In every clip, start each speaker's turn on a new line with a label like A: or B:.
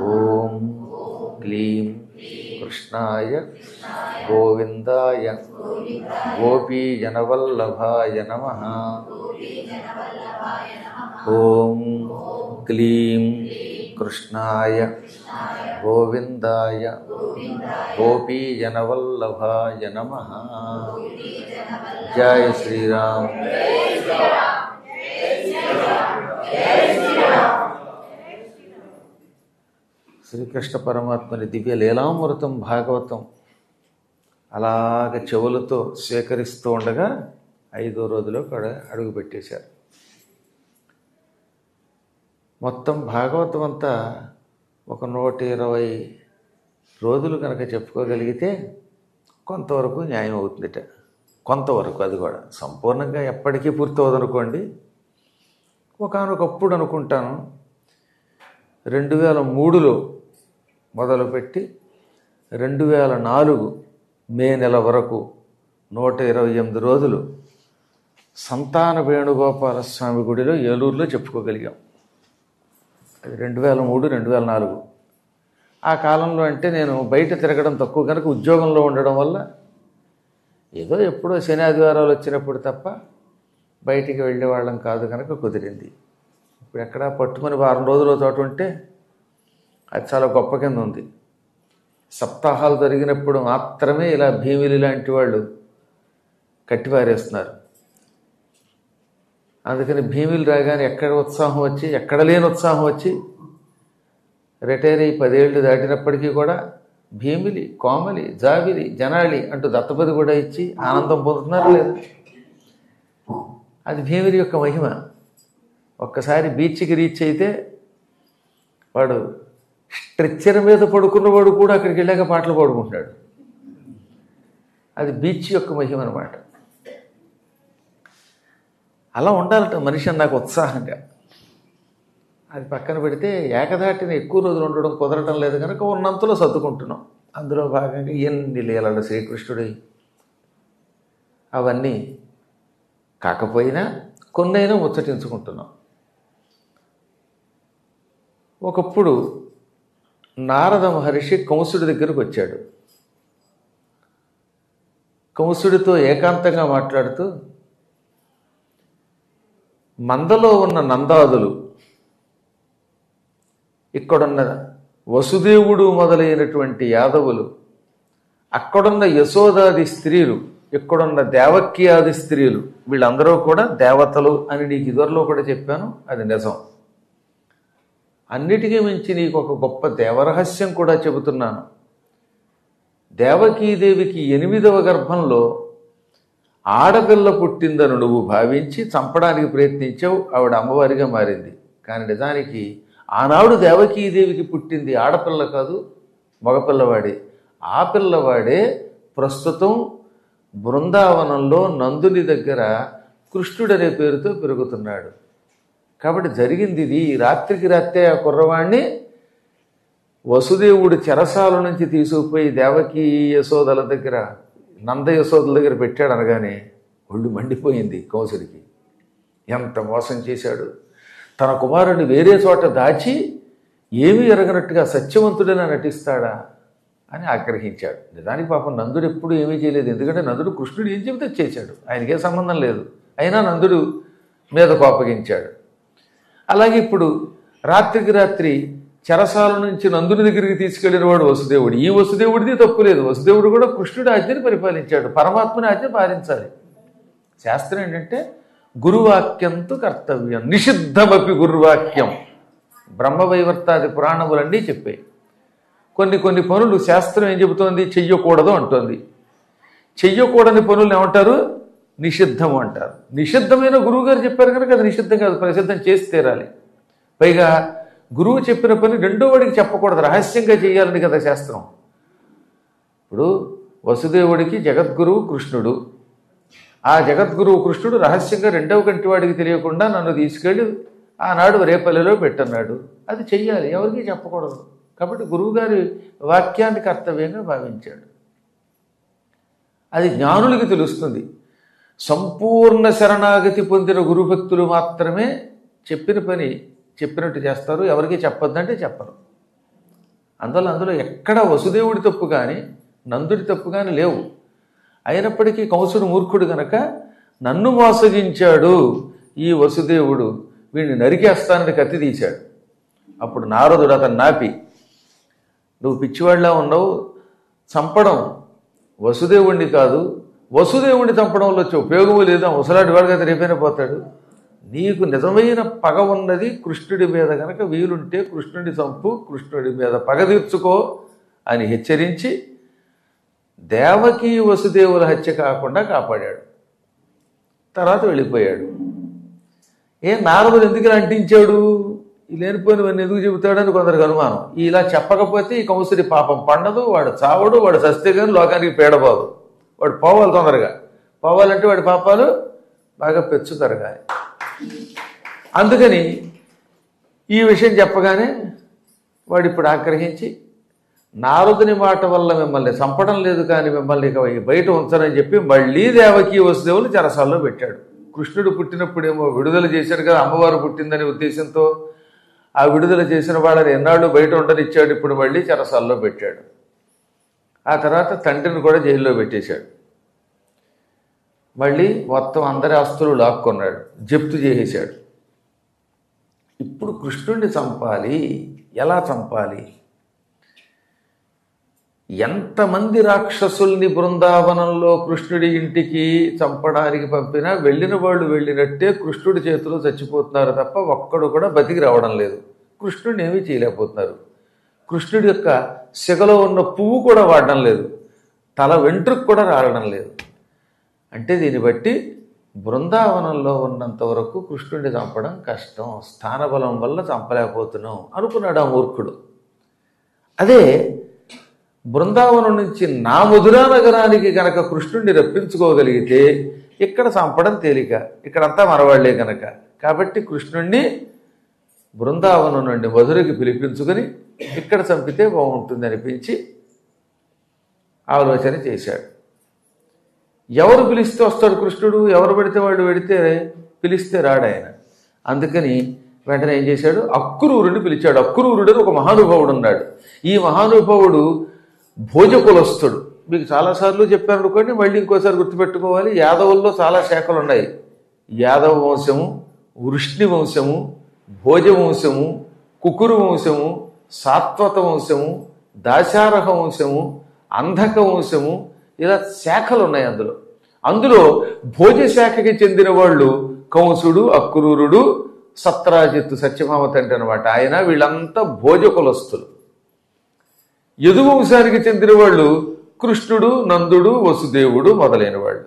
A: ఓం క్లీం కృష్ణాయ గోవిందాయ గోపీజనవల్లభాయ నమ ఓం క్లీం కృష్ణాయ గోవిందాయ గోపీజనవల్లభాయ నమ జయ శ్రీరామ్ శ్రీకృష్ణ పరమాత్మని దివ్య లీలామృతం భాగవతం అలాగ చెవులతో స్వీకరిస్తూ ఉండగా ఐదో రోజులో కూడా అడుగు పెట్టేశారు మొత్తం భాగవతం అంతా ఒక నూట ఇరవై రోజులు కనుక చెప్పుకోగలిగితే కొంతవరకు న్యాయం అవుతుందిట కొంతవరకు అది కూడా సంపూర్ణంగా ఎప్పటికీ పూర్తవదు అనుకోండి ఒకనొకప్పుడు అనుకుంటాను రెండు వేల మూడులో మొదలుపెట్టి రెండు వేల నాలుగు మే నెల వరకు నూట ఇరవై ఎనిమిది రోజులు సంతాన వేణుగోపాల స్వామి గుడిలో ఏలూరులో చెప్పుకోగలిగాం అది రెండు వేల మూడు రెండు వేల నాలుగు ఆ కాలంలో అంటే నేను బయట తిరగడం తక్కువ కనుక ఉద్యోగంలో ఉండడం వల్ల ఏదో ఎప్పుడో శని ఆదివారాలు వచ్చినప్పుడు తప్ప బయటికి వెళ్ళేవాళ్ళం కాదు కనుక కుదిరింది ఇప్పుడు ఎక్కడ పట్టుమని వారం రోజుల తోట ఉంటే అది చాలా గొప్ప కింద ఉంది సప్తాహాలు జరిగినప్పుడు మాత్రమే ఇలా భీమిలి లాంటి వాళ్ళు కట్టిపారేస్తున్నారు అందుకని భీమిలు రాగానే ఎక్కడ ఉత్సాహం వచ్చి ఎక్కడ లేని ఉత్సాహం వచ్చి రిటైర్ అయ్యి పదేళ్ళు దాటినప్పటికీ కూడా భీమిలి కోమలి జాబిలి జనాళి అంటూ దత్తపది కూడా ఇచ్చి ఆనందం పొందుతున్నారు లేదా అది భీమిలి యొక్క మహిమ ఒక్కసారి బీచ్కి రీచ్ అయితే వాడు స్ట్రెచ్చర్ మీద పడుకున్నవాడు కూడా అక్కడికి వెళ్ళాక పాటలు పాడుకుంటాడు అది బీచ్ యొక్క మహిమ అనమాట అలా ఉండాలట మనిషి నాకు ఉత్సాహంగా అది పక్కన పెడితే ఏకధాటిని ఎక్కువ రోజులు ఉండడం కుదరటం లేదు కనుక ఉన్నంతలో సర్దుకుంటున్నాం అందులో భాగంగా ఎన్ని లీలలు శ్రీకృష్ణుడి అవన్నీ కాకపోయినా కొన్నైనా ముచ్చటించుకుంటున్నాం ఒకప్పుడు నారద మహర్షి కంసుడి దగ్గరకు వచ్చాడు కంసుడితో ఏకాంతంగా మాట్లాడుతూ మందలో ఉన్న నందాదులు ఇక్కడున్న వసుదేవుడు మొదలైనటువంటి యాదవులు అక్కడున్న యశోదాది స్త్రీలు ఇక్కడున్న దేవక్యాది స్త్రీలు వీళ్ళందరూ కూడా దేవతలు అని నీకు ఇదివరలో కూడా చెప్పాను అది నిజం అన్నిటికీ మించి నీకు ఒక గొప్ప దేవరహస్యం కూడా చెబుతున్నాను దేవకీదేవికి ఎనిమిదవ గర్భంలో ఆడపిల్ల పుట్టిందని నువ్వు భావించి చంపడానికి ప్రయత్నించావు ఆవిడ అమ్మవారిగా మారింది కానీ నిజానికి ఆనాడు దేవకీదేవికి పుట్టింది ఆడపిల్ల కాదు మగపిల్లవాడే ఆ పిల్లవాడే ప్రస్తుతం బృందావనంలో నందుని దగ్గర కృష్ణుడనే పేరుతో పెరుగుతున్నాడు కాబట్టి జరిగింది ఇది రాత్రికి రాత్రే ఆ కుర్రవాణ్ణి వసుదేవుడు చెరసాల నుంచి తీసుకుపోయి దేవకి యశోదల దగ్గర నంద యశోదల దగ్గర పెట్టాడు అనగానే ఒళ్ళు మండిపోయింది కౌసరికి ఎంత మోసం చేశాడు తన కుమారుడిని వేరే చోట దాచి ఏమీ ఎరగనట్టుగా సత్యవంతుడైనా నటిస్తాడా అని ఆగ్రహించాడు నిజానికి పాపం నందుడు ఎప్పుడు ఏమీ చేయలేదు ఎందుకంటే నందుడు కృష్ణుడు ఏం చెబితే చేశాడు ఆయనకే సంబంధం లేదు అయినా నందుడు మీద కోపగించాడు అలాగే ఇప్పుడు రాత్రికి రాత్రి చెరసాల నుంచి నందుని దగ్గరికి తీసుకెళ్లిన వాడు వసుదేవుడు ఈ వసుదేవుడిది తప్పు లేదు వసుదేవుడు కూడా కృష్ణుడి ఆజ్ఞని పరిపాలించాడు పరమాత్మని ఆజ్ఞ పాలించాలి శాస్త్రం ఏంటంటే గురువాక్యంతో కర్తవ్యం నిషిద్ధమపి గురువాక్యం బ్రహ్మవైవర్తాది పురాణములన్నీ చెప్పాయి కొన్ని కొన్ని పనులు శాస్త్రం ఏం చెబుతోంది చెయ్యకూడదు అంటోంది చెయ్యకూడని పనులు ఏమంటారు నిషిద్ధము అంటారు నిషిద్ధమైన గురువు గారు చెప్పారు కనుక అది నిషిద్ధం కాదు ప్రసిద్ధం చేసి తీరాలి పైగా గురువు చెప్పిన పని రెండో వాడికి చెప్పకూడదు రహస్యంగా చేయాలని కదా శాస్త్రం ఇప్పుడు వసుదేవుడికి జగద్గురువు కృష్ణుడు ఆ జగద్గురువు కృష్ణుడు రహస్యంగా రెండవ కంటి వాడికి తెలియకుండా నన్ను తీసుకెళ్ళి ఆనాడు రేపల్లిలో పెట్టన్నాడు అది చెయ్యాలి ఎవరికీ చెప్పకూడదు కాబట్టి గురువుగారి వాక్యాన్ని కర్తవ్యంగా భావించాడు అది జ్ఞానులకి తెలుస్తుంది సంపూర్ణ శరణాగతి పొందిన గురుభక్తులు మాత్రమే చెప్పిన పని చెప్పినట్టు చేస్తారు ఎవరికి చెప్పొద్దంటే చెప్పరు అందువల్ల అందులో ఎక్కడ వసుదేవుడి తప్పు కానీ నందుడి తప్పు కానీ లేవు అయినప్పటికీ కంసుడు మూర్ఖుడు గనక నన్ను మోసగించాడు ఈ వసుదేవుడు వీడిని నరికేస్తానని కత్తి తీశాడు అప్పుడు నారదుడు అతను నాపి నువ్వు పిచ్చివాడిలా ఉన్నావు చంపడం వసుదేవుణ్ణి కాదు వసుదేవుణ్ణి చంపడంలో వచ్చే ఉపయోగము లేదు ఆ ముసలాడి వాడిగా రేపైనా పోతాడు నీకు నిజమైన పగ ఉన్నది కృష్ణుడి మీద గనక వీలుంటే కృష్ణుడి చంపు కృష్ణుడి మీద పగ తీర్చుకో అని హెచ్చరించి దేవకీ వసుదేవుల హత్య కాకుండా కాపాడాడు తర్వాత వెళ్ళిపోయాడు ఏ నారదుడు ఎందుకు ఇలా అంటించాడు ఈ లేనిపోయినవన్నీ ఎందుకు చెబుతాడని కొందరికి అనుమానం ఇలా చెప్పకపోతే ఈ కంసుడి పాపం పండదు వాడు చావడు వాడు సస్తే కానీ లోకానికి పీడబోదు వాడు పోవాలి తొందరగా పోవాలంటే వాడి పాపాలు బాగా పెచ్చు తరగాలి అందుకని ఈ విషయం చెప్పగానే వాడు ఇప్పుడు ఆగ్రహించి నారదుని మాట వల్ల మిమ్మల్ని చంపడం లేదు కానీ మిమ్మల్ని ఇక బయట ఉంచనని చెప్పి మళ్ళీ దేవకీ వసుదేవులు చెరసాల్లో పెట్టాడు కృష్ణుడు పుట్టినప్పుడేమో విడుదల చేశాడు కదా అమ్మవారు పుట్టిందనే ఉద్దేశంతో ఆ విడుదల చేసిన వాళ్ళని ఎన్నాళ్ళు బయట ఉండనిచ్చాడు ఇప్పుడు మళ్ళీ చెరసాల్లో పెట్టాడు ఆ తర్వాత తండ్రిని కూడా జైల్లో పెట్టేశాడు మళ్ళీ మొత్తం అందరి ఆస్తులు లాక్కున్నాడు జప్తు చేసేశాడు ఇప్పుడు కృష్ణుడిని చంపాలి ఎలా చంపాలి ఎంతమంది రాక్షసుల్ని బృందావనంలో కృష్ణుడి ఇంటికి చంపడానికి పంపినా వెళ్ళిన వాళ్ళు వెళ్ళినట్టే కృష్ణుడి చేతిలో చచ్చిపోతున్నారు తప్ప ఒక్కడు కూడా బతికి రావడం లేదు కృష్ణుడిని ఏమీ చేయలేకపోతున్నారు కృష్ణుడి యొక్క సిగలో ఉన్న పువ్వు కూడా వాడడం లేదు తల వెంట్రుకు కూడా రాలడం లేదు అంటే దీన్ని బట్టి బృందావనంలో ఉన్నంత వరకు కృష్ణుడిని చంపడం కష్టం స్థానబలం వల్ల చంపలేకపోతున్నాం అనుకున్నాడు ఆ మూర్ఖుడు అదే బృందావనం నుంచి నా మధురా నగరానికి గనక కృష్ణుడిని రప్పించుకోగలిగితే ఇక్కడ చంపడం తేలిక ఇక్కడంతా మనవాళ్లే గనక కాబట్టి కృష్ణుణ్ణి బృందావనం నుండి మధురకి పిలిపించుకొని ఇక్కడ చంపితే బాగుంటుంది అనిపించి ఆలోచన చేశాడు ఎవరు పిలిస్తే వస్తాడు కృష్ణుడు ఎవరు పెడితే వాళ్ళు పెడితే పిలిస్తే రాడు ఆయన అందుకని వెంటనే ఏం చేశాడు అక్రూరుని పిలిచాడు అక్రూరుడు అని ఒక మహానుభావుడు ఉన్నాడు ఈ మహానుభావుడు భోజకులస్తుడు మీకు చాలాసార్లు చెప్పాను అనుకోండి మళ్ళీ ఇంకోసారి గుర్తుపెట్టుకోవాలి యాదవుల్లో చాలా శాఖలు ఉన్నాయి యాదవ వంశము వృష్ణి వంశము భోజ వంశము కుకురు వంశము సాత్వత వంశము దాశారహ వంశము అంధక వంశము ఇలా శాఖలు ఉన్నాయి అందులో అందులో భోజ శాఖకి చెందిన వాళ్ళు కంసుడు అక్రూరుడు సత్రాజిత్తు సత్యభామ తండ్రి అనమాట ఆయన వీళ్ళంతా భోజ కులస్తులు యదు వంశానికి చెందిన వాళ్ళు కృష్ణుడు నందుడు వసుదేవుడు మొదలైన వాళ్ళు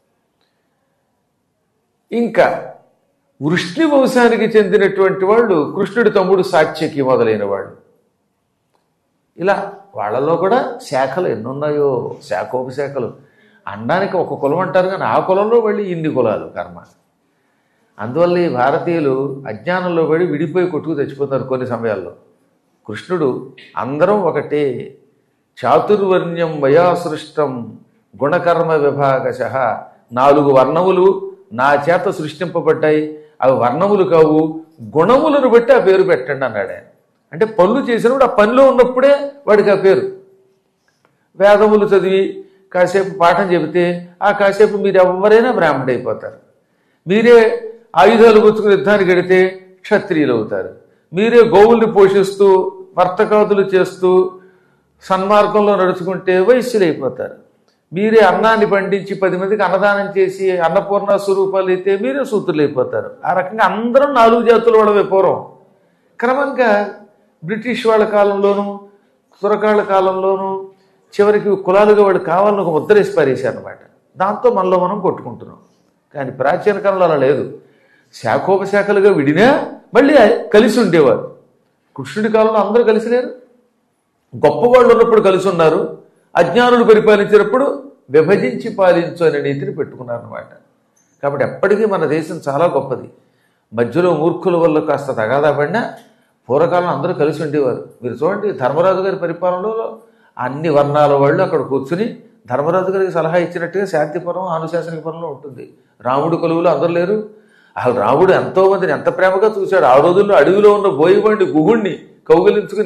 A: ఇంకా వృష్ణి వంశానికి చెందినటువంటి వాళ్ళు కృష్ణుడి తమ్ముడు సాత్యకి మొదలైన వాళ్ళు ఇలా వాళ్ళలో కూడా శాఖలు ఎన్నున్నాయో శాఖోపశాఖలు అనడానికి ఒక కులం అంటారు కానీ ఆ కులంలో మళ్ళీ ఇన్ని కులాలు కర్మ అందువల్ల ఈ భారతీయులు అజ్ఞానంలో పడి విడిపోయి కొట్టుకు తెచ్చిపోతారు కొన్ని సమయాల్లో కృష్ణుడు అందరం ఒకటే చాతుర్వర్ణ్యం మయా సృష్టం గుణకర్మ విభాగశ నాలుగు వర్ణములు నా చేత సృష్టింపబడ్డాయి అవి వర్ణములు కావు గుణములను బట్టి ఆ పేరు పెట్టండి అన్నాడు ఆయన అంటే పనులు చేసినప్పుడు ఆ పనిలో ఉన్నప్పుడే వాడికి ఆ పేరు వేదములు చదివి కాసేపు పాఠం చెబితే ఆ కాసేపు మీరు ఎవరైనా బ్రాహ్మణుడు అయిపోతారు మీరే ఆయుధాలు గుచ్చుకుని యుద్ధానికి వెడితే క్షత్రియులు అవుతారు మీరే గోవుల్ని పోషిస్తూ వర్తకాదులు చేస్తూ సన్మార్గంలో నడుచుకుంటే వైశ్యులు అయిపోతారు మీరే అన్నాన్ని పండించి పది మందికి అన్నదానం చేసి అన్నపూర్ణ స్వరూపాలు అయితే మీరే సూత్రులు అయిపోతారు ఆ రకంగా అందరం నాలుగు జాతులు వాళ్ళవే పూర్వం క్రమంగా బ్రిటిష్ వాళ్ళ కాలంలోనూ సురకాళ్ళ కాలంలోనూ చివరికి కులాలుగా వాడు కావాలని ఒక ముద్రేసి పారేశారు అనమాట దాంతో మనలో మనం కొట్టుకుంటున్నాం కానీ ప్రాచీన కాలంలో అలా లేదు శాఖోపశాఖలుగా విడినా మళ్ళీ కలిసి ఉండేవారు కృష్ణుడి కాలంలో అందరూ కలిసి లేరు గొప్పవాళ్ళు ఉన్నప్పుడు కలిసి ఉన్నారు అజ్ఞానులు పరిపాలించినప్పుడు విభజించి పాలించు అనే నీతిని పెట్టుకున్నారన్నమాట కాబట్టి ఎప్పటికీ మన దేశం చాలా గొప్పది మధ్యలో మూర్ఖుల వల్ల కాస్త తగాదా పడినా పూర్వకాలం అందరూ కలిసి ఉండేవారు మీరు చూడండి ధర్మరాజు గారి పరిపాలనలో అన్ని వర్ణాల వాళ్ళు అక్కడ కూర్చుని ధర్మరాజు గారికి సలహా ఇచ్చినట్టుగా శాంతిపురం అనుశాసనికపురంలో ఉంటుంది రాముడు కొలువులు అందరు లేరు అసలు రాముడు ఎంతో మందిని ఎంత ప్రేమగా చూశాడు ఆ రోజుల్లో అడవిలో ఉన్న బోయిబండి గుహుణ్ణి కౌగిలించుకుని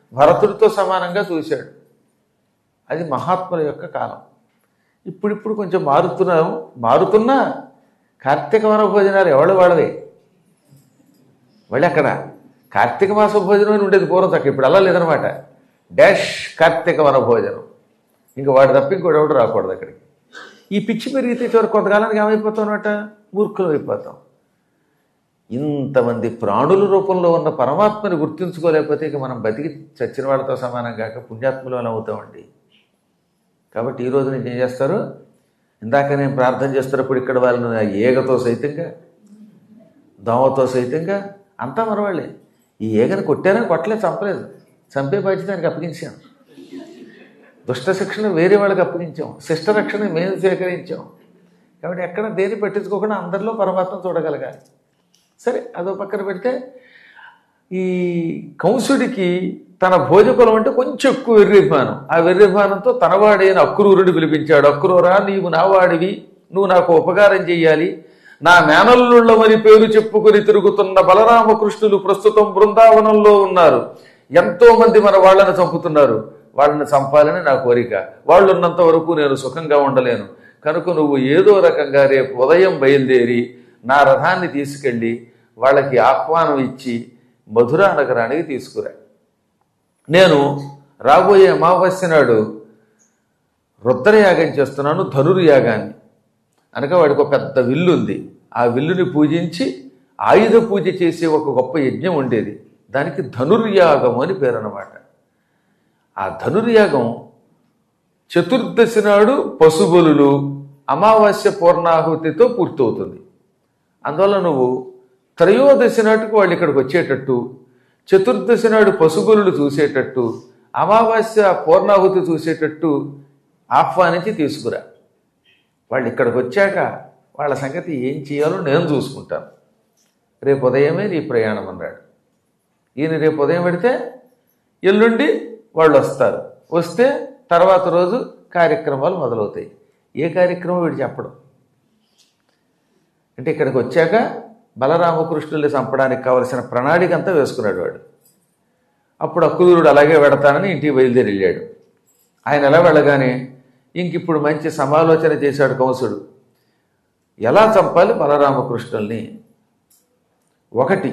A: భరతుడితో సమానంగా చూశాడు అది మహాత్ముల యొక్క కాలం ఇప్పుడిప్పుడు కొంచెం మారుతున్నాం మారుతున్నా కార్తీక వన భోజనాలు ఎవడు వాడవే మళ్ళీ అక్కడ కార్తీక మాస భోజనం అని ఉండేది పూర్వం తక్కువ ఇప్పుడు అలా లేదనమాట డాష్ కార్తీక వన భోజనం ఇంకా వాడు తప్ప ఇంకోటి ఎవడు రాకూడదు అక్కడికి ఈ పిచ్చి పెరిగితే చివరికి కొంతకాలానికి ఏమైపోతాం అనమాట మూర్ఖులం అయిపోతాం ఇంతమంది ప్రాణుల రూపంలో ఉన్న పరమాత్మని గుర్తించుకోలేకపోతే ఇక మనం బతికి చచ్చిన వాళ్ళతో సమానం కాక పుణ్యాత్ములు అని అవుతామండి కాబట్టి ఈ రోజు నుంచి ఏం చేస్తారు ఇందాక నేను ప్రార్థన చేస్తున్నప్పుడు ఇక్కడ వాళ్ళని ఆ ఏగతో సైతంగా దోమతో సైతంగా అంతా మనవాళ్ళే ఈ ఏగని కొట్టారని కొట్టలేదు చంపలేదు చంపే బాధ్యత ఆయనకి అప్పగించాను దుష్ట శిక్షణ వేరే వాళ్ళకి అప్పగించాం శిష్ట రక్షణ మేము సేకరించాం కాబట్టి ఎక్కడ దేని పట్టించుకోకుండా అందరిలో పరమాత్మ చూడగలగాలి సరే అదో పక్కన పెడితే ఈ కంసుడికి తన భోజకులం అంటే కొంచెం ఎక్కువ వెర్రిభానం ఆ వెర్రిభానంతో తనవాడైన అక్రూరుని పిలిపించాడు అక్రూరా నీవు నావాడివి నువ్వు నాకు ఉపకారం చెయ్యాలి నా మేనల్లుళ్ళమని పేరు చెప్పుకొని తిరుగుతున్న బలరామకృష్ణులు ప్రస్తుతం బృందావనంలో ఉన్నారు ఎంతో మంది మన వాళ్ళని చంపుతున్నారు వాళ్ళని చంపాలని నా కోరిక వాళ్ళు ఉన్నంత వరకు నేను సుఖంగా ఉండలేను కనుక నువ్వు ఏదో రకంగా రేపు ఉదయం బయలుదేరి నా రథాన్ని తీసుకెళ్ళి వాళ్ళకి ఆహ్వానం ఇచ్చి మధురా నగరానికి తీసుకురా నేను రాబోయే అమావాస్య నాడు రుద్రయాగం చేస్తున్నాను ధనుర్యాగాన్ని అనగా వాడికి ఒక పెద్ద విల్లు ఉంది ఆ విల్లుని పూజించి ఆయుధ పూజ చేసే ఒక గొప్ప యజ్ఞం ఉండేది దానికి ధనుర్యాగం అని పేరు అన్నమాట ఆ ధనుర్యాగం చతుర్దశి నాడు పశుబలులు అమావాస్య పూర్ణాహుతితో పూర్తవుతుంది అందువల్ల నువ్వు త్రయోదశి నాటికి వాళ్ళు ఇక్కడికి వచ్చేటట్టు చతుర్దశి నాడు పశుబలులు చూసేటట్టు అమావాస్య పూర్ణాహుతి చూసేటట్టు ఆహ్వానించి తీసుకురా వాళ్ళు ఇక్కడికి వచ్చాక వాళ్ళ సంగతి ఏం చేయాలో నేను చూసుకుంటాను రేపు ఉదయమే నీ ప్రయాణం అన్నాడు ఈయన రేపు ఉదయం పెడితే ఎల్లుండి వాళ్ళు వస్తారు వస్తే తర్వాత రోజు కార్యక్రమాలు మొదలవుతాయి ఏ కార్యక్రమం వీడు చెప్పడం అంటే ఇక్కడికి వచ్చాక బలరామకృష్ణుల్ని చంపడానికి కావలసిన ప్రణాళిక అంతా వేసుకున్నాడు వాడు అప్పుడు అక్కుదూరుడు అలాగే వెడతానని ఇంటికి బయలుదేరి వెళ్ళాడు ఆయన ఎలా వెళ్ళగానే ఇంక ఇప్పుడు మంచి సమాలోచన చేశాడు కంసుడు ఎలా చంపాలి బలరామకృష్ణుల్ని ఒకటి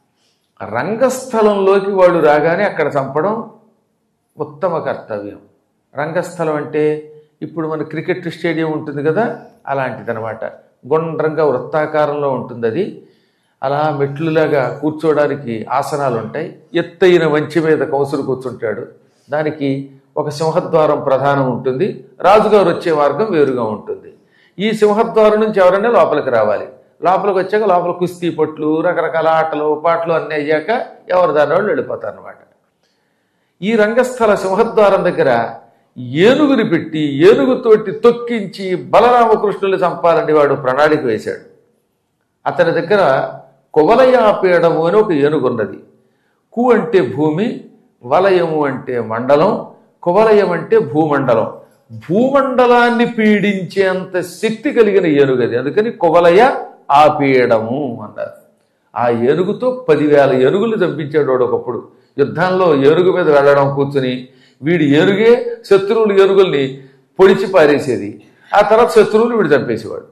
A: రంగస్థలంలోకి వాళ్ళు రాగానే అక్కడ చంపడం ఉత్తమ కర్తవ్యం రంగస్థలం అంటే ఇప్పుడు మన క్రికెట్ స్టేడియం ఉంటుంది కదా అలాంటిదనమాట గుండ్రంగా వృత్తాకారంలో ఉంటుంది అది అలా మెట్లులాగా కూర్చోవడానికి ఆసనాలు ఉంటాయి ఎత్తైన మంచి మీద కంసుడు కూర్చుంటాడు దానికి ఒక సింహద్వారం ప్రధానం ఉంటుంది రాజుగారు వచ్చే మార్గం వేరుగా ఉంటుంది ఈ సింహద్వారం నుంచి ఎవరైనా లోపలికి రావాలి లోపలికి వచ్చాక లోపల కుస్తీ పట్లు రకరకాల ఆటలు పాటలు అన్నీ అయ్యాక ఎవరి దాని వాళ్ళు వెళ్ళిపోతారు అనమాట ఈ రంగస్థల సింహద్వారం దగ్గర ఏనుగుని పెట్టి ఏనుగుతోటి తొక్కించి బలరామకృష్ణుల్ని చంపాలని వాడు ప్రణాళిక వేశాడు అతని దగ్గర కువలయాపీడము అని ఒక ఏనుగు ఉన్నది కు అంటే భూమి వలయము అంటే మండలం కువలయం అంటే భూమండలం భూమండలాన్ని పీడించేంత శక్తి కలిగిన ఏనుగది అందుకని కువలయ ఆపీడము అన్నారు ఆ ఏనుగుతో పదివేల ఏనుగులు చంపించాడు వాడు ఒకప్పుడు యుద్ధంలో ఏనుగు మీద వెళ్ళడం కూర్చుని వీడి ఏనుగే శత్రువులు ఏనుగుల్ని పొడిచి పారేసేది ఆ తర్వాత శత్రువులు వీడు చంపేసేవాడు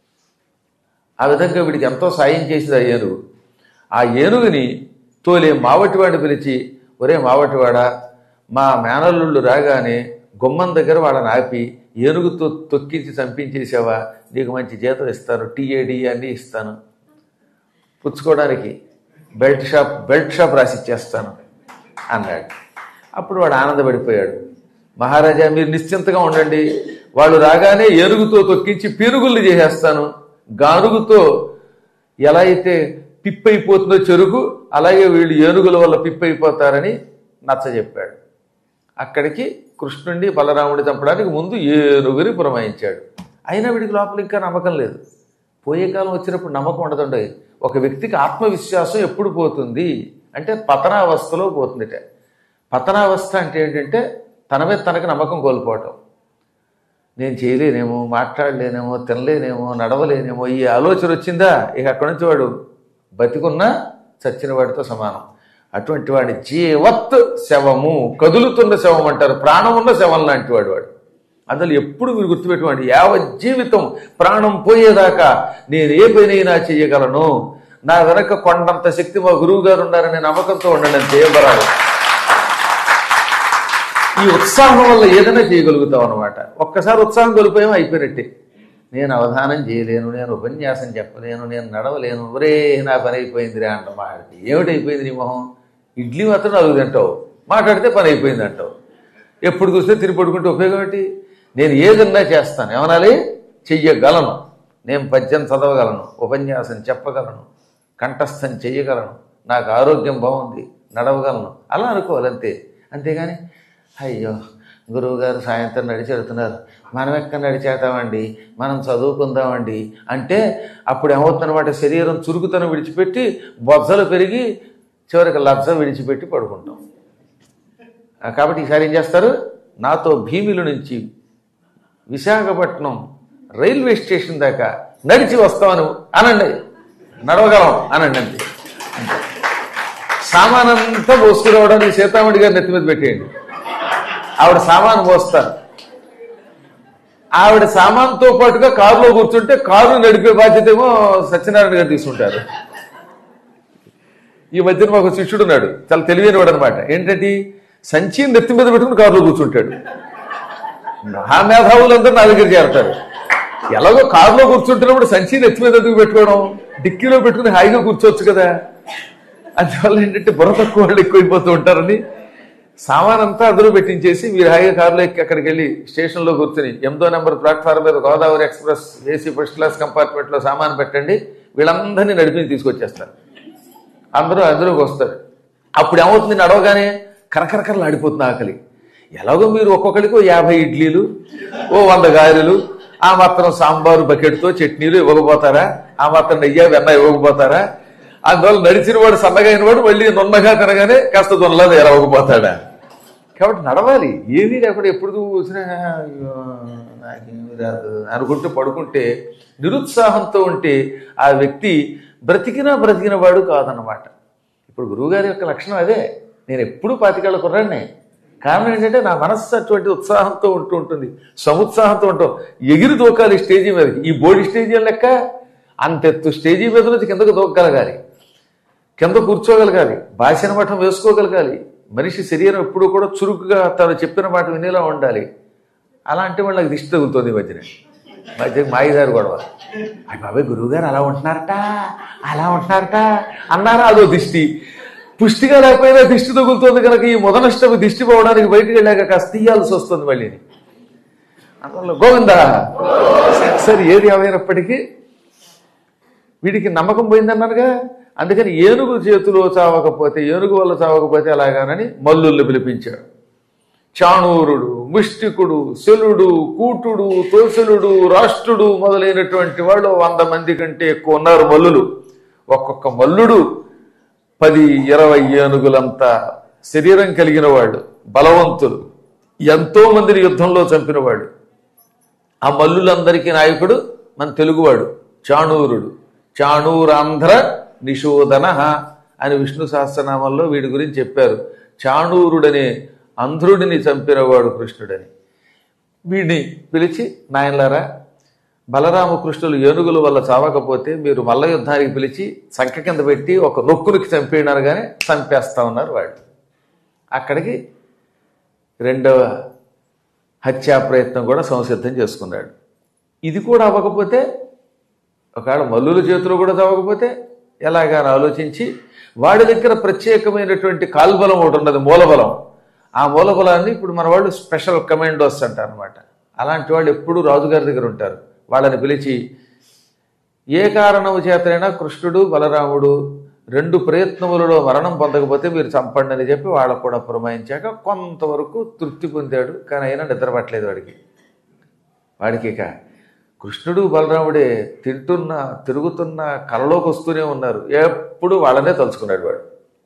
A: ఆ విధంగా వీడికి ఎంతో సాయం చేసింది ఆ ఏనుగు ఆ ఏనుగుని తోలే మావటివాడిని పిలిచి ఒరే మావటివాడా మా మేనల్లుళ్ళు రాగానే గుమ్మం దగ్గర వాళ్ళని ఆపి ఏనుగుతో తొక్కించి చంపించేసావా నీకు మంచి జీతం ఇస్తాను టీఏడి అన్నీ ఇస్తాను పుచ్చుకోవడానికి బెల్ట్ షాప్ బెల్ట్ షాప్ రాసి ఇచ్చేస్తాను అన్నాడు అప్పుడు వాడు ఆనందపడిపోయాడు మహారాజా మీరు నిశ్చింతగా ఉండండి వాళ్ళు రాగానే ఏనుగుతో తొక్కించి పీరుగుల్ని చేసేస్తాను గానుగుతో ఎలా అయితే పిప్పైపోతుందో చెరుకు అలాగే వీళ్ళు ఏనుగుల వల్ల పిప్పైపోతారని నచ్చజెప్పాడు అక్కడికి కృష్ణుడిని బలరాముడి చంపడానికి ముందు ఏనుగుని పురమాయించాడు అయినా వీడికి లోపల ఇంకా నమ్మకం లేదు పోయే కాలం వచ్చినప్పుడు నమ్మకం ఉండదండి ఒక వ్యక్తికి ఆత్మవిశ్వాసం ఎప్పుడు పోతుంది అంటే పతనావస్థలో పోతుందిట పతనావస్థ అంటే ఏంటంటే తన మీద తనకు నమ్మకం కోల్పోవటం నేను చేయలేనేమో మాట్లాడలేనేమో తినలేనేమో నడవలేనేమో ఈ ఆలోచన వచ్చిందా ఇక అక్కడి నుంచి వాడు బతికున్నా చచ్చిన వాడితో సమానం అటువంటి వాడి జీవత్ శవము కదులుతున్న శవం అంటారు ప్రాణం ఉన్న శవం లాంటి వాడు వాడు అందులో ఎప్పుడు మీరు గుర్తుపెట్టుకోండి యావత్ జీవితం ప్రాణం పోయేదాకా నేను ఏ పనైనా చేయగలను నా వెనక కొండంత శక్తి మా గురువు గారు ఉన్నారనే నమ్మకంతో ఉండండి అంతే బరాలు ఈ ఉత్సాహం వల్ల ఏదైనా చేయగలుగుతాం అనమాట ఒక్కసారి ఉత్సాహం కోల్పోయాం అయిపోయినట్టే నేను అవధానం చేయలేను నేను ఉపన్యాసం చెప్పలేను నేను నడవలేను ఒరే నా పని అయిపోయింది రా అంట మాట్లాడితే ఏమిటైపోయింది నీ మొహం ఇడ్లీ మాత్రం నలుగు తింటావు మాట్లాడితే పని అయిపోయింది అంటావు ఎప్పుడు చూస్తే తిరిగి పడుకుంటే ఉపయోగం ఏంటి నేను ఏదన్నా చేస్తాను ఏమనాలి చెయ్యగలను నేను పద్యం చదవగలను ఉపన్యాసం చెప్పగలను కంఠస్థం చెయ్యగలను నాకు ఆరోగ్యం బాగుంది నడవగలను అలా అనుకోవాలి అంతే అంతేగాని అయ్యో గురువుగారు సాయంత్రం నడిచి వెళ్తున్నారు మనం ఎక్కడ నడిచేద్దామండి మనం చదువుకుందామండి అంటే అప్పుడు ఏమవుతుందన్నమాట శరీరం చురుకుతనం విడిచిపెట్టి బొజ్జలు పెరిగి చివరికి లజ్జ విడిచిపెట్టి పడుకుంటాం ఆ, కాబట్టి ఈసారి ఏం చేస్తారు నాతో భీమిల నుంచి విశాఖపట్నం రైల్వే స్టేషన్ దాకా నడిచి వస్తామని అనండి నడవగలం అనండి అంతే సామానంతా మోసుకురావడానికి సీతామణి గారు నెత్తి మీద పెట్టేయండి ఆవిడ సామాను మోస్తారు ఆవిడ సామాన్తో పాటుగా కారులో కూర్చుంటే కారు నడిపే బాధ్యత ఏమో సత్యనారాయణ గారు తీసుకుంటారు ఈ మధ్యన మాకు శిష్యుడు ఉన్నాడు చాలా తెలివైన వాడు అనమాట ఏంటంటే సంచి నెత్తి మీద పెట్టుకుని కారులో కూర్చుంటాడు ఆ మేధావులందరూ నా దగ్గర చేరతారు ఎలాగో కారులో కూర్చుంటున్నప్పుడు సంచి నెత్తి మీద ఎందుకు పెట్టుకోవడం డిక్కీలో పెట్టుకుని హాయిగా కూర్చోవచ్చు కదా అందువల్ల ఏంటంటే బుర్ర తక్కువ వాళ్ళు ఎక్కువైపోతూ ఉంటారని సామాన్ అంతా అందులో పెట్టించేసి మీరు హాయిగా కారులో ఎక్కి అక్కడికి వెళ్ళి స్టేషన్లో కూర్చుని ఎనిమిదో నెంబర్ ప్లాట్ఫామ్ మీద Godavari express AC first class కంపార్ట్మెంట్లో సామాన్ పెట్టండి వీళ్ళందరినీ నడిపి తీసుకొచ్చేస్తారు అందరూ అందులోకి వస్తారు అప్పుడు ఏమవుతుంది నడవగానే కరకరకరలు ఆడిపోతుంది ఆకలి ఎలాగో మీరు ఒక్కొక్కరికి ఓ యాభై ఇడ్లీలు ఓ వంద గారెలు ఆ మాత్రం సాంబారు బకెట్తో చట్నీలు ఇవ్వకపోతారా ఆ మాత్రం నెయ్యి వెన్న ఇవ్వకపోతారా అందువల్ల నడిచిన వాడు సన్నగా అయిన వాడు మళ్ళీ నున్నగా తినగానే కాస్త దొన్నలా ఎరవకపోతాడా కాబట్టి నడవాలి ఏమీ లేకుండా ఎప్పుడు చూసినా "అయ్యో, నాకేమీ రాదు అనుకుంటూ పడుకుంటే నిరుత్సాహంతో ఉంటే ఆ వ్యక్తి బ్రతికినా బ్రతికిన వాడు కాదనమాట ఇప్పుడు గురువుగారి యొక్క లక్షణం అదే నేను ఎప్పుడూ పాతికేళ్ల కుర్రాడినే కారణం ఏంటంటే నా మనస్సు అటువంటి ఉత్సాహంతో ఉంటూ ఉంటుంది సముత్సాహంతో ఉంటాం ఎగిరి దూకాలి స్టేజీ మీద ఈ బోడి స్టేజీ లెక్క అంతెత్తు స్టేజీ మీద నుంచి కిందకు దూకగలగాలి కింద కూర్చోగలగాలి భాషణ మఠం వేసుకోగలగాలి మనిషి శరీరం ఎప్పుడూ కూడా చురుకుగా తను చెప్పిన మాట వినేలా ఉండాలి అలాంటి వాళ్ళకి దిష్టి తగులుతుంది ఈ మధ్యన మధ్య మాయిదారు గొడవ అయ్యి బాబాయ్ గురువుగారు అలా ఉంటున్నారట అలా ఉంటున్నారట అన్నారా అదో దిష్టి పుష్టిగా లేకపోయినా దిష్టి తగులుతుంది కనుక ఈ మొదనష్టపు దిష్టి పోవడానికి బయటికి వెళ్ళాక కాస్త తీయాల్సి వస్తుంది మళ్ళీని అందువల్ల గోవిందా సరే ఏది ఏమైనప్పటికీ వీడికి నమ్మకం పోయిందన్నారుగా అందుకని ఏనుగు చేతిలో చావకపోతే ఏనుగు వల్ల చావకపోతే అలాగానని మల్లుల్ని పిలిపించాడు చాణూరుడు ముష్టికుడు శలుడు కూటుడు తోసలుడు రాష్ట్రుడు మొదలైనటువంటి వాళ్ళు వంద మంది కంటే ఎక్కువ ఉన్నారు మల్లులు ఒక్కొక్క మల్లుడు పది ఇరవై ఏనుగులంత శరీరం కలిగిన వాళ్ళు బలవంతులు ఎంతో మందిని యుద్ధంలో చంపినవాడు ఆ మల్లులందరికీ నాయకుడు మన తెలుగువాడు చాణూరుడు చాణూరాంధ్ర నిషోధన అని విష్ణు సహస్రనామంలో వీడి గురించి చెప్పారు చాణూరుడనే అంధ్రుడిని చంపినవాడు కృష్ణుడని వీడిని పిలిచి నాయనలారా బలరామకృష్ణులు ఏనుగుల వల్ల చావకపోతే మీరు మల్ల యుద్ధానికి పిలిచి సంఖ కింద పెట్టి ఒక నొక్కునికి చంపేయడారు కానీ చంపేస్తా ఉన్నారు వాళ్ళు అక్కడికి రెండవ హత్యా ప్రయత్నం కూడా సంసిద్ధం చేసుకున్నాడు ఇది కూడా అవ్వకపోతే ఒకవేళ మల్లుల చేతిలో కూడా చదవకపోతే ఎలాగని ఆలోచించి వాడి దగ్గర ప్రత్యేకమైనటువంటి కాల్బలం ఒకటి ఉన్నది మూలబలం ఆ మూలబలాన్ని ఇప్పుడు మన వాళ్ళు స్పెషల్ కమాండోస్ అంటారు అనమాట అలాంటి వాళ్ళు ఎప్పుడూ రాజుగారి దగ్గర ఉంటారు వాళ్ళని పిలిచి ఏ కారణము చేతనైనా కృష్ణుడు బలరాముడు రెండు ప్రయత్నములలో మరణం పొందకపోతే మీరు చంపండి అని చెప్పి వాళ్ళకు కూడా పురమాయించాక కొంతవరకు తృప్తి పొందాడు కానీ అయినా నిద్రపట్టలేదు వాడికి వాడికి ఇక కృష్ణుడు బలరాముడే తింటున్నా తిరుగుతున్నా కలలోకి వస్తూనే ఉన్నారు ఎప్పుడు వాళ్ళనే తలుచుకున్నాడు వాడు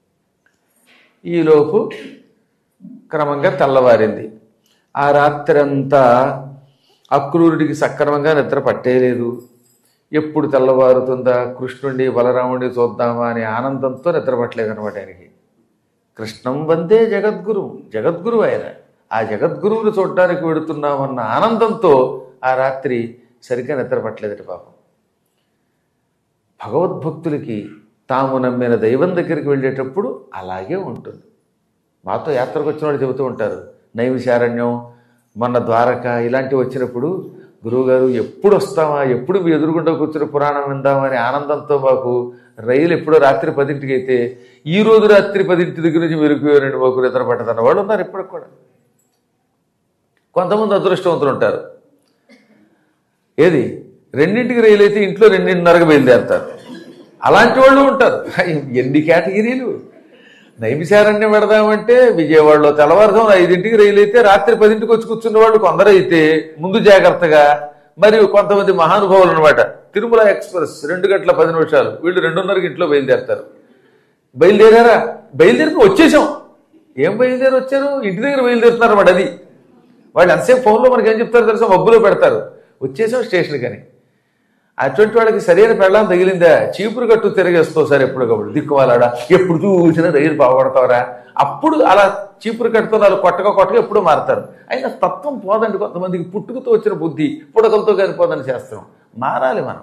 A: ఈలోపు క్రమంగా తెల్లవారింది ఆ రాత్రంతా అక్రూరుడికి సక్రమంగా నిద్ర పట్టేలేదు ఎప్పుడు తెల్లవారుతుందా కృష్ణుడిని బలరాముడిని చూద్దామా అనే ఆనందంతో నిద్ర పట్టలేదు అనమాట ఆయనకి కృష్ణం వందే జగద్గురు జగద్గురు ఆయన ఆ జగద్గురువుని చూడడానికి వెడుతున్నామన్న ఆనందంతో ఆ రాత్రి సరిగ్గా నిద్రపట్టలేదట పాపం భగవద్భక్తులకి తాము నమ్మిన దైవం దగ్గరికి వెళ్ళేటప్పుడు అలాగే ఉంటుంది మాతో యాత్రకు వచ్చిన వాళ్ళు చెబుతూ ఉంటారు నైమిషారణ్యం మొన్న ద్వారక ఇలాంటివి వచ్చినప్పుడు గురువుగారు ఎప్పుడు వస్తామా ఎప్పుడు మీ ఎదురుగుండా కూర్చుని పురాణం విందామని ఆనందంతో మాకు రైలు ఎప్పుడో రాత్రి పదింటికి అయితే ఈ రోజు రాత్రి పదింటి దగ్గర నుంచి మెరుకుపోయారండి మాకు నిద్ర పట్టదన్న వాళ్ళు ఉన్నారు ఇప్పటికి కూడా కొంతమంది అదృష్టవంతులు ఉంటారు ఏది రెండింటికి రైలు అయితే ఇంట్లో రెండింటిన్నరకు బయలుదేరుతారు అలాంటి వాళ్ళు ఉంటారు ఎన్ని కేటగిరీలు నైమిషారణ్యం పెడదామంటే విజయవాడలో తెల్లవారుజామున ఐదింటికి రైలు అయితే రాత్రి పదింటికి వచ్చి కూర్చున్న వాళ్ళు కొందరైతే ముందు జాగ్రత్తగా మరియు కొంతమంది మహానుభావులు అనమాట తిరుమల ఎక్స్ప్రెస్ రెండు గంటల పది నిమిషాలు వీళ్ళు రెండున్నరకి ఇంట్లో బయలుదేరతారు బయలుదేరారా బయలుదేరి వచ్చేసాం ఏం బయలుదేరి వచ్చారు ఇంటి దగ్గర బయలుదేరుతున్నారు వాడు అది వాళ్ళు ఎంతసేపు ఫోన్లో మనకి ఏం చెప్తారు తెలుసా మబ్బులో పెడతారు వచ్చేసాం స్టేషన్కి అని అటువంటి వాళ్ళకి సరైన పెళ్ళం తగిలిందా చీపురు కట్టు తిరగేస్తావు సార్ ఎప్పటికప్పుడు దిక్కుమాలాడా ఎప్పుడు చూసినా రైలు బాగుపడతావరా అప్పుడు అలా చీపురు కట్టుతో వాళ్ళు కొట్టగా కొట్టగా ఎప్పుడు మారుతారు అయినా తత్వం పోదండి కొంతమందికి పుట్టుకతో వచ్చిన బుద్ధి పుడకలతో కానీ పోదని చేస్తాం మారాలి మనం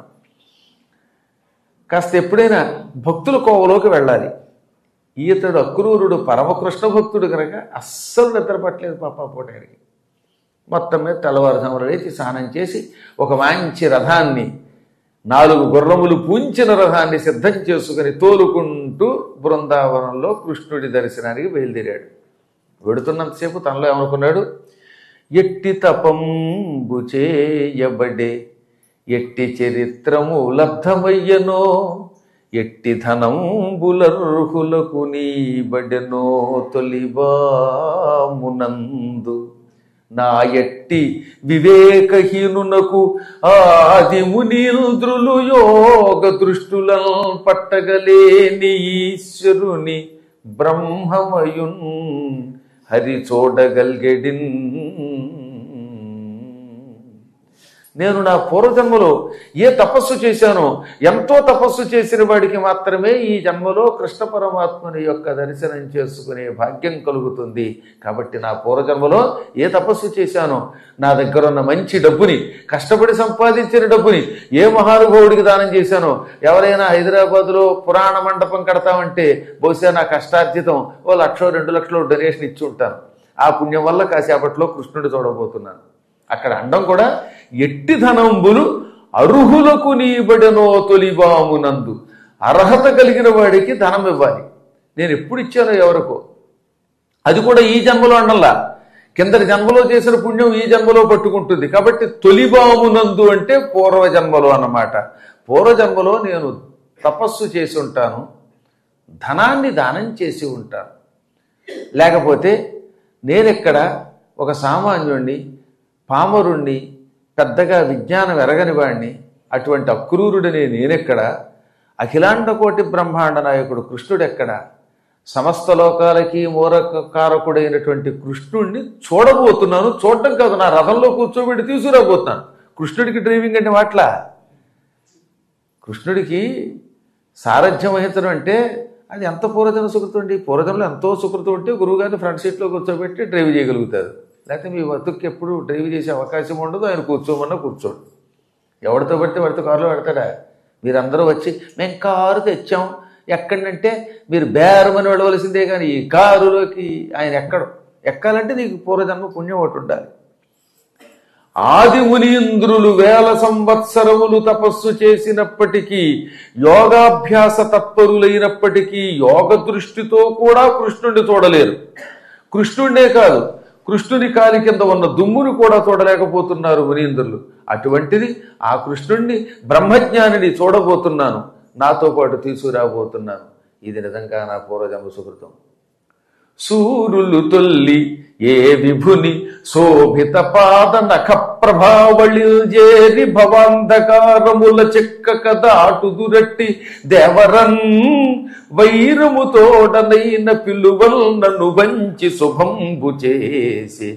A: కాస్త ఎప్పుడైనా భక్తుల కోవలోకి వెళ్ళాలి ఈతడు అక్రూరుడు పరమకృష్ణ భక్తుడు కనుక అస్సలు నిద్రపట్టలేదు పాప పూటానికి మొత్తం మీద తెల్లవారుజామున లేచి స్నానం చేసి ఒక మంచి రథాన్ని నాలుగు గుర్రములు పూంచిన రథాన్ని సిద్ధం చేసుకుని తోలుకుంటూ బృందావనంలో కృష్ణుడి దర్శనానికి బయలుదేరాడు వెడుతున్నంతసేపు తనలో ఏమనుకున్నాడు ఎట్టి తపంబు చేయబడే ఎట్టి చరిత్రము లబ్ధమయ్యనో ఎట్టి ధనంబులర్హులకు నీబడెనో తొలిబామునందు నా ఎట్టి వివేకహీనునకు ఆది మునీంద్రులు యోగ దృష్టుల పట్టగలేని ఈశ్వరుని బ్రహ్మమయున్ హరి చూడగల్గెడిన్ నేను నా పూర్వజన్మలో ఏ తపస్సు చేశానో ఎంతో తపస్సు చేసిన వాడికి మాత్రమే ఈ జన్మలో కృష్ణ పరమాత్మని యొక్క దర్శనం చేసుకునే భాగ్యం కలుగుతుంది కాబట్టి నా పూర్వజన్మలో ఏ తపస్సు చేశానో నా దగ్గర ఉన్న మంచి డబ్బుని కష్టపడి సంపాదించిన డబ్బుని ఏ మహానుభావుడికి దానం చేశానో ఎవరైనా హైదరాబాద్లో పురాణ మండపం కడతామంటే బహుశా నా కష్టార్జితం ఓ లక్షో రెండు లక్షలు డొనేషన్ ఇచ్చి ఉంటాను ఆ పుణ్యం వల్ల కాసేపట్లో కృష్ణుడు చూడబోతున్నాను అక్కడ అండం కూడా ఎట్టి ధనంబులు అర్హులకు నీబడనో తొలిబామునందు అర్హత కలిగిన వాడికి ధనం ఇవ్వాలి నేను ఎప్పుడు ఇచ్చానో ఎవరికో అది కూడా ఈ జన్మలో అండల్లా కిందటి జన్మలో చేసిన పుణ్యం ఈ జన్మలో పట్టుకుంటుంది కాబట్టి తొలిబామునందు అంటే పూర్వజన్మలో అన్నమాట పూర్వజన్మలో నేను తపస్సు చేసి ఉంటాను ధనాన్ని దానం చేసి ఉంటాను లేకపోతే నేనెక్కడ ఒక సామాన్యుణ్ణి పామరుణ్ణి పెద్దగా విజ్ఞానం ఎరగని వాణ్ణి అటువంటి అక్రూరుడిని నేనెక్కడ అఖిలాండ కోటి బ్రహ్మాండ నాయకుడు కృష్ణుడెక్కడ సమస్త లోకాలకి మూలకారకుడైనటువంటి కృష్ణుడిని చూడబోతున్నాను చూడటం కాదు నా రథంలో కూర్చోబెట్టి తీసుకురాబోతున్నాను కృష్ణుడికి డ్రైవింగ్ అంటే మాట్లా కృష్ణుడికి సారథ్యం వహించడం అంటే అది ఎంత పూర్వజన సుకృతం అండి పూర్వజంలో ఎంతో సుకృతం ఉంటే గురువుగారిని ఫ్రంట్ సీట్లో కూర్చోబెట్టి డ్రైవ్ చేయగలుగుతారు లేకపోతే మీ బతుక్కి ఎప్పుడు డ్రైవ్ చేసే అవకాశం ఉండదు ఆయన కూర్చోమన్నా కూర్చోడు ఎవరితో పడితే వాడితో కారులో పెడతాడా మీరందరూ వచ్చి మేము కారు తెచ్చాం ఎక్కడంటే మీరు బేరమని వెళ్ళవలసిందే కానీ ఈ కారులోకి ఆయన ఎక్కడు ఎక్కాలంటే నీకు పూర్వజన్మ పుణ్యం ఒకటి ఉండాలి ఆది మునీంద్రులు వేల సంవత్సరములు తపస్సు చేసినప్పటికీ యోగాభ్యాస తత్పరులైనప్పటికీ యోగ దృష్టితో కూడా కృష్ణుడిని చూడలేరు కృష్ణుడినే కాదు కృష్ణుని కాలి కింద ఉన్న దుమ్మును కూడా చూడలేకపోతున్నారు మునీంద్రులు అటువంటిది ఆ కృష్ణుణ్ణి బ్రహ్మజ్ఞానిని చూడబోతున్నాను నాతో పాటు తీసుకురాబోతున్నాను ఇది నిజంగా నా పూర్వజన్మ సుకృతం సూరులు తొల్లి ఏ విభుని శోభిత పాద నఖ ప్రభావళిల్జేరి భవాంధకారముల చెక్కక దాటుదురట్టి దేవరన్ వైరము తోడనైన పిలువల్ నన్ను వంచి శుభంబు చేసి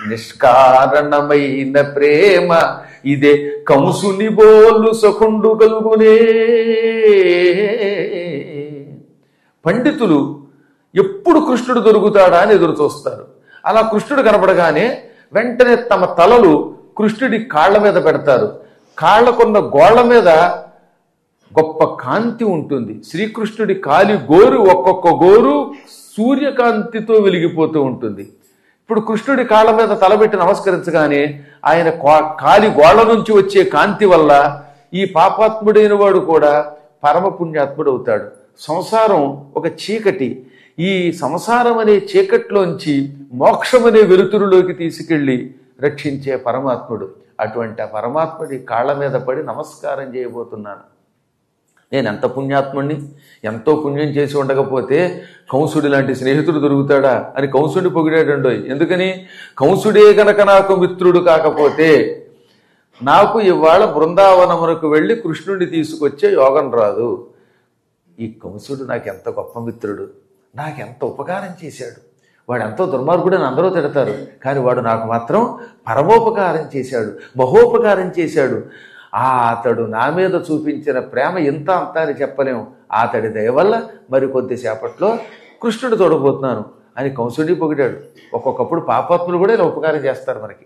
A: నిష్కారణమైన ప్రేమ ఇదే కంసుని బోలు సఖుండు గల్గునే పండితులు ఎప్పుడు కృష్ణుడు దొరుకుతాడా అని ఎదురు చూస్తారు అలా కృష్ణుడు కనపడగానే వెంటనే తమ తలలు కృష్ణుడి కాళ్ళ మీద పెడతారు కాళ్ళకున్న గోళ్ల మీద గొప్ప కాంతి ఉంటుంది శ్రీకృష్ణుడి కాలి గోరు ఒక్కొక్క గోరు సూర్యకాంతితో వెలిగిపోతూ ఉంటుంది ఇప్పుడు కృష్ణుడి కాళ్ళ మీద తలబెట్టి నమస్కరించగానే ఆయన కా- కాలి గోళ్ల నుంచి వచ్చే కాంతి వల్ల ఈ పాపాత్ముడైన వాడు కూడా పరమ పుణ్యాత్ముడు అవుతాడు సంసారం ఒక చీకటి ఈ సంసారం అనే చీకట్లోంచి మోక్షం అనే వెలుతురులోకి తీసుకెళ్లి రక్షించే పరమాత్ముడు అటువంటి ఆ పరమాత్ముడి కాళ్ళ మీద పడి నమస్కారం చేయబోతున్నాను నేను ఎంత పుణ్యాత్ముణ్ణి ఎంతో పుణ్యం చేసి ఉండకపోతే కంసుడి లాంటి స్నేహితుడు దొరుకుతాడా అని కంసుడి పొగిడాడండోయ్ ఎందుకని కంసుడే గనక నాకు మిత్రుడు కాకపోతే నాకు ఇవాళ బృందావనమునకు వెళ్ళి కృష్ణుడిని తీసుకొచ్చే యోగం రాదు ఈ కంసుడు నాకు ఎంత గొప్ప మిత్రుడు నాకెంత ఉపకారం చేశాడు వాడు ఎంతో దుర్మార్గుడని అందరూ తిడతారు కానీ వాడు నాకు మాత్రం పరమోపకారం చేశాడు మహోపకారం చేశాడు ఆ అతడు నా మీద చూపించిన ప్రేమ ఇంత అంత అని చెప్పలేము అతడి దయ వల్ల మరి కొద్దిసేపట్లో కృష్ణుడు తోడబోతున్నాను అని కంసుడి పొగిడాడు ఒక్కొక్కప్పుడు పాపాత్ములు కూడా ఇలా ఉపకారం చేస్తారు మనకి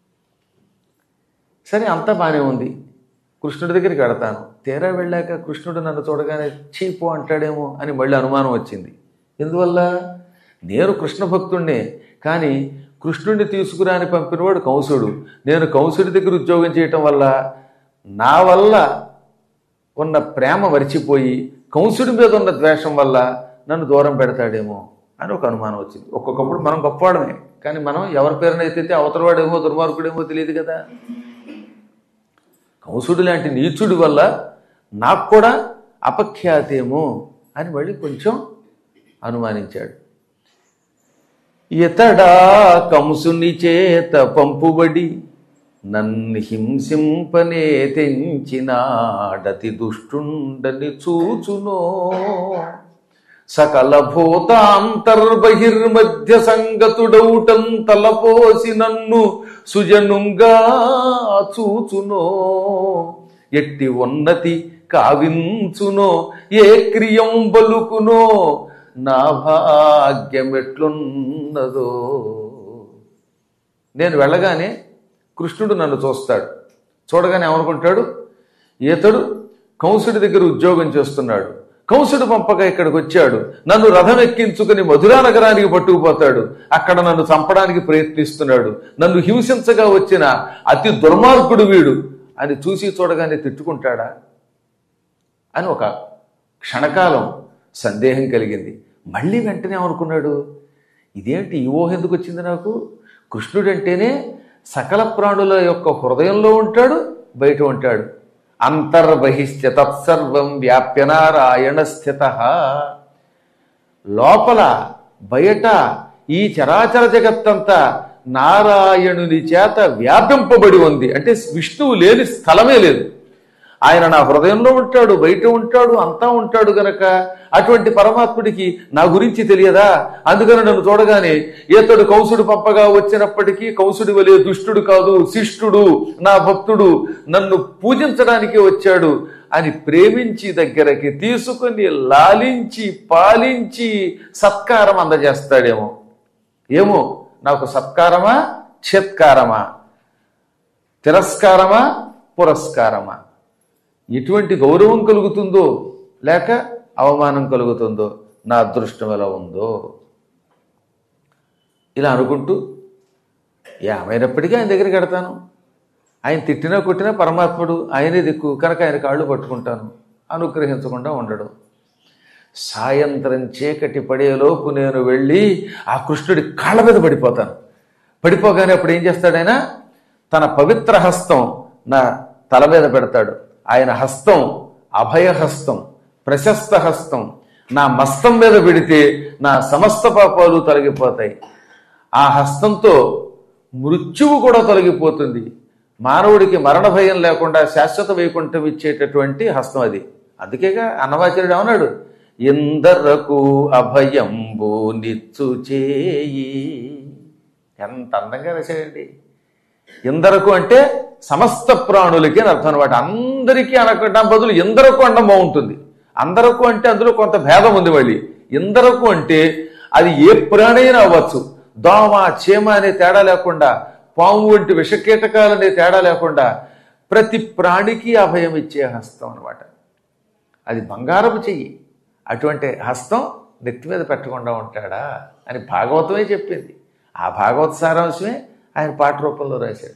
A: సరే అంతా బాగానే ఉంది కృష్ణుడి దగ్గరికి వెడతాను తీరా వెళ్ళాక కృష్ణుడు నన్ను చూడగానే చీపు అంటాడేమో అని మళ్ళీ అనుమానం వచ్చింది ఎందువల్ల నేను కృష్ణ భక్తుణ్ణే కానీ కృష్ణుడిని తీసుకురా అని పంపినవాడు కంసుడు నేను కంసుడి దగ్గర ఉద్యోగం చేయటం వల్ల నా వల్ల ఉన్న ప్రేమ మరిచిపోయి కంసుడి మీద ఉన్న ద్వేషం వల్ల నన్ను దూరం పెడతాడేమో అని ఒక అనుమానం వచ్చింది ఒక్కొక్కప్పుడు మనం గొప్పవాడమే కానీ మనం ఎవరి పేరునైతే అవతలవాడేమో దుర్మార్గుడేమో తెలియదు కదా కంసుడు లాంటి నీచుడి వల్ల నాకు కూడా అపఖ్యాతేమో అని మళ్ళీ కొంచెం అనుమానించాడు ఇతడా కంసుని చేత పంపుబడి నన్ను హింసింపనే తెంచినాడతి దుష్టుండని చూచునో సకల భూతాంతర్బహిర్మధ్య సంగతుడౌటం తలపోసి నన్ను సుజనుంగా చూచునో ఎట్టి ఉన్నతి కావించునో ఏ క్రియం బలుకునో నా భాగ్యమెట్లున్నదో నేను వెళ్ళగానే కృష్ణుడు నన్ను చూస్తాడు చూడగానే ఏమనుకుంటాడు ఈతడు కంసుడి దగ్గర ఉద్యోగం చేస్తున్నాడు కంసుడు పంపగా ఇక్కడికి వచ్చాడు నన్ను రథం ఎక్కించుకుని మధురా నగరానికి పట్టుకుపోతాడు అక్కడ నన్ను చంపడానికి ప్రయత్నిస్తున్నాడు నన్ను హింసించగా వచ్చిన అతి దుర్మార్గుడు వీడు అని చూసి చూడగానే తిట్టుకుంటాడా అని ఒక క్షణకాలం సందేహం కలిగింది మళ్ళీ వెంటనే ఏమనుకున్నాడు ఇదేంటి ఈ ఊహ ఎందుకు వచ్చింది నాకు కృష్ణుడు అంటేనే సకల ప్రాణుల యొక్క హృదయంలో ఉంటాడు బయట ఉంటాడు అంతర్బహిష్ట తత్సర్వం వ్యాప్య నారాయణ స్థిత లోపల బయట ఈ చరాచర జగత్తంతా నారాయణుని చేత వ్యాపింపబడి ఉంది అంటే విష్ణువు లేని స్థలమే లేదు ఆయన నా హృదయంలో ఉంటాడు బయట ఉంటాడు అంతా ఉంటాడు గనక అటువంటి పరమాత్ముడికి నా గురించి తెలియదా అందుకని నన్ను చూడగానే ఏతడు కౌసుడు పంపగా వచ్చినప్పటికీ కౌసుడి వలె దుష్టుడు కాదు శిష్టుడు నా భక్తుడు నన్ను పూజించడానికి వచ్చాడు అని ప్రేమించి దగ్గరకి తీసుకుని లాలించి పాలించి సత్కారం అందజేస్తాడేమో ఏమో నాకు సత్కారమా క్షత్కారమా తిరస్కారమా పురస్కారమా ఎటువంటి గౌరవం కలుగుతుందో లేక అవమానం కలుగుతుందో నా అదృష్టం ఎలా ఉందో ఇలా అనుకుంటూ ఏమైనప్పటికీ ఆయన దగ్గరికి వెడతాను ఆయన తిట్టినా కొట్టినా పరమాత్ముడు ఆయనే దిక్కు కనుక ఆయన కాళ్ళు పట్టుకుంటాను అనుగ్రహించకుండా ఉండడం సాయంత్రం చీకటి పడేలోపు నేను వెళ్ళి ఆ కృష్ణుడి కాళ్ళ మీద పడిపోతాను పడిపోగానే అప్పుడు ఏం చేస్తాడైనా తన పవిత్ర హస్తం నా తల మీద పెడతాడు ఆయన హస్తం అభయహస్తం ప్రశస్త హస్తం నా మస్తం మీద పెడితే నా సమస్త పాపాలు తొలగిపోతాయి ఆ హస్తంతో మృత్యువు కూడా తొలగిపోతుంది మానవుడికి మరణ భయం లేకుండా శాశ్వత వైకుంఠం ఇచ్చేటటువంటి హస్తం అది అందుకేగా అన్నవాచార్యుడు ఏమన్నాడు ఇందరకు అభయంబు నిచ్చు చేయి ఎంత అందంగా రాశాడండి ఇందరకు అంటే సమస్త ప్రాణులకి అని అర్థం అనమాట అందరికీ అనకుండా బదులు ఇందరకు అనడం బాగుంటుంది అందరకు అంటే అందులో కొంత భేదం ఉంది మళ్ళీ ఇందరకు అంటే అది ఏ ప్రాణి అయినా అవ్వచ్చు దోమ చీమ అనే తేడా లేకుండా పాము వంటి విషకీటకాలనే తేడా లేకుండా ప్రతి ప్రాణికి అభయం ఇచ్చే హస్తం అన్నమాట అది బంగారపు చెయ్యి అటువంటి హస్తం నెత్తి మీద పెట్టకుండా ఉంటాడా అని భాగవతమే చెప్పింది ఆ భాగవత సారాంశమే ఆయన పాట రూపంలో రాశాడు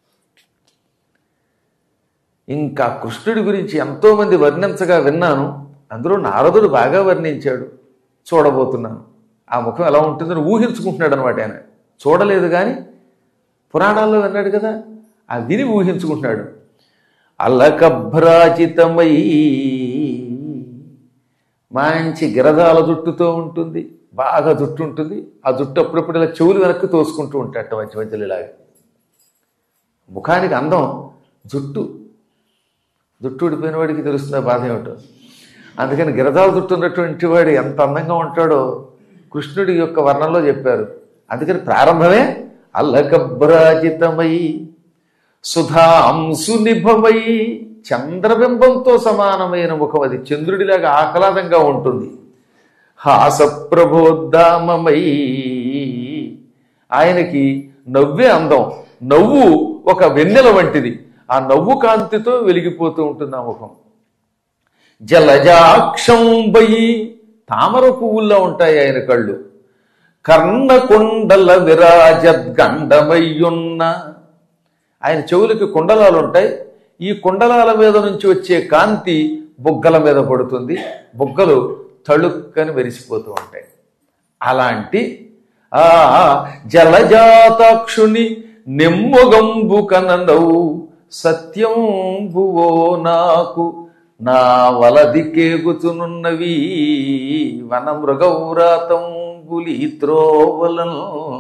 A: ఇంకా కృష్ణుడి గురించి ఎంతోమంది వర్ణించగా విన్నాను అందులో నారదుడు బాగా వర్ణించాడు చూడబోతున్నాను ఆ ముఖం ఎలా ఉంటుందని ఊహించుకుంటున్నాడు అనమాట ఆయన చూడలేదు కానీ పురాణాల్లో విన్నాడు కదా ఆ విని ఊహించుకుంటున్నాడు అల్లకభ్రాజితమై మంచి గిరదాల జుట్టుతో ఉంటుంది బాగా జుట్టు ఉంటుంది ఆ జుట్టు అప్పుడప్పుడు ఇలా చెవులు వెనక్కి తోసుకుంటూ ఉంటాడట మధ్య మధ్యలో ఇలాగా ముఖానికి అందం జుట్టు జుట్టు ఊడిపోయిన వాడికి తెలుస్తుంది ఆ బాధ ఏమిటో అందుకని గిరదాల జుట్టు ఉన్నటువంటి వాడు ఎంత అందంగా ఉంటాడో కృష్ణుడి యొక్క వర్ణంలో చెప్పారు అందుకని ప్రారంభమే అల్లకభ్రాజితమై సుధాంసు నిభమై చంద్రబింబంతో సమానమైన ముఖం అది చంద్రుడిలాగా ఆహ్లాదంగా ఉంటుంది హాసప్రబోద్ధామమై ఆయనకి నవ్వే అందం నవ్వు ఒక వెన్నెల వంటిది ఆ నవ్వు కాంతితో వెలిగిపోతూ ఉంటుంది ఆ ముఖం జలజాక్షంబై తామర పువ్వుల్లో ఉంటాయి ఆయన కళ్ళు కర్ణకొండల విరాజద్గండమయ్యున్న ఆయన చెవులకి కుండలాలు ఉంటాయి ఈ కుండలాల మీద నుంచి వచ్చే కాంతి బుగ్గల మీద పడుతుంది బుగ్గలు తళుక్కని మెరిసిపోతూ ఉంటాయి అలాంటి ఆ జలజాతాక్షుని నెమ్మొగంబు కననవు సత్యంబువో నాకు నా వలదికేగుతునున్నవి వన మృగౌరాతంబులి త్రోవలను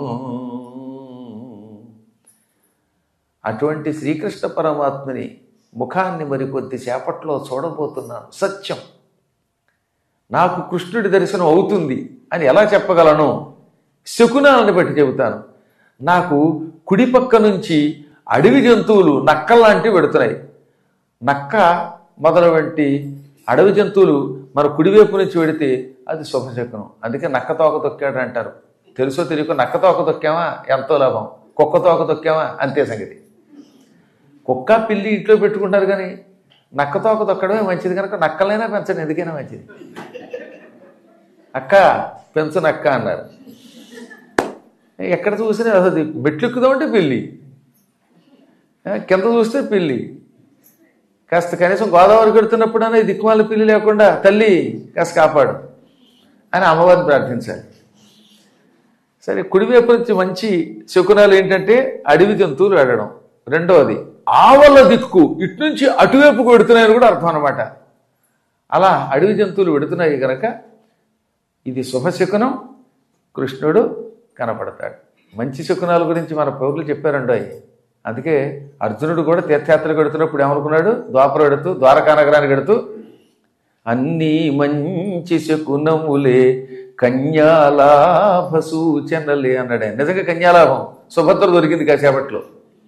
A: అటువంటి శ్రీకృష్ణ పరమాత్మని ముఖాన్ని మరికొద్ది సేపట్లో చూడబోతున్నాను సత్యం నాకు కృష్ణుడి దర్శనం అవుతుంది అని ఎలా చెప్పగలను శకునాలను బట్టి చెబుతాను నాకు కుడి పక్క నుంచి అడవి జంతువులు నక్కల్లాంటివి పెడుతున్నాయి నక్క మొదలు వంటి అడవి జంతువులు మన కుడివైపు నుంచి వెడితే అది శుభశకునం అందుకే నక్క తోక తొక్కాడు అంటారు తెలుసో తెలియక నక్క తోక తొక్కామా ఎంతో లాభం కుక్క తోక తొక్కామా అంతే సంగతి కుక్క పిల్లి ఇంట్లో పెట్టుకుంటారు కానీ నక్క తోక తొక్కడమే మంచిది కనుక నక్కలైనా పెంచండి ఎందుకైనా మంచిది అక్క పెంచు నక్క అన్నారు ఎక్కడ చూసినా అసలు మెట్లు ఎక్కుదామంటే పిల్లి ఆ, కింద చూస్తే పిల్లి కాస్త కనీసం గోదావరి కడుతున్నప్పుడైనా ఈ దిక్కుమాల పిల్లి లేకుండా తల్లి కాస్త కాపాడు అని అమ్మవారిని ప్రార్థించాలి సరే కుడివైపు నుంచి మంచి శకునాలు ఏంటంటే అడవి జంతువులు ఆడడం రెండవది ఆవల దిక్కు ఇటు నుంచి అటువైపు కొడుతున్నాయని కూడా అర్థం అనమాట అలా అడవి జంతువులు పెడుతున్నాయి కనుక ఇది శుభశకునం కృష్ణుడు కనపడతాడు మంచి శకునాల గురించి మన పౌరులు చెప్పారండో అందుకే అర్జునుడు కూడా తీర్థయాత్ర గడుతున్నప్పుడు ఏమనుకున్నాడు ద్వాపర గడుతూ ద్వారకానగరానికి గడుతూ అన్నీ మంచి శకునములే కన్యాలాభ సూచనలే అన్నాడు ఆయన. నిజంగా కన్యాలాభం సుభద్ర దొరికింది కాసేపట్లో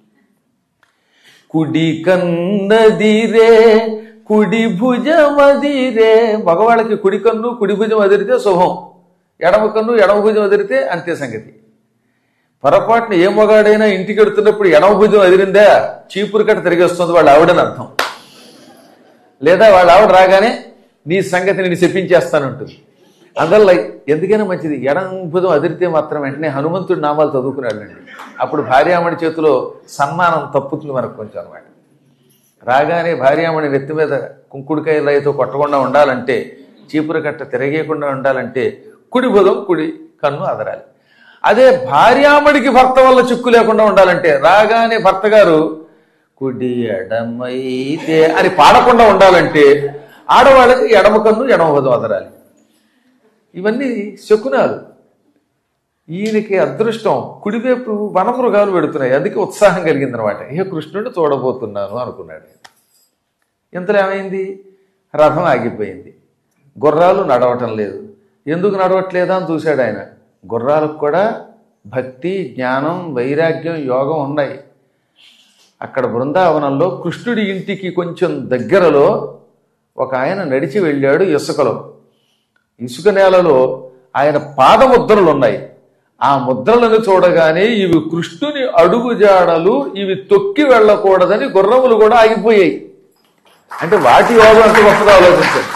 A: కుడి కన్నదిరే కుడి భుజమదిరే మగవాళ్ళకి కుడి కన్ను కుడి భుజం అదిరితే శుభం ఎడమ కన్ను ఎడమ భుజం అదిరితే అంతే సంగతి పొరపాటున ఏ మగాడైనా ఇంటికి వెడుతున్నప్పుడు ఎడమ భుజం అదిరిందా చీపురు కట్ట తిరిగేస్తుంది వాళ్ళ ఆవిడని అర్థం లేదా వాళ్ళ ఆవిడ రాగానే నీ సంగతి నేను చెప్పించేస్తానంటుంది అందువల్ల ఎందుకైనా మంచిది ఎడం భుజం అదిరితే మాత్రం వెంటనే హనుమంతుడి నామాలు చదువుకున్నాడండి అప్పుడు భార్యామణి చేతిలో సన్మానం తప్పుతుంది మనకు కొంచెం అనమాట రాగానే భార్యామణి నెత్తి మీద కుంకుడికాయ రాయితో కొట్టకుండా ఉండాలంటే చీపురు కట్ట తిరగేయకుండా ఉండాలంటే కుడి భుజం కుడి కన్ను అదరాలి అదే భార్యామణికి భర్త వల్ల చిక్కు లేకుండా ఉండాలంటే రాగానే భర్త గారు కుడి ఎడమైతే అని పాడకుండా ఉండాలంటే ఆడవాళ్ళకి ఎడమ కన్ను ఎడమ భుజం అదరాలి ఇవన్నీ శకునాలు ఈయనకి అదృష్టం కుడివైపు వనమృగాలు పెడుతున్నాయి అందుకే ఉత్సాహం కలిగిందనమాట ఏ కృష్ణుడిని చూడబోతున్నాను అనుకున్నాడు ఇంతలో ఏమైంది రథం ఆగిపోయింది గుర్రాలు నడవటం లేదు ఎందుకు నడవట్లేదా అని చూశాడు ఆయన గుర్రాలకు కూడా భక్తి జ్ఞానం వైరాగ్యం యోగం ఉన్నాయి అక్కడ బృందావనంలో కృష్ణుడి ఇంటికి కొంచెం దగ్గరలో ఒక ఆయన నడిచి వెళ్ళాడు ఇసుకలో ఇసుక నేలలో ఆయన పాదముద్రలు ఉన్నాయి ఆ ముద్రలను చూడగానే ఇవి కృష్ణుని అడుగు జాడలు ఇవి తొక్కి వెళ్ళకూడదని గుర్రములు కూడా ఆగిపోయాయి అంటే వాటి యోగం అంత గొప్పగా ఆలోచించారు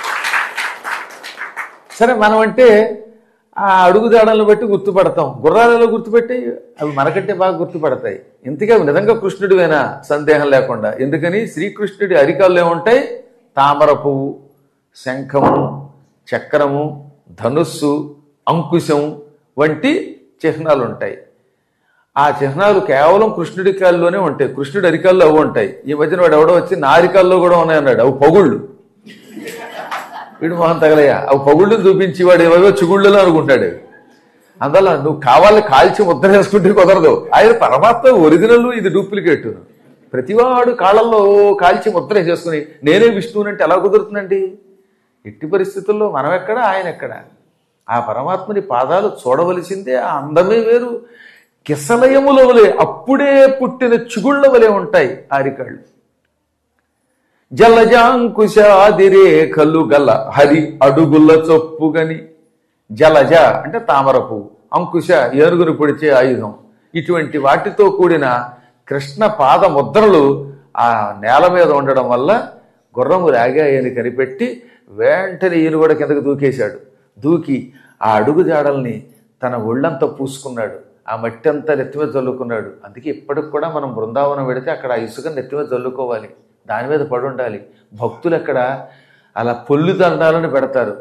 A: సరే మనం అంటే ఆ అడుగుదాడలను బట్టి గుర్తుపడతాం గుర్రాలలో గుర్తుపెట్టి అవి మనకంటే బాగా గుర్తుపడతాయి ఇంతగా నిజంగా కృష్ణుడివేనా సందేహం లేకుండా ఎందుకని శ్రీకృష్ణుడి అరికాల్లో ఏముంటాయి తామర పువ్వు శంఖము చక్రము ధనుస్సు అంకుశం వంటి చిహ్నాలు ఉంటాయి ఆ చిహ్నాలు కేవలం కృష్ణుడి కాల్లోనే ఉంటాయి కృష్ణుడి అరికాల్లో అవి ఉంటాయి ఈ మధ్యన వాడు ఎవడో వచ్చి నా అరికాల్లో కూడా ఉన్నాయన్నాడు అవి పొగుళ్ళు వీడు మొహం తగలయ్యా అవి పగుళ్ళు చూపించి వాడు ఏవేవో చిగుళ్ళలో అనుకుంటాడు అందువల్ల నువ్వు కావాలి కాల్చి ముద్ర వేసుకుంటే కుదరదు ఆయన పరమాత్మ ఒరిజినల్ ఇది డూప్లికేట్ ప్రతివాడు కాళ్ళల్లో కాల్చి ముద్ర వేసేసుకుని నేనే విష్ణువునంటే ఎలా కుదురుతుందండి ఎట్టి పరిస్థితుల్లో మనం ఎక్కడ ఆయన ఎక్కడ ఆ పరమాత్మని పాదాలు చూడవలసిందే ఆ అందమే వేరు కిసలయముల వలె అప్పుడే పుట్టిన చిగుళ్ళ వలె ఉంటాయి ఆరికాళ్ళు జలజాంకుశాదిరేఖలు గల హరి అడుగుల చొప్పుగని జలజ అంటే తామర పువ్వు అంకుశ ఏనుగును పొడిచే ఆయుధం ఇటువంటి వాటితో కూడిన కృష్ణ పాద ముద్రలు ఆ నేల మీద ఉండడం వల్ల గుర్రము లాగాయని కనిపెట్టి వెంటనే ఈయన కూడా కిందకు దూకేశాడు దూకి ఆ అడుగు జాడల్ని తన ఒళ్ళంతా పూసుకున్నాడు ఆ మట్టి అంతా నెత్తి మీద చల్లుకున్నాడు అందుకే ఇప్పటికి కూడా మనం బృందావనం వెడితే అక్కడ ఆ ఇసుక నెత్తి మీద చల్లుకోవాలి దాని మీద పడి ఉండాలి భక్తులు అక్కడ అలా పొల్లు దండాలని పెడతారు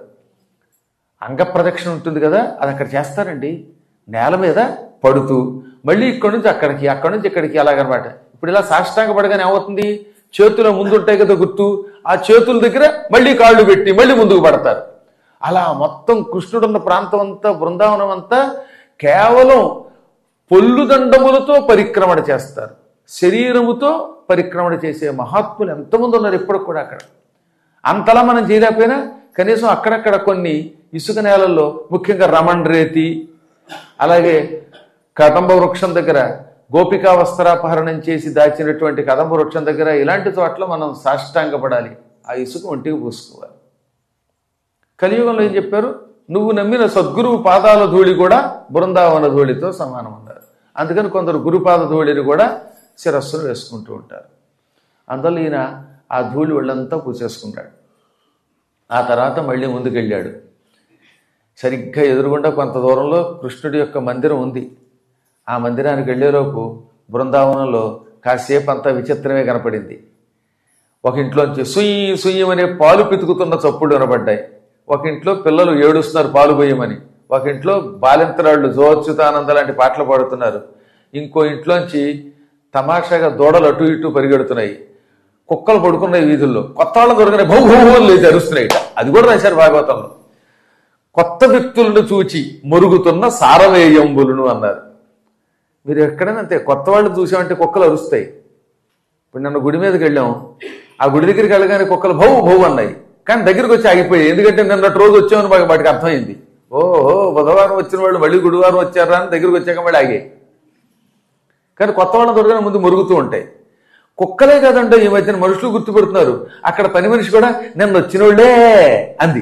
A: అంగప్రదక్షిణ ఉంటుంది కదా అది అక్కడ చేస్తారండి నేల మీద పడుతూ మళ్ళీ ఇక్కడి నుంచి అక్కడికి అక్కడి నుంచి ఇక్కడికి అలాగనమాట ఇప్పుడు ఇలా సాష్టాంగ పడగానే ఏమవుతుంది చేతుల ముందు ఉంటాయి కదా గుర్తు ఆ చేతుల దగ్గర మళ్ళీ కాళ్ళు పెట్టి మళ్ళీ ముందుకు పడతారు అలా మొత్తం కృష్ణుడున్న ప్రాంతం అంతా బృందావనం అంతా కేవలం పొల్లు దండములతో పరిక్రమణ చేస్తారు శరీరముతో పరిక్రమణ చేసే మహాత్ములు ఎంతమంది ఉన్నారు ఇప్పటికి కూడా అక్కడ అంతలా మనం చేయలేకపోయినా కనీసం అక్కడక్కడ కొన్ని ఇసుక నేలల్లో ముఖ్యంగా రమణ్ రేతి అలాగే కదంబ వృక్షం దగ్గర గోపికా వస్త్రాపహరణం చేసి దాచినటువంటి కదంబ వృక్షం దగ్గర ఇలాంటి చోట్ల మనం సాష్టాంగపడాలి ఆ ఇసుక ఒంటికి పూసుకోవాలి కలియుగంలో ఏం చెప్పారు నువ్వు నమ్మిన సద్గురువు పాదాల ధూళి కూడా బృందావన ధూళితో సమానం అన్నారు అందుకని కొందరు గురుపాద ధూళిని కూడా శిరస్సును వేసుకుంటూ ఉంటారు అందువల్ల ఈయన ఆ ధూళి ఒళ్ళంతా పూసేసుకుంటాడు ఆ తర్వాత మళ్ళీ ముందుకెళ్ళాడు సరిగ్గా ఎదురుగుండా కొంత దూరంలో కృష్ణుడి యొక్క మందిరం ఉంది ఆ మందిరానికి వెళ్ళేలోపు బృందావనంలో కాసేపు అంతా విచిత్రమే కనపడింది ఒక ఇంట్లోంచి సుయ్యి సుయ్యం అనే పాలు పితుకుతున్న చప్పుళ్ళు వినబడ్డాయి ఒక ఇంట్లో పిల్లలు ఏడుస్తున్నారు పాలు పోయమని ఒక ఇంట్లో బాలింతరాళ్ళు జోచ్యుతానంద లాంటి పాటలు పాడుతున్నారు ఇంకో ఇంట్లోంచి తమాషాగా దూడలు అటు ఇటు పరిగెడుతున్నాయి కుక్కలు పడుకున్నాయి వీధుల్లో కొత్త వాళ్ళు దొరకనే భౌ భౌ లేచి అరుస్తున్నాయి అది కూడా రాశారు భాగవతంలో కొత్త వ్యక్తులను చూచి మురుగుతున్న సారవేయంబులను అన్నారు మీరు ఎక్కడైనా అంతే కొత్త వాళ్ళు చూసామంటే కుక్కలు అరుస్తాయి ఇప్పుడు నన్ను గుడి మీదకి వెళ్ళాం ఆ గుడి దగ్గరికి వెళ్ళగానే కుక్కలు భౌ భౌ అన్నాయి కానీ దగ్గరికి వచ్చి ఆగిపోయాయి ఎందుకంటే నిన్నటి రోజు వచ్చామని మాకు వాటికి అర్థమైంది ఓహో బుధవారం వచ్చిన వాళ్ళు మళ్ళీ గుడివారం వచ్చారా అని దగ్గరికి వచ్చాక మళ్ళీ ఆగాయి కానీ కొత్త వాళ్ళని దొరకని ముందు మురుగుతూ ఉంటాయి కుక్కలే కాదంటే ఈ మధ్యన మనుషులు గుర్తుపెడుతున్నారు అక్కడ పని మనిషి కూడా నిన్న వచ్చిన వాళ్ళే అంది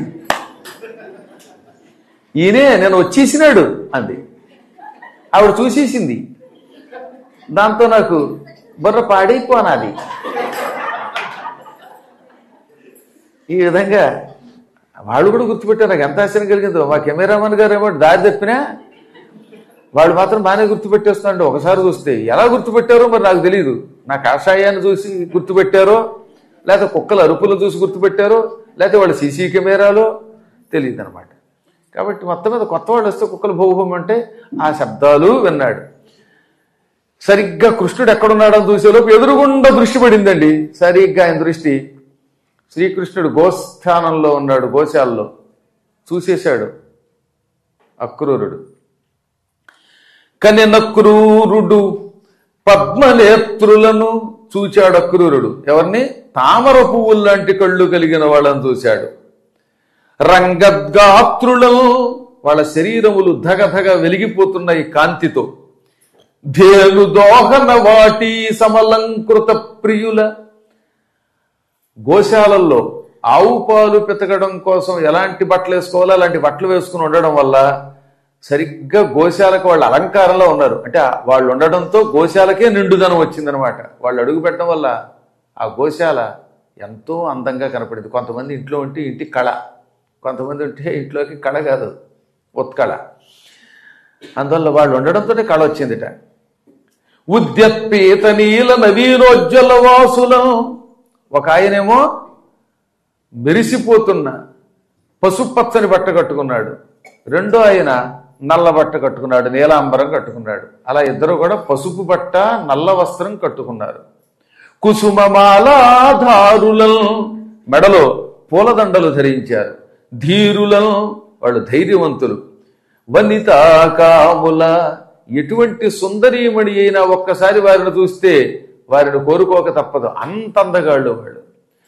A: ఈయనే నేను వచ్చేసినాడు అంది ఆవిడ చూసేసింది దాంతో నాకు బుర్ర పాడైపోనాది ఈ విధంగా వాళ్ళు కూడా గుర్తుపెట్టారు నాకు ఎంత ఆశ్చర్యం కలిగిందో మా కెమెరామన్ గారు ఏమో దారి తప్పినా వాళ్ళు మాత్రం బాగానే గుర్తుపెట్టేస్తున్నాడు ఒకసారి చూస్తే ఎలా గుర్తుపెట్టారో మరి నాకు తెలియదు నా కాషాయాన్ని చూసి గుర్తుపెట్టారో లేకపోతే కుక్కల అరుపులు చూసి గుర్తుపెట్టారో లేకపోతే వాళ్ళ సీసీ కెమెరాలో తెలియదు అనమాట కాబట్టి మొత్తం మీద కొత్త వాళ్ళు వస్తే కుక్కలు భౌభం అంటే ఆ శబ్దాలు విన్నాడు సరిగ్గా కృష్ణుడు ఎక్కడున్నాడని చూసేలోపు ఎదురుగుండా దృష్టి పడిందండి సరిగ్గా ఆయన దృష్టి శ్రీకృష్ణుడు గోస్థానంలో ఉన్నాడు గోశాలలో చూసేశాడు అక్రూరుడు కనెనక్రూరుడు పద్మనేత్రులను చూచాడు అక్రూరుడు ఎవరిని తామర పువ్వులు లాంటి కళ్ళు కలిగిన వాళ్ళని చూశాడు రంగద్గాత్రులను వాళ్ళ శరీరములు ధగధగ వెలిగిపోతున్నాయి కాంతితో ధేను దోహన వాటి సమలంకృత ప్రియుల గోశాలల్లో ఆవు పాలు పితకడం కోసం ఎలాంటి బట్టలు వేసుకోవాలో అలాంటి బట్టలు వేసుకుని ఉండడం వల్ల సరిగ్గా గోశాలకు వాళ్ళు అలంకారంలో ఉన్నారు అంటే వాళ్ళు ఉండడంతో గోశాలకే నిండుదనం వచ్చిందనమాట వాళ్ళు అడుగు పెట్టడం వల్ల ఆ గోశాల ఎంతో అందంగా కనపడింది కొంతమంది ఇంట్లో ఉంటే ఇంటి కళ కొంతమంది ఉంటే ఇంట్లోకి కళ కాదు ఉత్కళ అందువల్ల వాళ్ళు ఉండడంతోనే కళ వచ్చిందిట ఉద్యత్పీత నీల నవీనోజ్వల వాసులం ఒక ఆయనేమో మెరిసిపోతున్న పసుపచ్చని బట్ట కట్టుకున్నాడు రెండో ఆయన నల్ల బట్ట కట్టుకున్నాడు నీలాంబరం కట్టుకున్నాడు అలా ఇద్దరు కూడా పసుపు బట్ట నల్ల వస్త్రం కట్టుకున్నారు కుసుమమాలాధారులను మెడలో పూలదండలు ధరించారు ధీరులను వాళ్ళు ధైర్యవంతులు వనితా కాముల ఎటువంటి సుందరీమణి అయినా ఒక్కసారి వారిని చూస్తే వారిని కోరుకోక తప్పదు అంత అందగాళ్ళు వాళ్ళు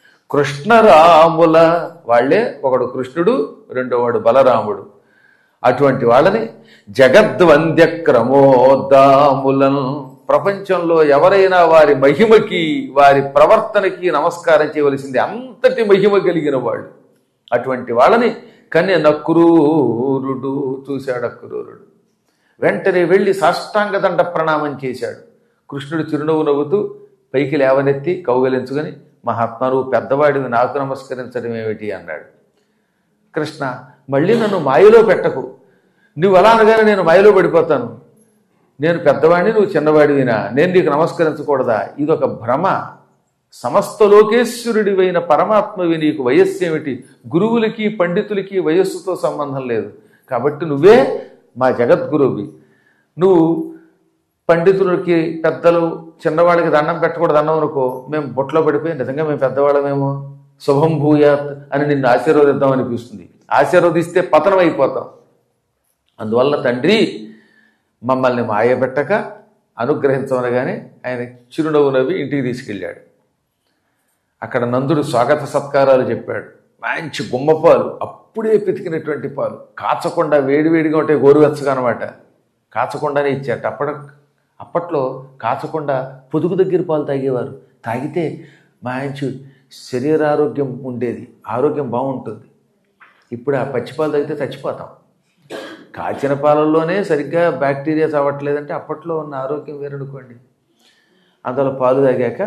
A: కృష్ణరాముల వాళ్ళే ఒకడు కృష్ణుడు రెండోవాడు బలరాముడు అటువంటి వాళ్ళని జగద్వంద్య క్రమోద్దాములను ప్రపంచంలో ఎవరైనా వారి మహిమకి వారి ప్రవర్తనకి నమస్కారం చేయవలసింది అంతటి మహిమ కలిగిన వాళ్ళు అటువంటి వాళ్ళని కన్య నక్రూరుడు చూశాడు అక్రూరుడు వెంటనే వెళ్ళి సాష్టాంగ దండ ప్రణామం చేశాడు కృష్ణుడు చిరునవ్వు నవ్వుతూ పైకి లేవనెత్తి కౌగలించుకొని మహాత్మా నువ్వు పెద్దవాడివి నాకు నమస్కరించడం ఏమిటి అన్నాడు కృష్ణ మళ్ళీ నన్ను మాయలో పెట్టకు నువ్వు అలా అనగానే నేను మాయలో పడిపోతాను నేను పెద్దవాడిని నువ్వు చిన్నవాడివినా నేను నీకు నమస్కరించకూడదా ఇది ఒక భ్రమ సమస్త లోకేశ్వరుడివైన పరమాత్మవి నీకు వయస్సు ఏమిటి గురువులకి పండితులకి వయస్సుతో సంబంధం లేదు కాబట్టి నువ్వే మా జగద్గురువి నువ్వు పండితులకి పెద్దలు చిన్నవాళ్ళకి దండం పెట్టకూడదు అన్నావు అనుకో మేము బొట్లో పడిపోయి నిజంగా మేము పెద్దవాళ్ళమేమో శుభం భూయాత్ అని నిన్ను ఆశీర్వదిద్దాం అనిపిస్తుంది ఆశీర్వదిస్తే పతనం అయిపోతాం అందువల్ల తండ్రి మమ్మల్ని మాయబెట్టక అనుగ్రహించమనగానే ఆయన చిరునవ్వు నవ్వి ఇంటికి తీసుకెళ్ళాడు అక్కడ నందుడు స్వాగత సత్కారాలు చెప్పాడు మంచి గుమ్మపాలు అప్పుడే పితికినటువంటి పాలు కాచకుండా వేడివేడిగా ఉంటే గోరువెచ్చగా అనమాట కాచకుండానే ఇచ్చాట అప్పటి అప్పట్లో కాచకుండా పొదుగు దగ్గర పాలు తాగేవారు తాగితే మంచి శరీరారోగ్యం ఉండేది ఆరోగ్యం బాగుంటుంది ఇప్పుడు ఆ పచ్చిపాలు తాగితే చచ్చిపోతాం కాచిన పాలల్లోనే సరిగ్గా బ్యాక్టీరియా చావట్లేదంటే అప్పట్లో ఉన్న ఆరోగ్యం వేరనుకోండి అందులో పాలు తాగాక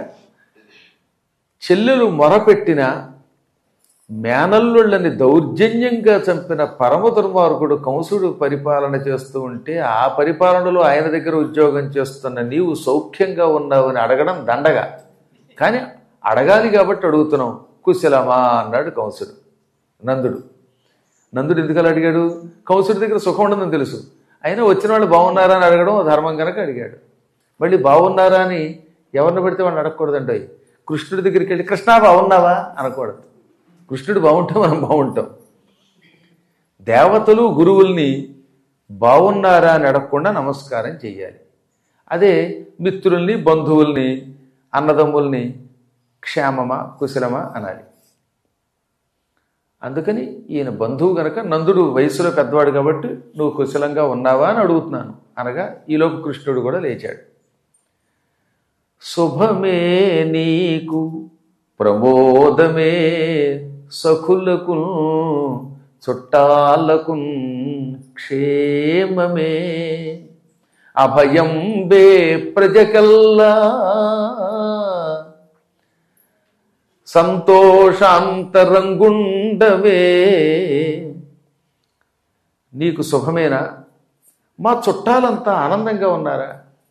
A: చెల్లెలు మొరపెట్టిన మేనల్లుళ్ళని దౌర్జన్యంగా చంపిన పరమ దుర్మార్గుడు కంసుడు పరిపాలన చేస్తూ ఉంటే ఆ పరిపాలనలో ఆయన దగ్గర ఉద్యోగం చేస్తున్న నీవు సౌఖ్యంగా ఉన్నావని అడగడం దండగా కానీ అడగాలి కాబట్టి అడుగుతున్నాం కుశలమా అన్నాడు కంసుడు నందుడు నందుడు ఎందుకలా అడిగాడు కంసుడి దగ్గర సుఖం ఉండదని తెలుసు అయినా వచ్చిన వాళ్ళు బాగున్నారా అని అడగడం ధర్మం కనుక అడిగాడు మళ్ళీ బాగున్నారా అని ఎవరిని పెడితే వాళ్ళని అడగకూడదండి కృష్ణుడి దగ్గరికి వెళ్ళి కృష్ణ బాగున్నావా అనకూడదు కృష్ణుడు బాగుంటాం మనం బాగుంటాం దేవతలు గురువుల్ని బాగున్నారా అని అడగకుండా నమస్కారం చెయ్యాలి అదే మిత్రుల్ని బంధువుల్ని అన్నదమ్ముల్ని క్షేమమా కుశలమా అనాలి అందుకని ఈయన బంధువు గనక నందుడు వయసులో పెద్దవాడు కాబట్టి నువ్వు కుశలంగా ఉన్నావా అని అడుగుతున్నాను అనగా ఈలోపు కృష్ణుడు కూడా లేచాడు శుభమే నీకు ప్రమోదమే సఖులకు చుట్టాలకు క్షేమమే అభయం బే ప్రజకల్లా సంతోషాంతరంగుండవే నీకు శుభమేనా మా చుట్టాలంతా ఆనందంగా ఉన్నారా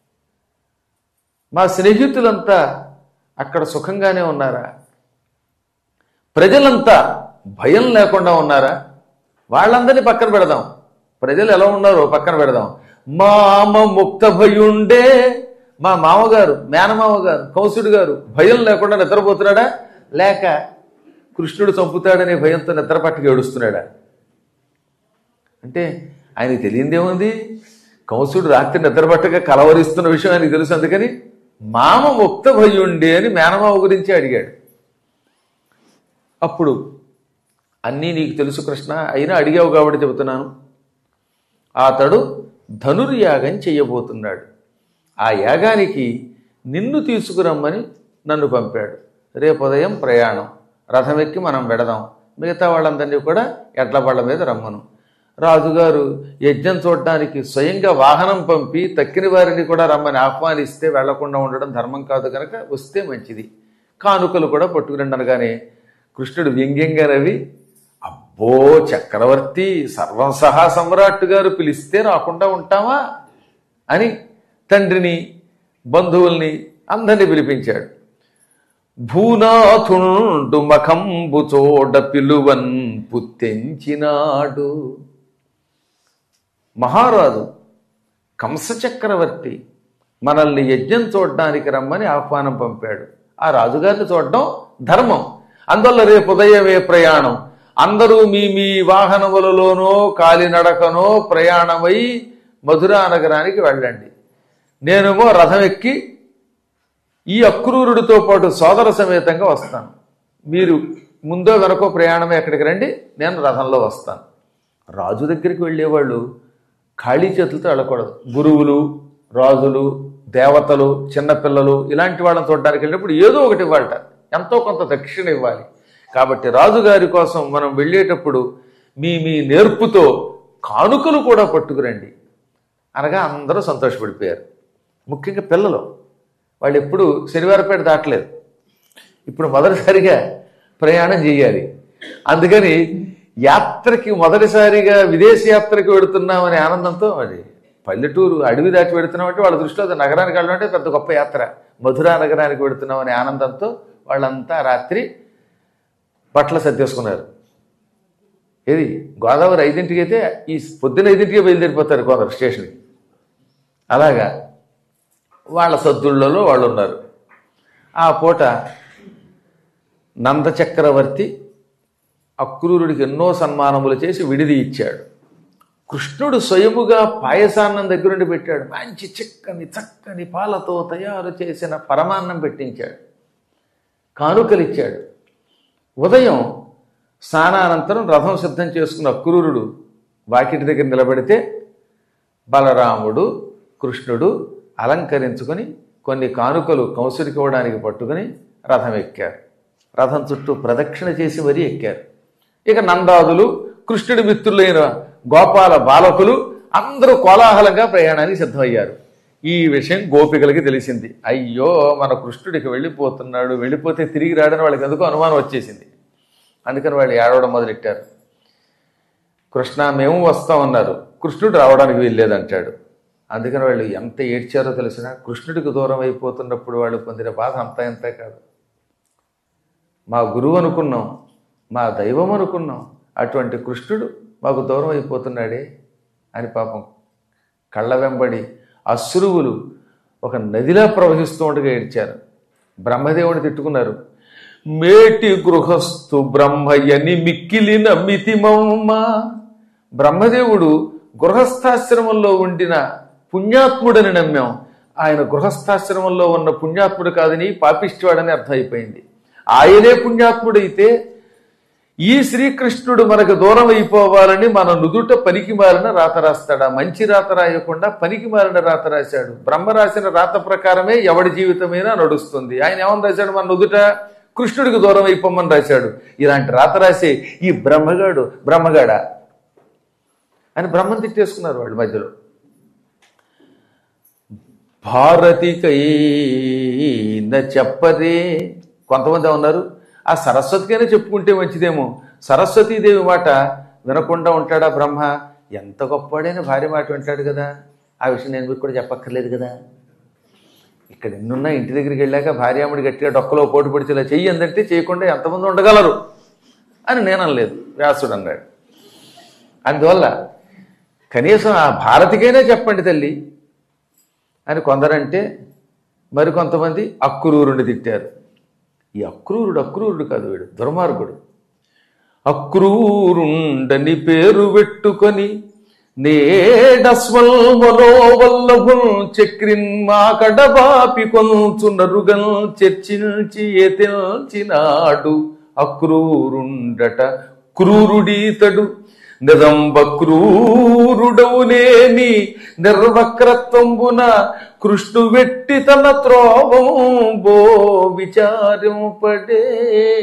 A: మా స్నేహితులంతా అక్కడ సుఖంగానే ఉన్నారా ప్రజలంతా భయం లేకుండా ఉన్నారా వాళ్ళందరినీ పక్కన పెడదాం ప్రజలు ఎలా ఉన్నారో పక్కన పెడదాం మామ ముక్త భయుండే మా మామగారు మేనమామ గారు కౌసుడు గారు భయం లేకుండా నిద్రపోతున్నాడా లేక కృష్ణుడు చంపుతాడనే భయంతో నిద్ర పట్టుకు ఏడుస్తున్నాడా అంటే ఆయనకి తెలియందేముంది కంసుడు రాత్రి నిద్రపట్టక కలవరిస్తున్న విషయం ఆయనకి తెలుసు అందుకని మామ ముక్త భయుండే అని మేనమామ గురించి అడిగాడు అప్పుడు అన్నీ నీకు తెలుసు కృష్ణ అయినా అడిగావు కాబట్టి చెబుతున్నాను అతడు ధనుర్యాగం చెయ్యబోతున్నాడు ఆ యాగానికి నిన్ను తీసుకురమ్మని నన్ను పంపాడు రేపు ఉదయం ప్రయాణం రథం ఎక్కి మనం వెడదాం మిగతా వాళ్ళందరినీ కూడా ఎడ్ల బళ్ళ మీద రమ్మను రాజుగారు యజ్ఞం చూడడానికి స్వయంగా వాహనం పంపి తక్కిన వారిని కూడా రమ్మని ఆహ్వానిస్తే వెళ్లకుండా ఉండడం ధర్మం కాదు కనుక వస్తే మంచిది కానుకలు కూడా పట్టుకురండి అనగానే కృష్ణుడు వ్యంగ్యంగా నవ్వి అబ్బో చక్రవర్తి సర్వం సహా సమ్రాట్ గారు పిలిస్తే రాకుండా ఉంటామా అని తండ్రిని బంధువుల్ని అందరినీ పిలిపించాడు భూనాథుండు మఖంబు చోడ పిలువన్ పుత్తెంచినాడు మహారాజు కంస చక్రవర్తి మనల్ని యజ్ఞం చూడడానికి రమ్మని ఆహ్వానం పంపాడు ఆ రాజుగారిని చూడడం ధర్మం అందువల్ల రేపు ఉదయమే ప్రయాణం అందరూ మీ మీ వాహనములలోనో కాలినడకనో ప్రయాణమై మధురా నగరానికి వెళ్ళండి నేనేమో రథం ఎక్కి ఈ అక్రూరుడితో పాటు సోదర సమేతంగా వస్తాను మీరు ముందో వెనకో ప్రయాణమే ఎక్కడికి రండి నేను రథంలో వస్తాను రాజు దగ్గరికి వెళ్ళేవాళ్ళు ఖాళీ చేతులతో వెళ్ళకూడదు గురువులు రాజులు దేవతలు చిన్నపిల్లలు ఇలాంటి వాళ్ళని చూడడానికి వెళ్ళినప్పుడు ఏదో ఒకటి ఇవ్వాలట ఎంతో కొంత దక్షిణ ఇవ్వాలి కాబట్టి రాజుగారి కోసం మనం వెళ్ళేటప్పుడు మీ మీ నేర్పుతో కానుకలు కూడా పట్టుకురండి అనగా అందరూ సంతోషపడిపోయారు ముఖ్యంగా పిల్లలు వాళ్ళు ఎప్పుడు శనివారపేట దాటలేదు ఇప్పుడు మొదటిసారిగా ప్రయాణం చేయాలి అందుకని యాత్రకి మొదటిసారిగా విదేశీ యాత్రకి వెడుతున్నామనే ఆనందంతో అది పల్లెటూరు అడవి దాటి వెడుతున్నామంటే వాళ్ళ దృష్టిలో అది నగరానికి వెళ్ళడం అంటే పెద్ద గొప్ప యాత్ర మధురా నగరానికి వెడుతున్నామనే ఆనందంతో వాళ్ళంతా రాత్రి బట్టలు సర్దేసుకున్నారు ఏది గోదావరి ఐదింటికి అయితే ఈ పొద్దున ఐదింటికి బయలుదేరిపోతారు కొందరు స్టేషన్కి అలాగా వాళ్ళ సద్దుళ్లలో వాళ్ళు ఉన్నారు ఆ పూట నంద చక్రవర్తి అక్రూరుడికి ఎన్నో సన్మానములు చేసి విడిది ఇచ్చాడు కృష్ణుడు స్వయముగా పాయసాన్నం దగ్గరుండి పెట్టాడు మంచి చిక్కని చక్కని పాలతో తయారు చేసిన పరమాన్నం పెట్టించాడు కానుకలు ఇచ్చాడు ఉదయం స్నానానంతరం రథం సిద్ధం చేసుకున్న అక్రూరుడు వాకిటి దగ్గర నిలబడితే బలరాముడు కృష్ణుడు అలంకరించుకొని కొన్ని కానుకలు కంసుడికి ఇవ్వడానికి పట్టుకుని రథం ఎక్కారు రథం చుట్టూ ప్రదక్షిణ చేసి మరీ ఎక్కారు ఇక నందాదులు కృష్ణుడి మిత్రులైన గోపాల బాలకులు అందరూ కోలాహలంగా ప్రయాణానికి సిద్ధమయ్యారు ఈ విషయం గోపికలకి తెలిసింది అయ్యో మన కృష్ణుడికి వెళ్ళిపోతున్నాడు వెళ్ళిపోతే తిరిగి రాడని వాళ్ళకి ఎందుకో అనుమానం వచ్చేసింది అందుకని వాళ్ళు ఏడవడం మొదలెట్టారు కృష్ణ మేము వస్తామన్నారు కృష్ణుడు రావడానికి వీల్లేదంటాడు అందుకని వాళ్ళు ఎంత ఏడ్చారో తెలిసిన కృష్ణుడికి దూరం అయిపోతున్నప్పుడు వాళ్ళు పొందిన బాధ అంతా ఇంత కాదు మా గురువు అనుకున్నాం మా దైవం అనుకున్నాం అటువంటి కృష్ణుడు మాకు దూరం అయిపోతున్నాడే అని పాపం కళ్ళ వెంబడి అశ్రువులు ఒక నదిలా ప్రవహిస్తూ ఉండగా ఏడ్చారు బ్రహ్మదేవుని తిట్టుకున్నారు మేటి గృహస్థు బ్రహ్మయ్యని మిక్కిలిన మితిమమ్మ బ్రహ్మదేవుడు గృహస్థాశ్రమంలో ఉండిన పుణ్యాత్ముడని నమ్మాం ఆయన గృహస్థాశ్రమంలో ఉన్న పుణ్యాత్ముడు కాదని పాపిష్టివాడని అర్థమైపోయింది ఆయనే పుణ్యాత్ముడైతే ఈ శ్రీకృష్ణుడు మనకు దూరం అయిపోవాలని మన నుదుట పనికి మారిన రాత రాస్తాడా మంచి రాత రాయకుండా పనికి మారిన రాత రాశాడు బ్రహ్మ రాసిన రాత ప్రకారమే ఎవడి జీవితమైనా నడుస్తుంది ఆయన ఏమని రాశాడు మన నుదుట కృష్ణుడికి దూరం అయిపోమని రాశాడు ఇలాంటి రాత రాసే ఈ బ్రహ్మగాడు బ్రహ్మగాడా అని బ్రహ్మను తిట్టేసుకున్నారు వాళ్ళు మధ్యలో భారతికైన చెప్పరే కొంతమంది ఉన్నారు ఆ సరస్వతికైనా చెప్పుకుంటే మంచిదేమో సరస్వతీదేవి మాట వినకుండా ఉంటాడా బ్రహ్మ ఎంత గొప్పవాడైనా భార్య మాట వింటాడు కదా ఆ విషయం నేను మీకు కూడా చెప్పక్కర్లేదు కదా ఇక్కడ ఎన్నున్నా ఇంటి దగ్గరికి వెళ్ళాక భార్యాముడి గట్టిగా డొక్కలో పోటు పడితే ఇలా చెయ్యి అందంటే చేయకుండా ఎంతమంది ఉండగలరు అని నేను అనలేదు వ్యాసుడు అన్నాడు అందువల్ల కనీసం ఆ భారతికైనా చెప్పండి తల్లి అని కొందరంటే మరికొంతమంది అక్రూరుని తిట్టారు ఈ అక్రూరుడు అక్రూరుడు కాదు వీడు దుర్మార్గుడు అక్రూరుండని పేరు పెట్టుకొని నేడస్వల్ మనోవల్లభుల్ చక్రిన్ మా కడబాపి కొంచు నరుగల్ చర్చించి ఎతిల్చినాడు అక్రూరుండట క్రూరుడీతడు నిదంబ క్రూరుడవునేని నిర్వక్రత్వంబున కృష్ణు వెట్టి తన త్రోవంబో విచారింపడే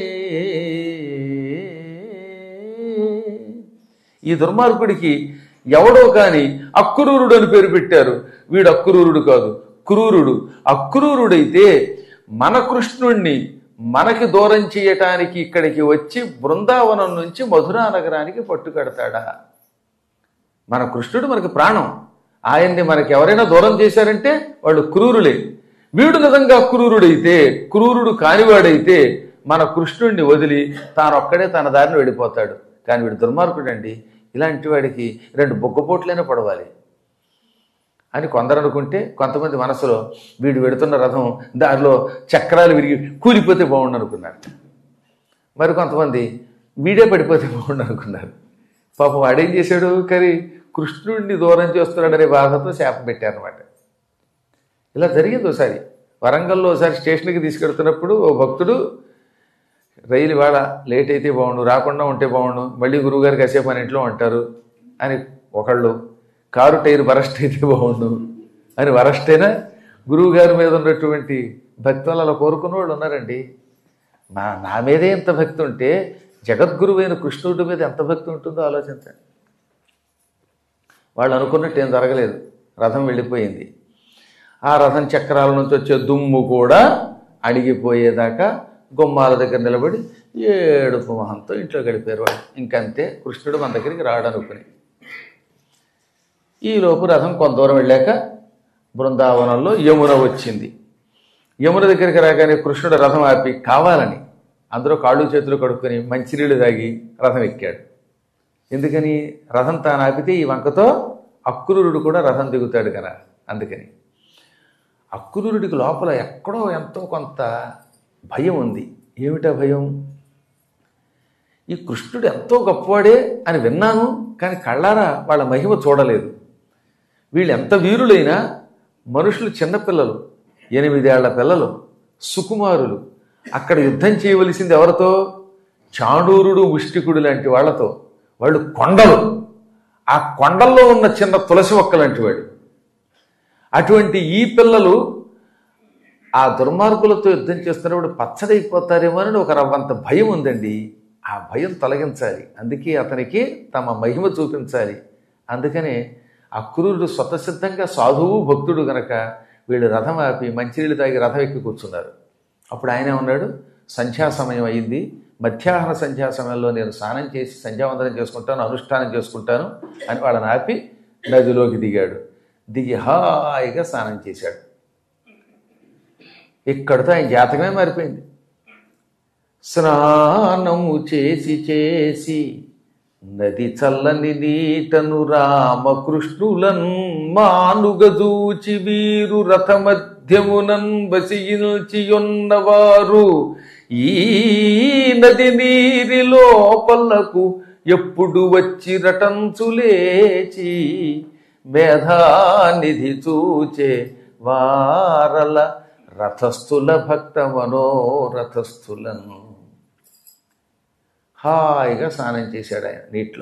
A: ఈ దుర్మార్గుడికి ఎవడో కాని అక్రూరుడు అని పేరు పెట్టారు వీడు అక్రూరుడు కాదు క్రూరుడు అక్రూరుడైతే మన కృష్ణుణ్ణి మనకి దూరం చేయటానికి ఇక్కడికి వచ్చి బృందావనం నుంచి మధురా నగరానికి పట్టుకెడతాడా మన కృష్ణుడు మనకి ప్రాణం ఆయన్ని మనకి ఎవరైనా దూరం చేశారంటే వాళ్ళు క్రూరులే వీడు నిజంగా క్రూరుడైతే క్రూరుడు కానివాడైతే మన కృష్ణుడిని వదిలి తానొక్కడే తన దారిని వెళ్ళిపోతాడు కానీ వీడు దుర్మార్గుడు అండి ఇలాంటి వాడికి రెండు బొగ్గపోట్లైనా పడవాలి అని కొందరు అనుకుంటే కొంతమంది మనసులో వీడు వెడుతున్న రథం దారిలో చక్రాలు విరిగి కూలిపోతే బాగుండు అనుకున్నారు మరి కొంతమంది వీడే పడిపోతే బాగుండు అనుకున్నారు పాపం వాడేం చేశాడు కానీ కృష్ణుడిని దూరం చేస్తున్నాడనే బాధతో శాపం పెట్టారనమాట ఇలా జరిగింది ఒకసారి వరంగల్లో ఒకసారి స్టేషన్కి తీసుకెడుతున్నప్పుడు ఓ భక్తుడు రైలు ఇవాళ లేట్ అయితే బాగుండు రాకుండా ఉంటే బాగుండు మళ్ళీ గురువుగారు కాసేపు మన ఇంట్లో ఉంటారు అని ఒకళ్ళు కారు టైర్ వరస్ట్ అయితే బాగుండు అని వరస్ట్ అయినా గురువు గారి మీద ఉన్నటువంటి భక్తి వల్ల అలా కోరుకున్న వాళ్ళు ఉన్నారండి నా నా మీదే ఎంత భక్తి ఉంటే జగద్గురువైన కృష్ణుడి మీద ఎంత భక్తి ఉంటుందో ఆలోచించండి వాళ్ళు అనుకున్నట్టు ఏం జరగలేదు రథం వెళ్ళిపోయింది ఆ రథం చక్రాల నుంచి వచ్చే దుమ్ము కూడా అడిగిపోయేదాకా గుమ్మాల దగ్గర నిలబడి ఏడుపు మొహంతో ఇంట్లో గడిపారు వాళ్ళు ఇంకంతే కృష్ణుడు మన దగ్గరికి రాడనుకుని ఈలోపు రథం కొంత దూరం వెళ్ళాక బృందావనంలో యమున వచ్చింది యమున దగ్గరికి రాగానే కృష్ణుడు రథం ఆపి కావాలని అందులో కాళ్ళు చేతులు కడుక్కొని మంచినీళ్ళు తాగి రథం ఎక్కాడు ఎందుకని రథం తాను ఆపితే ఈ వంకతో అక్రూరుడు కూడా రథం దిగుతాడు కదా అందుకని అక్రూరుడికి లోపల ఎక్కడో ఎంతో కొంత భయం ఉంది ఏమిటా భయం ఈ కృష్ణుడు ఎంతో గొప్పవాడే అని విన్నాను కానీ కళ్ళారా వాళ్ళ మహిమ చూడలేదు వీళ్ళు ఎంత వీరులైనా మనుషులు చిన్నపిల్లలు ఎనిమిదేళ్ల పిల్లలు సుకుమారులు అక్కడ యుద్ధం చేయవలసింది ఎవరితో చాణూరుడు ముష్టికుడు లాంటి వాళ్ళతో వాళ్ళు కొండలు ఆ కొండల్లో ఉన్న చిన్న తులసి మొక్క లాంటి వాడు అటువంటి ఈ పిల్లలు ఆ దుర్మార్గులతో యుద్ధం చేస్తున్నప్పుడు పచ్చడైపోతారేమో అని ఒక రవ్వంత భయం ఉందండి ఆ భయం తొలగించాలి అందుకే అతనికి తమ మహిమ చూపించాలి అందుకనే అక్రూరుడు స్వతసిద్ధంగా సాధువు భక్తుడు గనక వీళ్ళు రథం ఆపి మంచినీళ్ళు తాగి రథం ఎక్కి కూర్చున్నారు అప్పుడు ఆయనే ఉన్నాడు సంధ్యా సమయం అయింది మధ్యాహ్న సంధ్యా సమయంలో నేను స్నానం చేసి సంధ్యావందనం చేసుకుంటాను అనుష్ఠానం చేసుకుంటాను అని వాళ్ళని ఆపి నదిలోకి దిగాడు దిగి హాయిగా స్నానం చేశాడు ఇక్కడితో ఆయన జాతకమే మారిపోయింది స్నానము చేసి చేసి నది చల్లని నీటను రామకృష్ణులన్ మానుగదూచి వీరు రథమధ్యమునన్ బసియిల్చియున్నవారు ఈ నది నీరి లోపలకు ఎప్పుడు వచ్చి రటంచులేచి మేధానిధి చూచే వారల రథస్థుల భక్త మనోరథస్థులను హాయిగా స్నానం చేశాడు ఆయన నీటిలో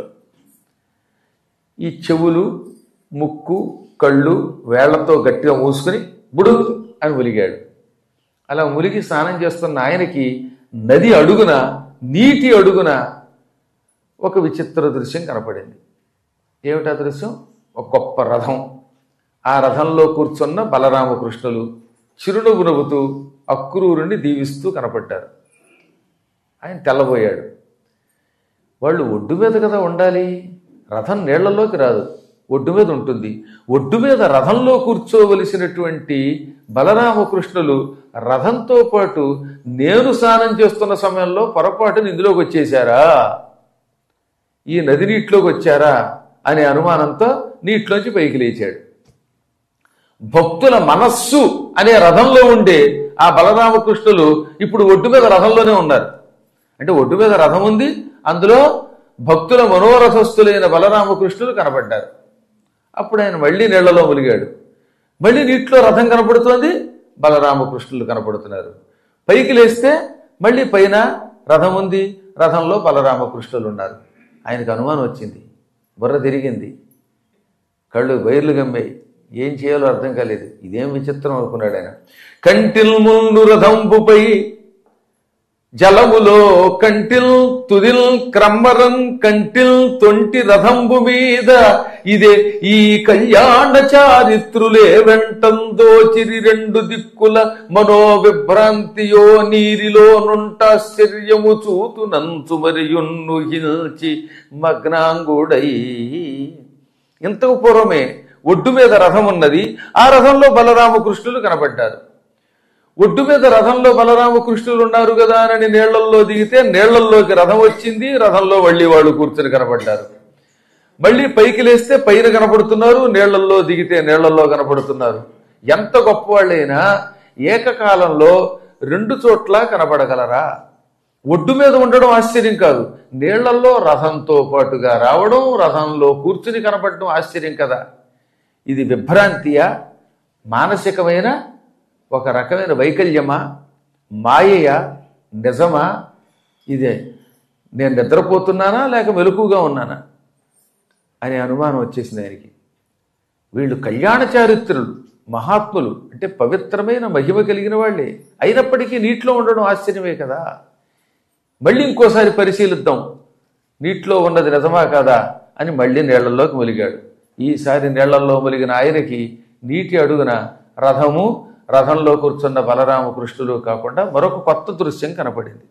A: ఈ చెవులు ముక్కు కళ్ళు వేళ్లతో గట్టిగా మూసుకుని బుడు అని ములిగాడు అలా ములిగి స్నానం చేస్తున్న ఆయనకి నది అడుగున నీటి అడుగున ఒక విచిత్ర దృశ్యం కనపడింది ఏమిటా దృశ్యం ఒక గొప్ప రథం ఆ రథంలో కూర్చున్న బలరామకృష్ణులు చిరునవ్వు నవ్వుతూ అక్రూరుణ్ణి దీవిస్తూ కనపడ్డారు ఆయన తెల్లబోయాడు వాళ్ళు ఒడ్డు మీద కదా ఉండాలి రథం నీళ్లలోకి రాదు ఒడ్డు మీద ఉంటుంది ఒడ్డు మీద రథంలో కూర్చోవలసినటువంటి బలరామకృష్ణులు రథంతో పాటు నేను స్నానం చేస్తున్న సమయంలో పొరపాటున ఇందులోకి వచ్చేసారా ఈ నది నీటిలోకి వచ్చారా అనే అనుమానంతో నీటిలోంచి పైకి లేచాడు భక్తుల మనస్సు అనే రథంలో ఉండే ఆ బలరామకృష్ణులు ఇప్పుడు ఒడ్డు మీద రథంలోనే ఉన్నారు అంటే ఒడ్డు మీద రథం ఉంది అందులో భక్తుల మనోరథస్థులైన బలరామకృష్ణులు కనబడ్డారు అప్పుడు ఆయన మళ్ళీ నీళ్లలో ములిగాడు మళ్ళీ నీటిలో రథం కనపడుతోంది బలరామకృష్ణులు కనపడుతున్నారు పైకి లేస్తే మళ్ళీ పైన రథం ఉంది రథంలో బలరామకృష్ణులు ఉన్నారు ఆయనకు అనుమానం వచ్చింది బుర్ర తిరిగింది కళ్ళు బయర్లు గమ్మాయి ఏం చేయాలో అర్థం కాలేదు ఇదేం విచిత్రం అనుకున్నాడు ఆయన కంటిల్ ముందు రథంపుపై జలములో కంటిల్ తుదిల్ క్రమ్మరం కంటిల్ తొంటి రథంబు మీద ఇదే ఈ కళ్యాణ చారిత్రులే వెంటందోచిరి రెండు దిక్కుల మనోవిభ్రాంతియో నీరిలో నుంటాశ్చర్యము చూతు నంచు మరియున్ను హిల్చి మగ్నాంగుడై ఇంతకు పూర్వమే ఒడ్డు మీద రథం ఉన్నది ఆ రథంలో బలరామకృష్ణులు కనబడ్డారు ఒడ్డు మీద రథంలో బలరామకృష్ణులు ఉన్నారు కదా అని నీళ్లల్లో దిగితే నీళ్లల్లోకి రథం వచ్చింది రథంలో మళ్ళీ వాళ్ళు కూర్చొని కనబడ్డారు మళ్ళీ పైకి లేస్తే పైన కనపడుతున్నారు నీళ్లల్లో దిగితే నీళ్లల్లో కనపడుతున్నారు ఎంత గొప్పవాళ్ళైనా ఏకకాలంలో రెండు చోట్ల కనబడగలరా ఒడ్డు మీద ఉండడం ఆశ్చర్యం కాదు నీళ్లల్లో రథంతో పాటుగా రావడం రథంలో కూర్చుని కనపడడం ఆశ్చర్యం కదా ఇది విభ్రాంతియా మానసికమైన ఒక రకమైన వైకల్యమా మాయయ నిజమా ఇదే నేను నిద్రపోతున్నానా లేక మెలకుగా ఉన్నానా అనే అనుమానం వచ్చేసింది ఆయనకి వీళ్ళు కళ్యాణ చారిత్రులు మహాత్ములు అంటే పవిత్రమైన మహిమ కలిగిన వాళ్ళే అయినప్పటికీ నీటిలో ఉండడం ఆశ్చర్యమే కదా మళ్ళీ ఇంకోసారి పరిశీలిద్దాం నీటిలో ఉన్నది నిజమా కాదా అని మళ్ళీ నీళ్లలోకి ములిగాడు ఈసారి నీళ్లలో ములిగిన ఆయనకి నీటి అడుగున రథము రథంలో కూర్చున్న బలరామకృష్ణులు కాకుండా మరొక కొత్త దృశ్యం కనపడింది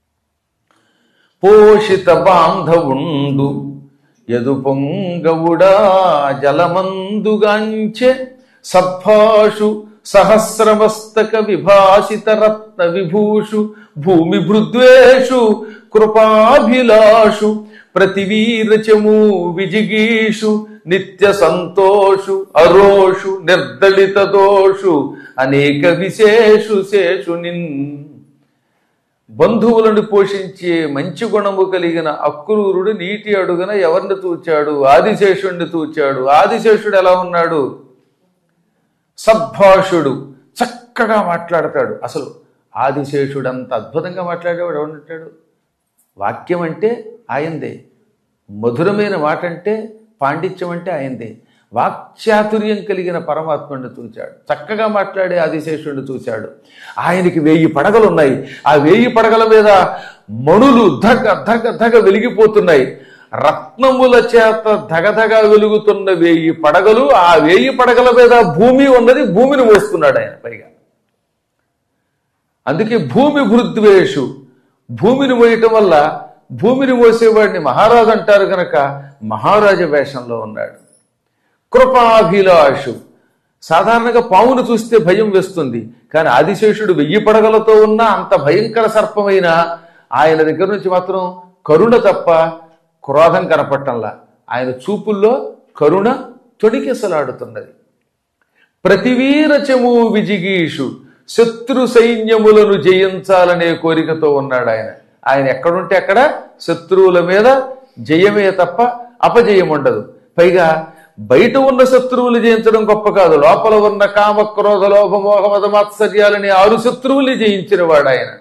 A: పోషిత బాంధవుండు ఎదు పొంగవుడా జలమందుగాంచె సద్భాషు సహస్రమస్తక విభాషిత రత్న విభూషు భూమి భృద్వేషు కృపాభిలాషు ప్రతివీరచము విజిగీషు నిత్య సంతోషు అరోషు నిర్దళిత దోషు అనేక విశేషు శేషు నిన్ బంధువులను పోషించే మంచి గుణము కలిగిన అక్రూరుడు నీటి అడుగున ఎవరిని తూచాడు ఆదిశేషుణ్ణి తూచాడు ఆదిశేషుడు ఎలా ఉన్నాడు సద్భాషుడు చక్కగా మాట్లాడతాడు అసలు ఆదిశేషుడు అంత అద్భుతంగా మాట్లాడేవాడు ఎవడుంటాడు వాక్యం అంటే ఆయందే మధురమైన మాట అంటే పాండిత్యం అంటే ఆయందే వాక్చాతుర్యం కలిగిన పరమాత్ముడిని చూచాడు చక్కగా మాట్లాడే ఆదిశేషుడిని చూశాడు ఆయనకి వెయ్యి పడగలు ఉన్నాయి ఆ వెయ్యి పడగల మీద మణులు ధగ ధగ ధగ వెలిగిపోతున్నాయి రత్నముల చేత ధగధగ వెలుగుతున్న వేయి పడగలు ఆ వేయి పడగల మీద భూమి ఉన్నది భూమిని మోస్తున్నాడు ఆయన పైగా అందుకే భూమి భృద్వేషు భూమిని మోయటం వల్ల భూమిని మోసేవాడిని మహారాజు అంటారు కనుక మహారాజ వేషంలో ఉన్నాడు కృపాభిలాషు సాధారణంగా పావును చూస్తే భయం వేస్తుంది కానీ ఆదిశేషుడు వెయ్యి పడగలతో ఉన్న అంత భయంకర సర్పమైన ఆయన దగ్గర నుంచి మాత్రం కరుణ తప్ప క్రోధం కనపట్టంలా ఆయన చూపుల్లో కరుణ తొడికెసలాడుతున్నది ప్రతివీరచము విజిగీషు శత్రు సైన్యములను జయించాలనే కోరికతో ఉన్నాడు ఆయన ఆయన ఎక్కడుంటే అక్కడ శత్రువుల మీద జయమే తప్ప అపజయం ఉండదు పైగా బయట ఉన్న శత్రువులు జయించడం గొప్ప కాదు లోపల ఉన్న కామ క్రోధ లోభ మోహ మద మాత్సర్యాలని ఆరు శత్రువుల్ని జయించిన వాడు ఆయన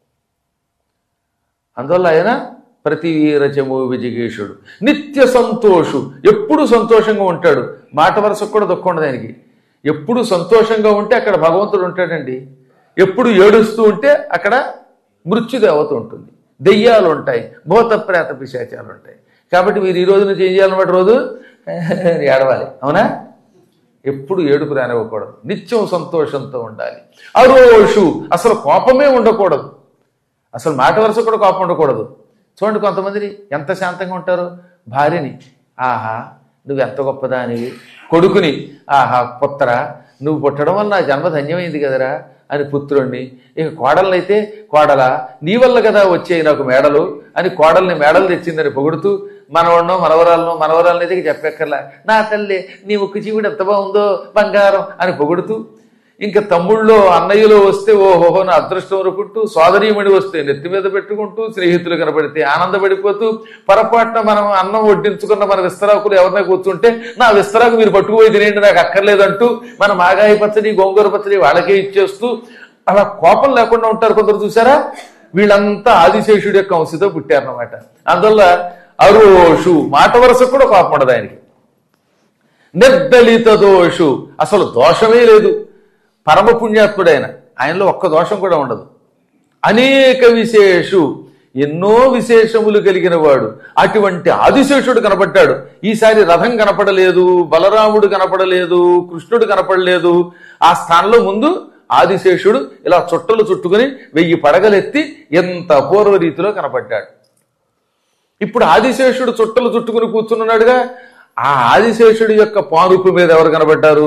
A: అందువల్ల ఆయన ప్రతి వీరచము విజిగేషుడు నిత్య సంతోషు ఎప్పుడు సంతోషంగా ఉంటాడు మాట వరుసకు కూడా దుఃఖం ఉండదు ఆయనకి ఎప్పుడు సంతోషంగా ఉంటే అక్కడ భగవంతుడు ఉంటాడండి ఎప్పుడు ఏడుస్తూ ఉంటే అక్కడ మృత్యుదేవత ఉంటుంది దెయ్యాలు ఉంటాయి భూత ప్రేత పిశాచాలు ఉంటాయి కాబట్టి మీరు ఈ రోజు నుంచి ఏం చేయాలన్నమాట రోజు ఏడవాలి అవునా ఎప్పుడు ఏడుపు రానివ్వకూడదు నిత్యం సంతోషంతో ఉండాలి అరోషు అసలు కోపమే ఉండకూడదు అసలు మాట వరుస కూడా కోపం ఉండకూడదు చూడండి కొంతమందిని ఎంత శాంతంగా ఉంటారు భార్యని ఆహా నువ్వు ఎంత గొప్పదానివి కొడుకుని ఆహా పుత్ర నువ్వు పుట్టడం వల్ల నా జన్మ ధన్యమైంది కదరా అని పుత్రుణ్ణి ఇక కోడలనైతే కోడల నీ వల్ల కదా వచ్చాయి నాకు మేడలు అని కోడల్ని మేడలు తెచ్చిందని పొగుడుతూ మనవన్నో మనవరాలను మనవరాలను అయితే చెప్పక్కర్లా నా తల్లి నీ ముక్కు జీవుడు ఎంత బాగుందో బంగారం అని పొగుడుతూ ఇంకా తమ్ముళ్ళో అన్నయ్యలో వస్తే ఓహోహో నా అదృష్టం అనుకుంటూ సోదరీమణి వస్తే నెత్తి మీద పెట్టుకుంటూ స్నేహితులు కనబడితే ఆనందపడిపోతూ పొరపాటున మనం అన్నం వడ్డించుకున్న మన విస్తరాకులు ఎవరినైనా కూర్చుంటే నా విస్తరాకు మీరు పట్టుకుపోయి తినేయండి నాకు అక్కర్లేదంటూ మన మాగాయి పచ్చడి గోంగూర పచ్చడి వాళ్ళకే ఇచ్చేస్తూ అలా కోపం లేకుండా ఉంటారు కొందరు చూసారా వీళ్ళంతా ఆదిశేషుడి యొక్క అంశతో పుట్టారన్నమాట అందువల్ల అరోషు మాట వరుస కూడా కోపం ఉండదు ఆయనకి నిర్దళిత దోషు అసలు దోషమే లేదు పరమ పుణ్యాత్ముడైన ఆయనలో ఒక్క దోషం కూడా ఉండదు అనేక విశేషు ఎన్నో విశేషములు కలిగిన వాడు అటువంటి ఆదిశేషుడు కనపడ్డాడు ఈసారి రథం కనపడలేదు బలరాముడు కనపడలేదు కృష్ణుడు కనపడలేదు ఆ స్థానంలో ముందు ఆదిశేషుడు ఇలా చుట్టలు చుట్టుకుని వెయ్యి పడగలెత్తి ఎంత అపూర్వ రీతిలో కనపడ్డాడు ఇప్పుడు ఆదిశేషుడు చుట్టలు చుట్టుకుని కూర్చున్నాడుగా ఆ ఆదిశేషుడి యొక్క పానుపు మీద ఎవరు కనబడ్డారు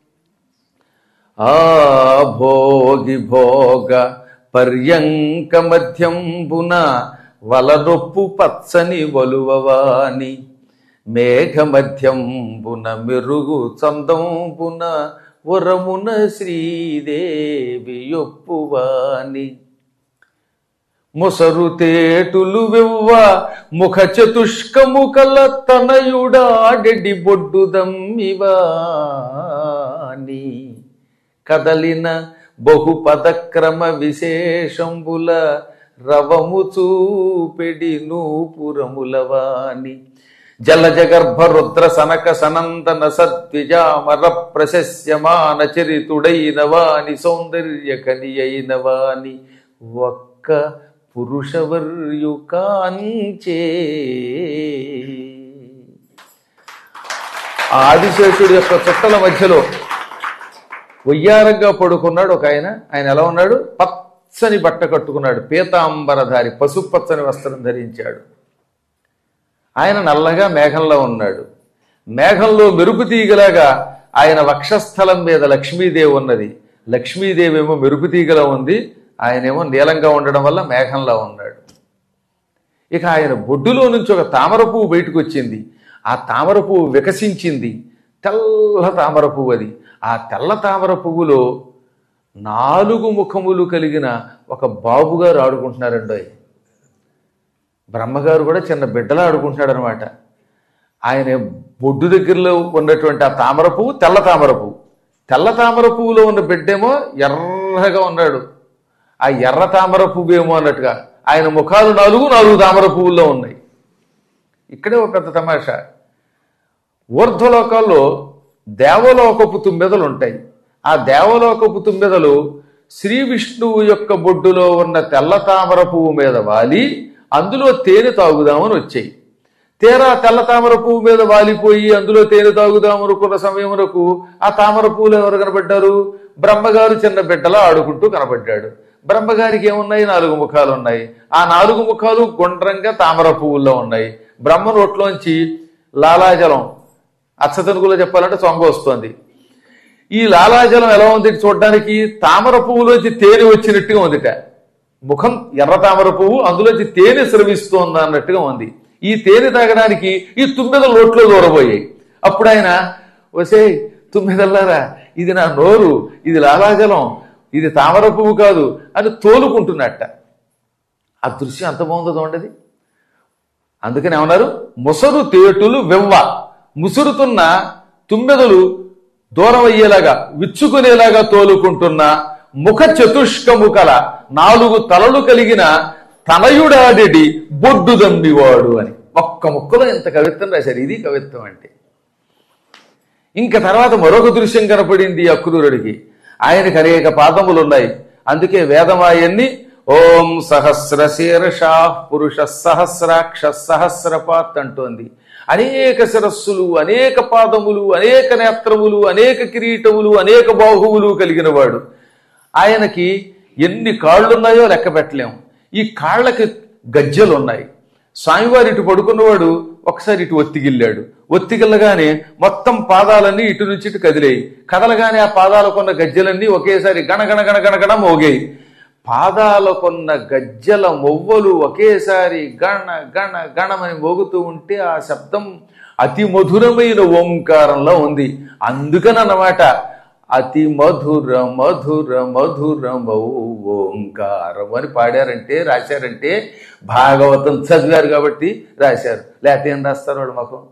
A: ఆ భోగి భోగ పర్యంక మధ్యంబున వలనొప్పు పచ్చని వలువవాని మేఘ మధ్యంబున మెరుగు చందంబున ఉరమున శ్రీదేవి యొప్పువాని ముసరు తేటులు వెవ్వ ముఖ చతుష్కము కల తనయుడాడెడి బొడ్డు దమ్మివాని కదలిన బహుపదక్రమ విశేషంబుల రవము చూపెడి నూపురములవాని జలజగర్భ రుద్ర సనక సనందన సద్విజామర ప్రశస్యమాన చరితుడైన వాని సౌందర్య కనియైన వాని ఒక్క పురుషవర్యు కాంచే ఆ ఆదిశేషుడి యొక్క చుట్టల మధ్యలో వయ్యారంగా పడుకున్నాడు ఒక ఆయన ఆయన ఎలా ఉన్నాడు పచ్చని బట్ట కట్టుకున్నాడు పీతాంబరధారి పసుపు పచ్చని వస్త్రం ధరించాడు ఆయన నల్లగా మేఘంలో ఉన్నాడు మేఘంలో మెరుపు తీగలాగా ఆయన వక్షస్థలం మీద లక్ష్మీదేవి ఉన్నది లక్ష్మీదేవి ఏమో మెరుపు తీగలా ఉంది ఆయనేమో నీలంగా ఉండడం వల్ల మేఘంలో ఉన్నాడు ఇక ఆయన బొడ్డులో నుంచి ఒక తామర పువ్వు బయటకు వచ్చింది ఆ తామర పువ్వు వికసించింది తెల్ల తామర పువ్వు అది ఆ తెల్ల తామర పువ్వులో నాలుగు ముఖములు కలిగిన ఒక బాబుగారు ఆడుకుంటున్నారండోయ్ బ్రహ్మగారు కూడా చిన్న బిడ్డలా ఆడుకుంటున్నాడు అనమాట ఆయన బొడ్డు దగ్గరలో ఉన్నటువంటి ఆ తామర పువ్వు తెల్ల తామర పువ్వు తెల్ల తామర పువ్వులో ఉన్న బిడ్డేమో ఎర్రగా ఉన్నాడు ఆ ఎర్ర తామర పువ్వు ఏమో అన్నట్టుగా ఆయన ముఖాలు నాలుగు నాలుగు తామర పువ్వుల్లో ఉన్నాయి ఇక్కడే ఒక పెద్ద తమాషా ఊర్ధ్వలోకాల్లో దేవలోకపు తుమ్మెదలు ఉంటాయి ఆ దేవలోకపు తుమ్మెదలు శ్రీ విష్ణువు యొక్క బొడ్డులో ఉన్న తెల్ల తామర పువ్వు మీద వాలి అందులో తేనె తాగుదామని వచ్చాయి తీరా తెల్ల తామర పువ్వు మీద వాలిపోయి అందులో తేనె తాగుదాం అనుకున్న సమయమునకు ఆ తామర పువ్వులు ఎవరు కనబడ్డారు బ్రహ్మగారు చిన్న బిడ్డలా ఆడుకుంటూ కనబడ్డాడు బ్రహ్మగారికి ఏమున్నాయి నాలుగు ముఖాలు ఉన్నాయి ఆ నాలుగు ముఖాలు గుండ్రంగా తామర పువ్వుల్లో ఉన్నాయి బ్రహ్మ నోట్లోంచి లాలాజలం అచ్చతనుగులో చెప్పాలంటే సొంగ వస్తోంది ఈ లాలాజలం ఎలా ఉంది చూడడానికి తామర పువ్వులోంచి తేనె వచ్చినట్టుగా ఉందిట ముఖం ఎర్ర తామర పువ్వు అందులోంచి తేనె స్రవిస్తోంది అన్నట్టుగా ఉంది ఈ తేనె తాగడానికి ఈ తుమ్మెద లోట్లో దూరబోయాయి అప్పుడు ఆయన వసే తుమ్మెదల్లారా ఇది నా నోరు ఇది లాలాజలం ఇది తామర పువ్వు కాదు అని తోలుకుంటున్నట్ట ఆ దృశ్యం ఎంత బాగుందో చూడండి అందుకని ఏమన్నారు ముసరు తేటులు వెవ్వ ముసురుతున్న తుమ్మెదలు దూరం అయ్యేలాగా విచ్చుకునేలాగా తోలుకుంటున్న ముఖ చతుష్కము కల నాలుగు తలలు కలిగిన తనయుడాడెడి బొడ్డు దమ్మివాడు అని ఒక్క ముక్కలో ఎంత కవిత్వం రాశారు ఇది కవిత్వం అంటే ఇంకా తర్వాత మరొక దృశ్యం కనపడింది అక్రూరుడికి ఆయనకి అనేక పాదములు ఉన్నాయి అందుకే వేదమాయన్ని ఓం సహస్ర శీర్షా పురుష సహస్రాక్ష సహస్రపాత్ అంటోంది అనేక శిరస్సులు అనేక పాదములు అనేక నేత్రములు అనేక కిరీటములు అనేక బాహువులు కలిగిన వాడు ఆయనకి ఎన్ని కాళ్ళున్నాయో లెక్క పెట్టలేము ఈ కాళ్ళకి గజ్జలు ఉన్నాయి స్వామివారు ఇటు పడుకున్నవాడు ఒకసారి ఇటు ఒత్తిగిల్లాడు ఒత్తిగిల్లగానే మొత్తం పాదాలన్నీ ఇటు నుంచి ఇటు కదిలేయి కదలగానే ఆ పాదాలకున్న గజ్జలన్నీ ఒకేసారి గణగణ గణగణ గణ మోగాయి పాదాలకున్న గజ్జల మొవ్వలు ఒకేసారి గణ గణ గణమని మోగుతూ ఉంటే ఆ శబ్దం అతి మధురమైన ఓంకారంలో ఉంది అందుకనన్నమాట అతి మధుర మధుర మధుర ఓంకారం అని పాడారంటే రాశారంటే భాగవతం చదివారు కాబట్టి రాశారు లేకపోతే ఏం రాస్తారు వాడు మాకు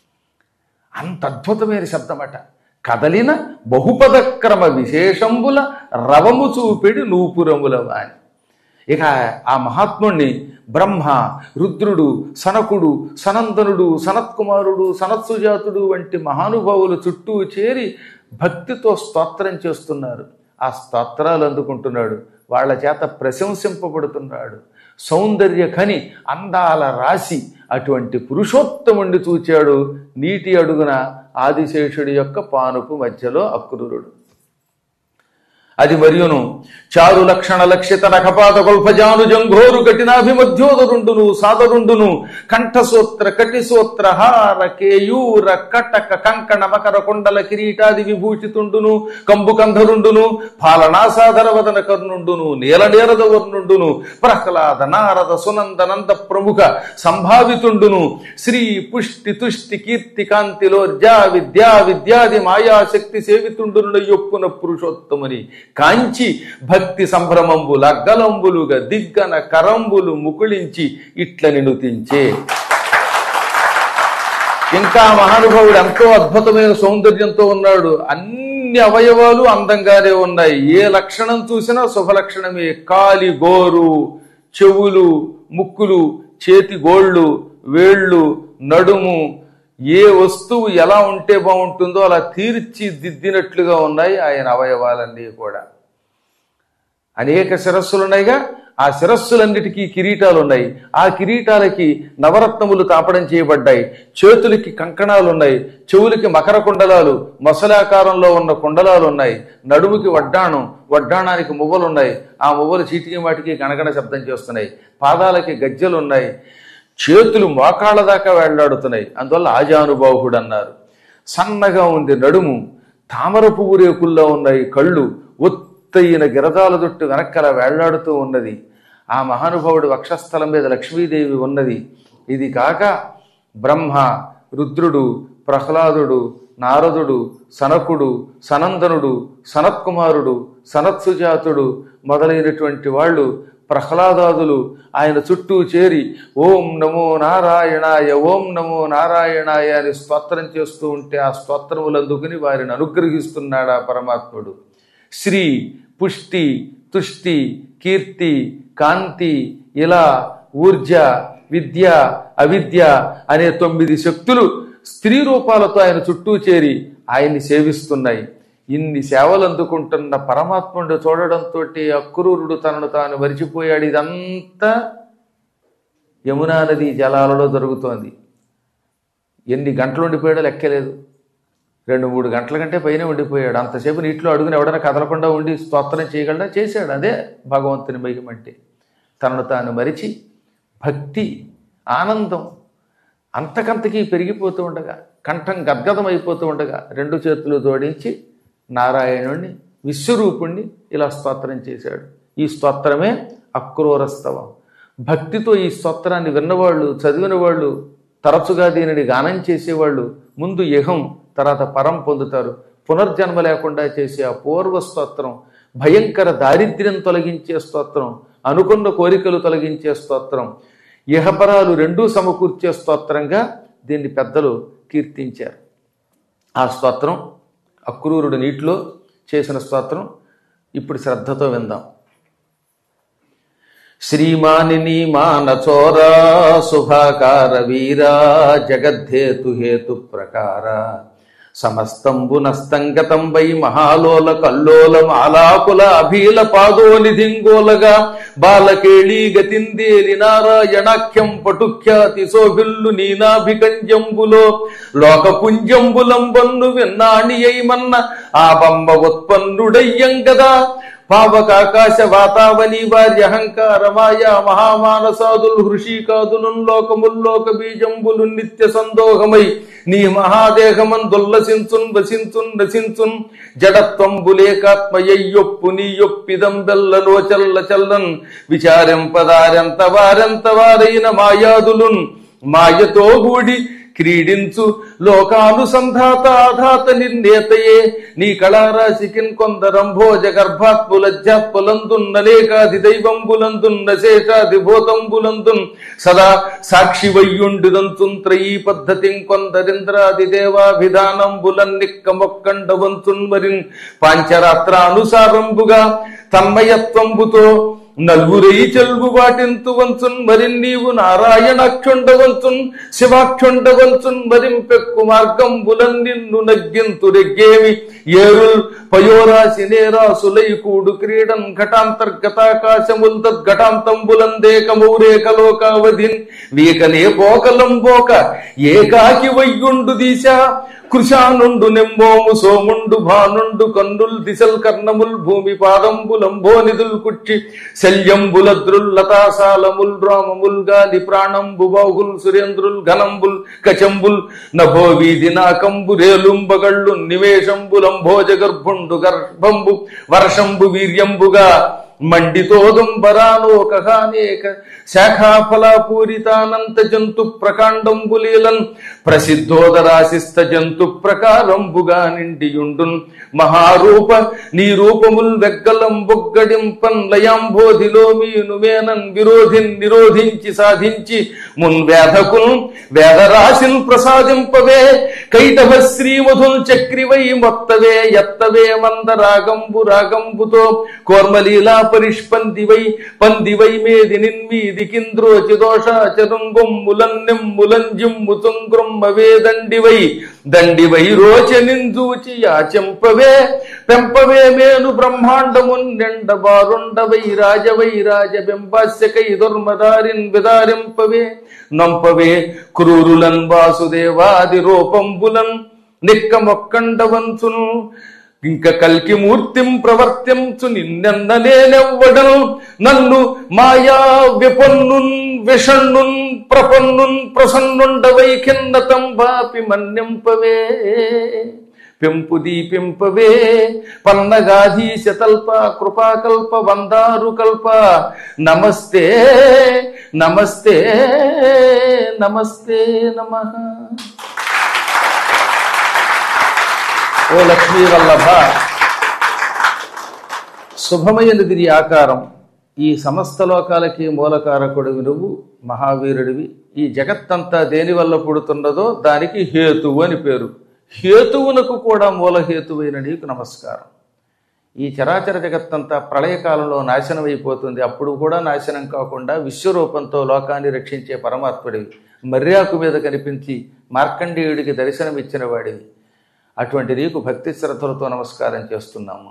A: అంత అద్భుతమైన శబ్దమట కదలిన బహుపదక్రమ విశేషంబుల రవము చూపిడి నూపురముల వాని ఇక ఆ మహాత్ముణ్ణి బ్రహ్మ రుద్రుడు సనకుడు సనందనుడు సనత్కుమారుడు సనత్సుజాతుడు వంటి మహానుభావులు చుట్టూ చేరి భక్తితో స్తోత్రం చేస్తున్నారు ఆ స్తోత్రాలు అందుకుంటున్నాడు వాళ్ళ చేత ప్రశంసింపబడుతున్నాడు సౌందర్య ఖని అందాల రాశి అటువంటి పురుషోత్తముణ్ణి చూచాడు నీటి అడుగున ఆదిశేషుడి యొక్క పానుపు మధ్యలో అక్రూరుడు అది మరియును చారు లక్షణ లక్షిత నఖపాత గొల్ఫజాను జంఘోరు కఠినాభిమధ్యోదరుండును సాదరుండును కంఠసూత్ర కటిసూత్ర హార కేయూర కటక కంకణ మకర కుండల కిరీటాది విభూషితుండును కంబు కంధరుండును పాలనాసాధర వదన కర్ణుండును నీల నీరద వర్ణుండును ప్రహ్లాద నారద సునందనంద ప్రముఖ సంభావితుండును శ్రీ పుష్టి తుష్టి కీర్తి కాంతిలో జా విద్యా విద్యాది మాయాశక్తి సేవితుండును యొప్పున పురుషోత్తముని కాంచి భక్తి సంభ్రమంబు లగ్గలంబులుగా దిగ్గన కరంబులు ముకుళించి ఇట్ల నినుతించే ఇంకా మహానుభావుడు ఎంతో అద్భుతమైన సౌందర్యంతో ఉన్నాడు అన్ని అవయవాలు అందంగానే ఉన్నాయి ఏ లక్షణం చూసినా శుభలక్షణమే కాలి గోరు చెవులు ముక్కులు చేతి గోళ్ళు వేళ్ళు నడుము ఏ వస్తువు ఎలా ఉంటే బాగుంటుందో అలా తీర్చిదిద్దినట్లుగా ఉన్నాయి ఆయన అవయవాలన్నీ కూడా అనేక శిరస్సులు ఉన్నాయిగా ఆ శిరస్సులన్నిటికీ కిరీటాలు ఉన్నాయి ఆ కిరీటాలకి నవరత్నములు తాపడం చేయబడ్డాయి చేతులకి కంకణాలు ఉన్నాయి చెవులకి మకర కుండలాలు మొసలాకారంలో ఉన్న కుండలాలు ఉన్నాయి నడుముకి వడ్డాణం వడ్డాణానికి మువ్వలు ఉన్నాయి ఆ మువ్వలు చీటికి వాటికి గణగణ శబ్దం చేస్తున్నాయి పాదాలకి గజ్జలు ఉన్నాయి చేతులు మోకాళ్ళ దాకా వేళ్లాడుతున్నాయి అందువల్ల ఆజానుబాహుడు అన్నారు సన్నగా ఉంది నడుము తామర పువ్వు రేకుల్లో ఉన్నాయి కళ్ళు ఒత్తయిన గిరదాల జుట్టు వెనక్కల వేళ్లాడుతూ ఉన్నది ఆ మహానుభావుడు వక్షస్థలం మీద లక్ష్మీదేవి ఉన్నది ఇది కాక బ్రహ్మ రుద్రుడు ప్రహ్లాదుడు నారదుడు సనకుడు సనందనుడు సనత్కుమారుడు సనత్సుజాతుడు మొదలైనటువంటి వాళ్ళు ప్రహ్లాదాదులు ఆయన చుట్టూ చేరి ఓం నమో నారాయణాయ ఓం నమో నారాయణాయ అని స్తోత్రం చేస్తూ ఉంటే ఆ స్తోత్రములు అందుకుని వారిని అనుగ్రహిస్తున్నాడు ఆ పరమాత్ముడు శ్రీ పుష్టి తుష్టి కీర్తి కాంతి ఇలా ఊర్జ విద్య అవిద్య అనే తొమ్మిది శక్తులు స్త్రీ రూపాలతో ఆయన చుట్టూ చేరి ఆయన్ని సేవిస్తున్నాయి ఇన్ని సేవలు అందుకుంటున్న పరమాత్ముడు చూడడంతో అక్రూరుడు తనను తాను మరిచిపోయాడు ఇదంతా యమునా నది జలాలలో జరుగుతోంది ఎన్ని గంటలు ఉండిపోయాడో లెక్కలేదు రెండు మూడు గంటల కంటే పైన ఉండిపోయాడు అంతసేపు నీటిలో అడుగుని ఎవడైనా కదలకుండా ఉండి స్తోత్రం చేయగలడా చేశాడు అదే భగవంతుని మహిమ అంటే తనను తాను మరిచి భక్తి ఆనందం అంతకంతకీ పెరిగిపోతూ ఉండగా కంఠం గద్గదం అయిపోతూ ఉండగా రెండు చేతులు జోడించి నారాయణుణ్ణి విశ్వరూపుణ్ణి ఇలా స్తోత్రం చేశాడు ఈ స్తోత్రమే అక్రూరస్తవం భక్తితో ఈ స్తోత్రాన్ని విన్నవాళ్ళు చదివిన వాళ్ళు తరచుగా దీనిని గానం చేసేవాళ్ళు ముందు యహం తర్వాత పరం పొందుతారు పునర్జన్మ లేకుండా చేసే ఆ పూర్వ స్తోత్రం భయంకర దారిద్ర్యం తొలగించే స్తోత్రం అనుకున్న కోరికలు తొలగించే స్తోత్రం ఇహపరాలు రెండూ సమకూర్చే స్తోత్రంగా దీన్ని పెద్దలు కీర్తించారు ఆ స్తోత్రం అక్రూరుడు నీటిలో చేసిన స్తోత్రం ఇప్పుడు శ్రద్ధతో విందాం శ్రీమానిని మానచోరా శుభాకార వీరా జగద్ధేతు హేతు ప్రకార సమస్తంబునస్తంగతం వై మహాలోల కల్లోలం ఆలాకుల అభీల పాదోనిధింగోలగా బాలకేళీ గతిందేలి నారాయణాఖ్యం పటుఖ్యాతి సోభిల్లు నీనాభికంజంబులో లోకపుంజంబులంబన్ను విన్నాణి అయ్మన్న ఆ బంబ ఉత్పన్నుడయ్యంగదా పావకాకాశ వాతావని వారి అహంకార మాయా మహామానసాదులు హృషికాదులు లోకముల్లోక బీజంబులు నిత్య సందోహమై నీ మహాదేహమందుల్లసించున్ వసించున్ నసించున్ జడత్వంబులేకాత్మయ్యొప్పు నీ యొప్పిదం బెల్లలో చల్ల చల్లన్ విచారింపదారెంత వారెంత వారైన మాయాదులున్ మాయతో కూడి క్రీడించు లోకానుసంధాత ఆధాత నిర్ణేతయే నీ కళారాశికిన్ కొందరంభోజ గర్భాత్ములజ్జాత్ములందున్నలేకాది దైవంబులందున్న శేషాది భూతంబులందున్ సదా సాక్షి వయ్యుండుదంతున్ త్రయీ పద్ధతిం కొందరింద్రాది దేవాభిధానంబులన్నిక్క మొక్కండవంతున్ మరిన్ పాంచరాత్రానుసారంబుగా తన్మయత్వంబుతో నలుగురై చెల్గు వాటింతు వంచున్ మరి నీవు నారాయణాక్షుండవంచున్ శివాక్షుండవంచున్ మరింపెక్కు మార్గంబులన్ నిన్ను నగ్గింతు రెగ్గేమి ఏరుల్ పయోరాశి నేరాసులై కూడు క్రీడన్ ఘటాంతర్గతాకాశముల్ తద్ఘటాంతంబులందేకమౌరేకలోకావధిన్ వీకనే పోకలం పోక ఏకాకి వయ్యుండు దిశ కృషానుండు నెమ్మోము సోముండు భానుండు కన్నుల్ దిశల్ కర్ణముల్ భూమి పాదంబులంబోనిదుల్ కుచ్చి శల్యంబులద్రుల్ లతాసాలముల్ రామముల్ గాలి ప్రాణంబు బాహుల్ సురేంద్రుల్ ఘనంబుల్ కచంబుల్ నభో వీధి నాకంబు రేలుంబగళ్ళు నివేశంబులంభోజ గర్భుండు గర్భంబు వర్షంబు వీర్యంబుగా మండితోదుంబరాలోకహానేక శాఖాఫలాపూరితానంత జంతు ప్రకాండంబులీలన్ ప్రసిద్ధోదరాశిస్త జంతు ప్రకారంబుగా నిండియుండున్ మహారూప నీ రూపముల్ వెగ్గలం బొగ్గడింపన్ లయాంబోధిలో మీను మేనన్ విరోధిన్ నిరోధించి సాధించి మున్ వేధకున్ వేదరాశిన్ ప్రసాదింపవే కైటభ శ్రీమధుల్ చక్రివై మొత్తవే ఎత్తవే మంద రాగంబు రాగంబుతో కోర్మలీలా పరిష్పందివై పందివై మేది నిన్మీది కింద్రోచి దోషాచరుంగొమ్ములన్ నెమ్ములంజిమ్ము తుంగ్రొమ్మవే దండివై దండివై రోచ నిందూచి యాచెంపవే పెంపవే మేను బ్రహ్మాండమున్ నిండ బారుండవై రాజవై రాజ బింబాస్యకై దుర్మదారిన్ విదారింపవే నంపవే క్రూరులన్ వాసుదేవాది రూపంబులన్ నిక్కమొక్కండవంచును ఇంక కల్కి మూర్తిం ప్రవర్తించు నిన్నెన్నలేనెవ్వడను నన్ను మాయా విపన్నున్ విషణ్ణున్ ప్రపన్నున్ ప్రసన్నుండవై కిన్నతం బాపి మన్నింపవే పెంపు దీపింపవే పన్నగాధీశ తల్ప కృపాకల్ప వందారు కల్ప నమస్తే నమస్తే నమస్తే నమ ఓ లక్ష్మీ వల్లభ శుభమైనది ఆకారం ఈ సమస్త లోకాలకి మూలకారకుడివి నువ్వు మహావీరుడివి ఈ జగత్తంతా దేని వల్ల పుడుతున్నదో దానికి హేతువు అని పేరు హేతువునకు కూడా మూలహేతువైన నీకు నమస్కారం ఈ చరాచర జగత్తంతా ప్రళయకాలంలో నాశనం అయిపోతుంది అప్పుడు కూడా నాశనం కాకుండా విశ్వరూపంతో లోకాన్ని రక్షించే పరమాత్ముడివి మర్యాకు మీద కనిపించి మార్కండేయుడికి దర్శనమిచ్చిన వాడివి అటువంటి నీకు భక్తి శ్రద్ధలతో నమస్కారం చేస్తున్నాము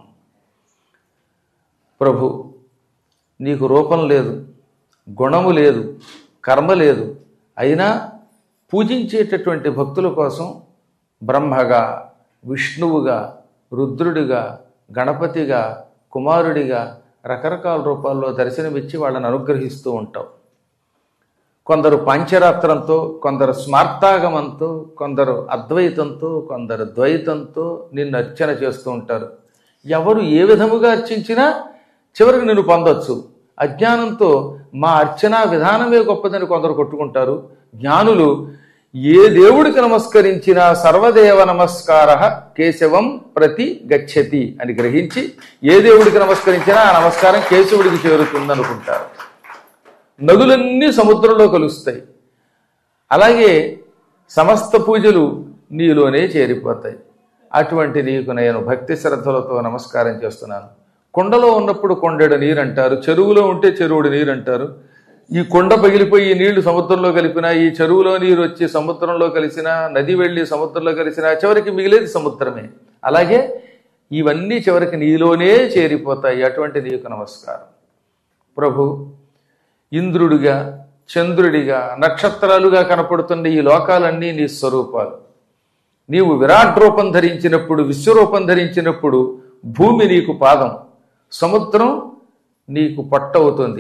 A: ప్రభు నీకు రూపం లేదు గుణము లేదు కర్మ లేదు అయినా పూజించేటటువంటి భక్తుల కోసం బ్రహ్మగా విష్ణువుగా రుద్రుడిగా గణపతిగా కుమారుడిగా రకరకాల రూపాల్లో దర్శనమిచ్చి వాళ్ళని అనుగ్రహిస్తూ ఉంటావు కొందరు పాంచరాత్రంతో కొందరు స్మార్తాగమంతో కొందరు అద్వైతంతో కొందరు ద్వైతంతో నిన్ను అర్చన చేస్తూ ఉంటారు ఎవరు ఏ విధముగా అర్చించినా చివరికి నిన్ను పొందొచ్చు అజ్ఞానంతో మా అర్చనా విధానమే గొప్పదని కొందరు కొట్టుకుంటారు జ్ఞానులు ఏ దేవుడికి నమస్కరించినా సర్వదేవ నమస్కార కేశవం ప్రతి గచ్చతి అని గ్రహించి ఏ దేవుడికి నమస్కరించినా ఆ నమస్కారం కేశవుడికి చేరుతుందనుకుంటారు నదులన్నీ సముద్రంలో కలుస్తాయి అలాగే సమస్త పూజలు నీలోనే చేరిపోతాయి అటువంటి నీకు నేను భక్తి శ్రద్ధలతో నమస్కారం చేస్తున్నాను కొండలో ఉన్నప్పుడు కొండెడు నీరు అంటారు చెరువులో ఉంటే చెరువుడు నీరు అంటారు ఈ కొండ పగిలిపోయి ఈ నీళ్లు సముద్రంలో కలిపినా ఈ చెరువులో నీరు వచ్చి సముద్రంలో కలిసినా నది వెళ్ళి సముద్రంలో కలిసినా చివరికి మిగిలేది సముద్రమే అలాగే ఇవన్నీ చివరికి నీలోనే చేరిపోతాయి అటువంటి నీకు నమస్కారం ప్రభు ఇంద్రుడిగా చంద్రుడిగా నక్షత్రాలుగా కనపడుతున్న ఈ లోకాలన్నీ నీ స్వరూపాలు నీవు విరాట్ రూపం ధరించినప్పుడు విశ్వరూపం ధరించినప్పుడు భూమి నీకు పాదం సముద్రం నీకు పట్టవుతుంది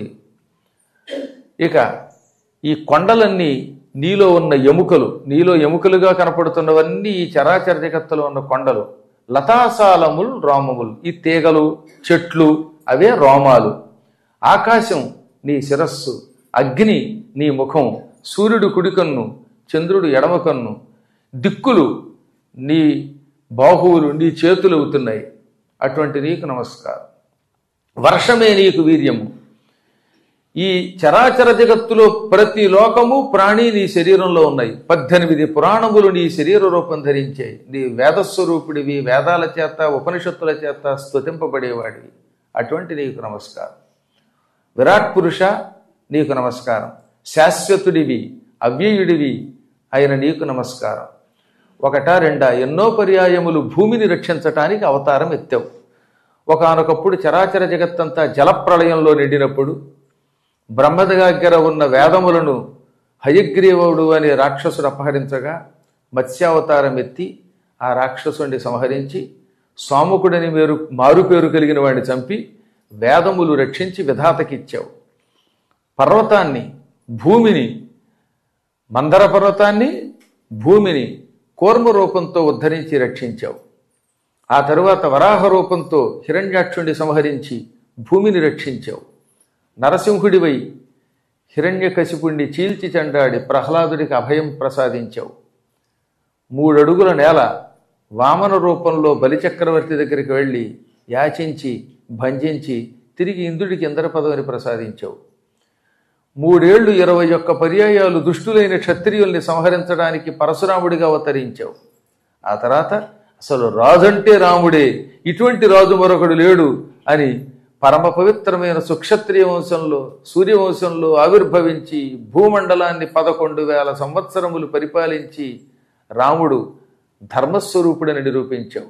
A: ఇక ఈ కొండలన్నీ నీలో ఉన్న ఎముకలు నీలో ఎముకలుగా కనపడుతున్నవన్నీ ఈ చరాచర జగత్తులో ఉన్న కొండలు లతాసాలముల్ రోమములు ఈ తీగలు చెట్లు అవే రోమాలు ఆకాశం నీ శిరస్సు అగ్ని నీ ముఖం సూర్యుడు కుడికన్ను చంద్రుడు ఎడమ కన్ను దిక్కులు నీ బాహువులు నీ చేతులు అవుతున్నాయి అటువంటి నీకు నమస్కారం వర్షమే నీకు వీర్యము ఈ చరాచర జగత్తులో ప్రతి లోకము ప్రాణి నీ శరీరంలో ఉన్నాయి పద్దెనిమిది పురాణములు నీ శరీర రూపం ధరించాయి నీ వేదస్వరూపుడివి వేదాల చేత ఉపనిషత్తుల చేత స్తుతింపబడేవాడివి అటువంటి నీకు నమస్కారం విరాట్ పురుష నీకు నమస్కారం శాశ్వతుడివి అవ్యయుడివి అయిన నీకు నమస్కారం ఒకట రెండా ఎన్నో పర్యాయములు భూమిని రక్షించటానికి అవతారం ఎత్తావు ఒకనొకప్పుడు చరాచర జగత్తంతా జలప్రళయంలో నిండినప్పుడు బ్రహ్మ దగ్గర ఉన్న వేదములను హయగ్రీవుడు అనే రాక్షసుడు అపహరించగా మత్స్యావతారం ఎత్తి ఆ రాక్షసుడిని సంహరించి సాముకుడని మేరు మారుపేరు కలిగిన వాడిని చంపి వేదములు రక్షించి విధాతకిచ్చావు పర్వతాన్ని భూమిని మందర పర్వతాన్ని భూమిని కూర్మ రూపంతో ఉద్ధరించి రక్షించావు ఆ తరువాత వరాహ రూపంతో హిరణ్యాక్షుణ్ణి సంహరించి భూమిని రక్షించావు నరసింహుడివై హిరణ్యకశిపుణ్ణి చీల్చి చెండాడి ప్రహ్లాదుడికి అభయం ప్రసాదించావు మూడడుగుల నేల వామన రూపంలో బలిచక్రవర్తి దగ్గరికి వెళ్ళి యాచించి భంజించి తిరిగి ఇంద్రుడికి ఇంద్ర పదవిని ప్రసాదించావు మూడేళ్లు ఇరవై ఒక్క పర్యాయాలు దుష్టులైన క్షత్రియుల్ని సంహరించడానికి పరశురాముడిగా అవతరించావు ఆ తర్వాత అసలు రాజంటే రాముడే ఇటువంటి రాజు మరొకడు లేడు అని పరమ పవిత్రమైన సుక్షత్రియ వంశంలో సూర్యవంశంలో ఆవిర్భవించి భూమండలాన్ని పదకొండు వేల సంవత్సరములు పరిపాలించి రాముడు ధర్మస్వరూపుడని నిరూపించావు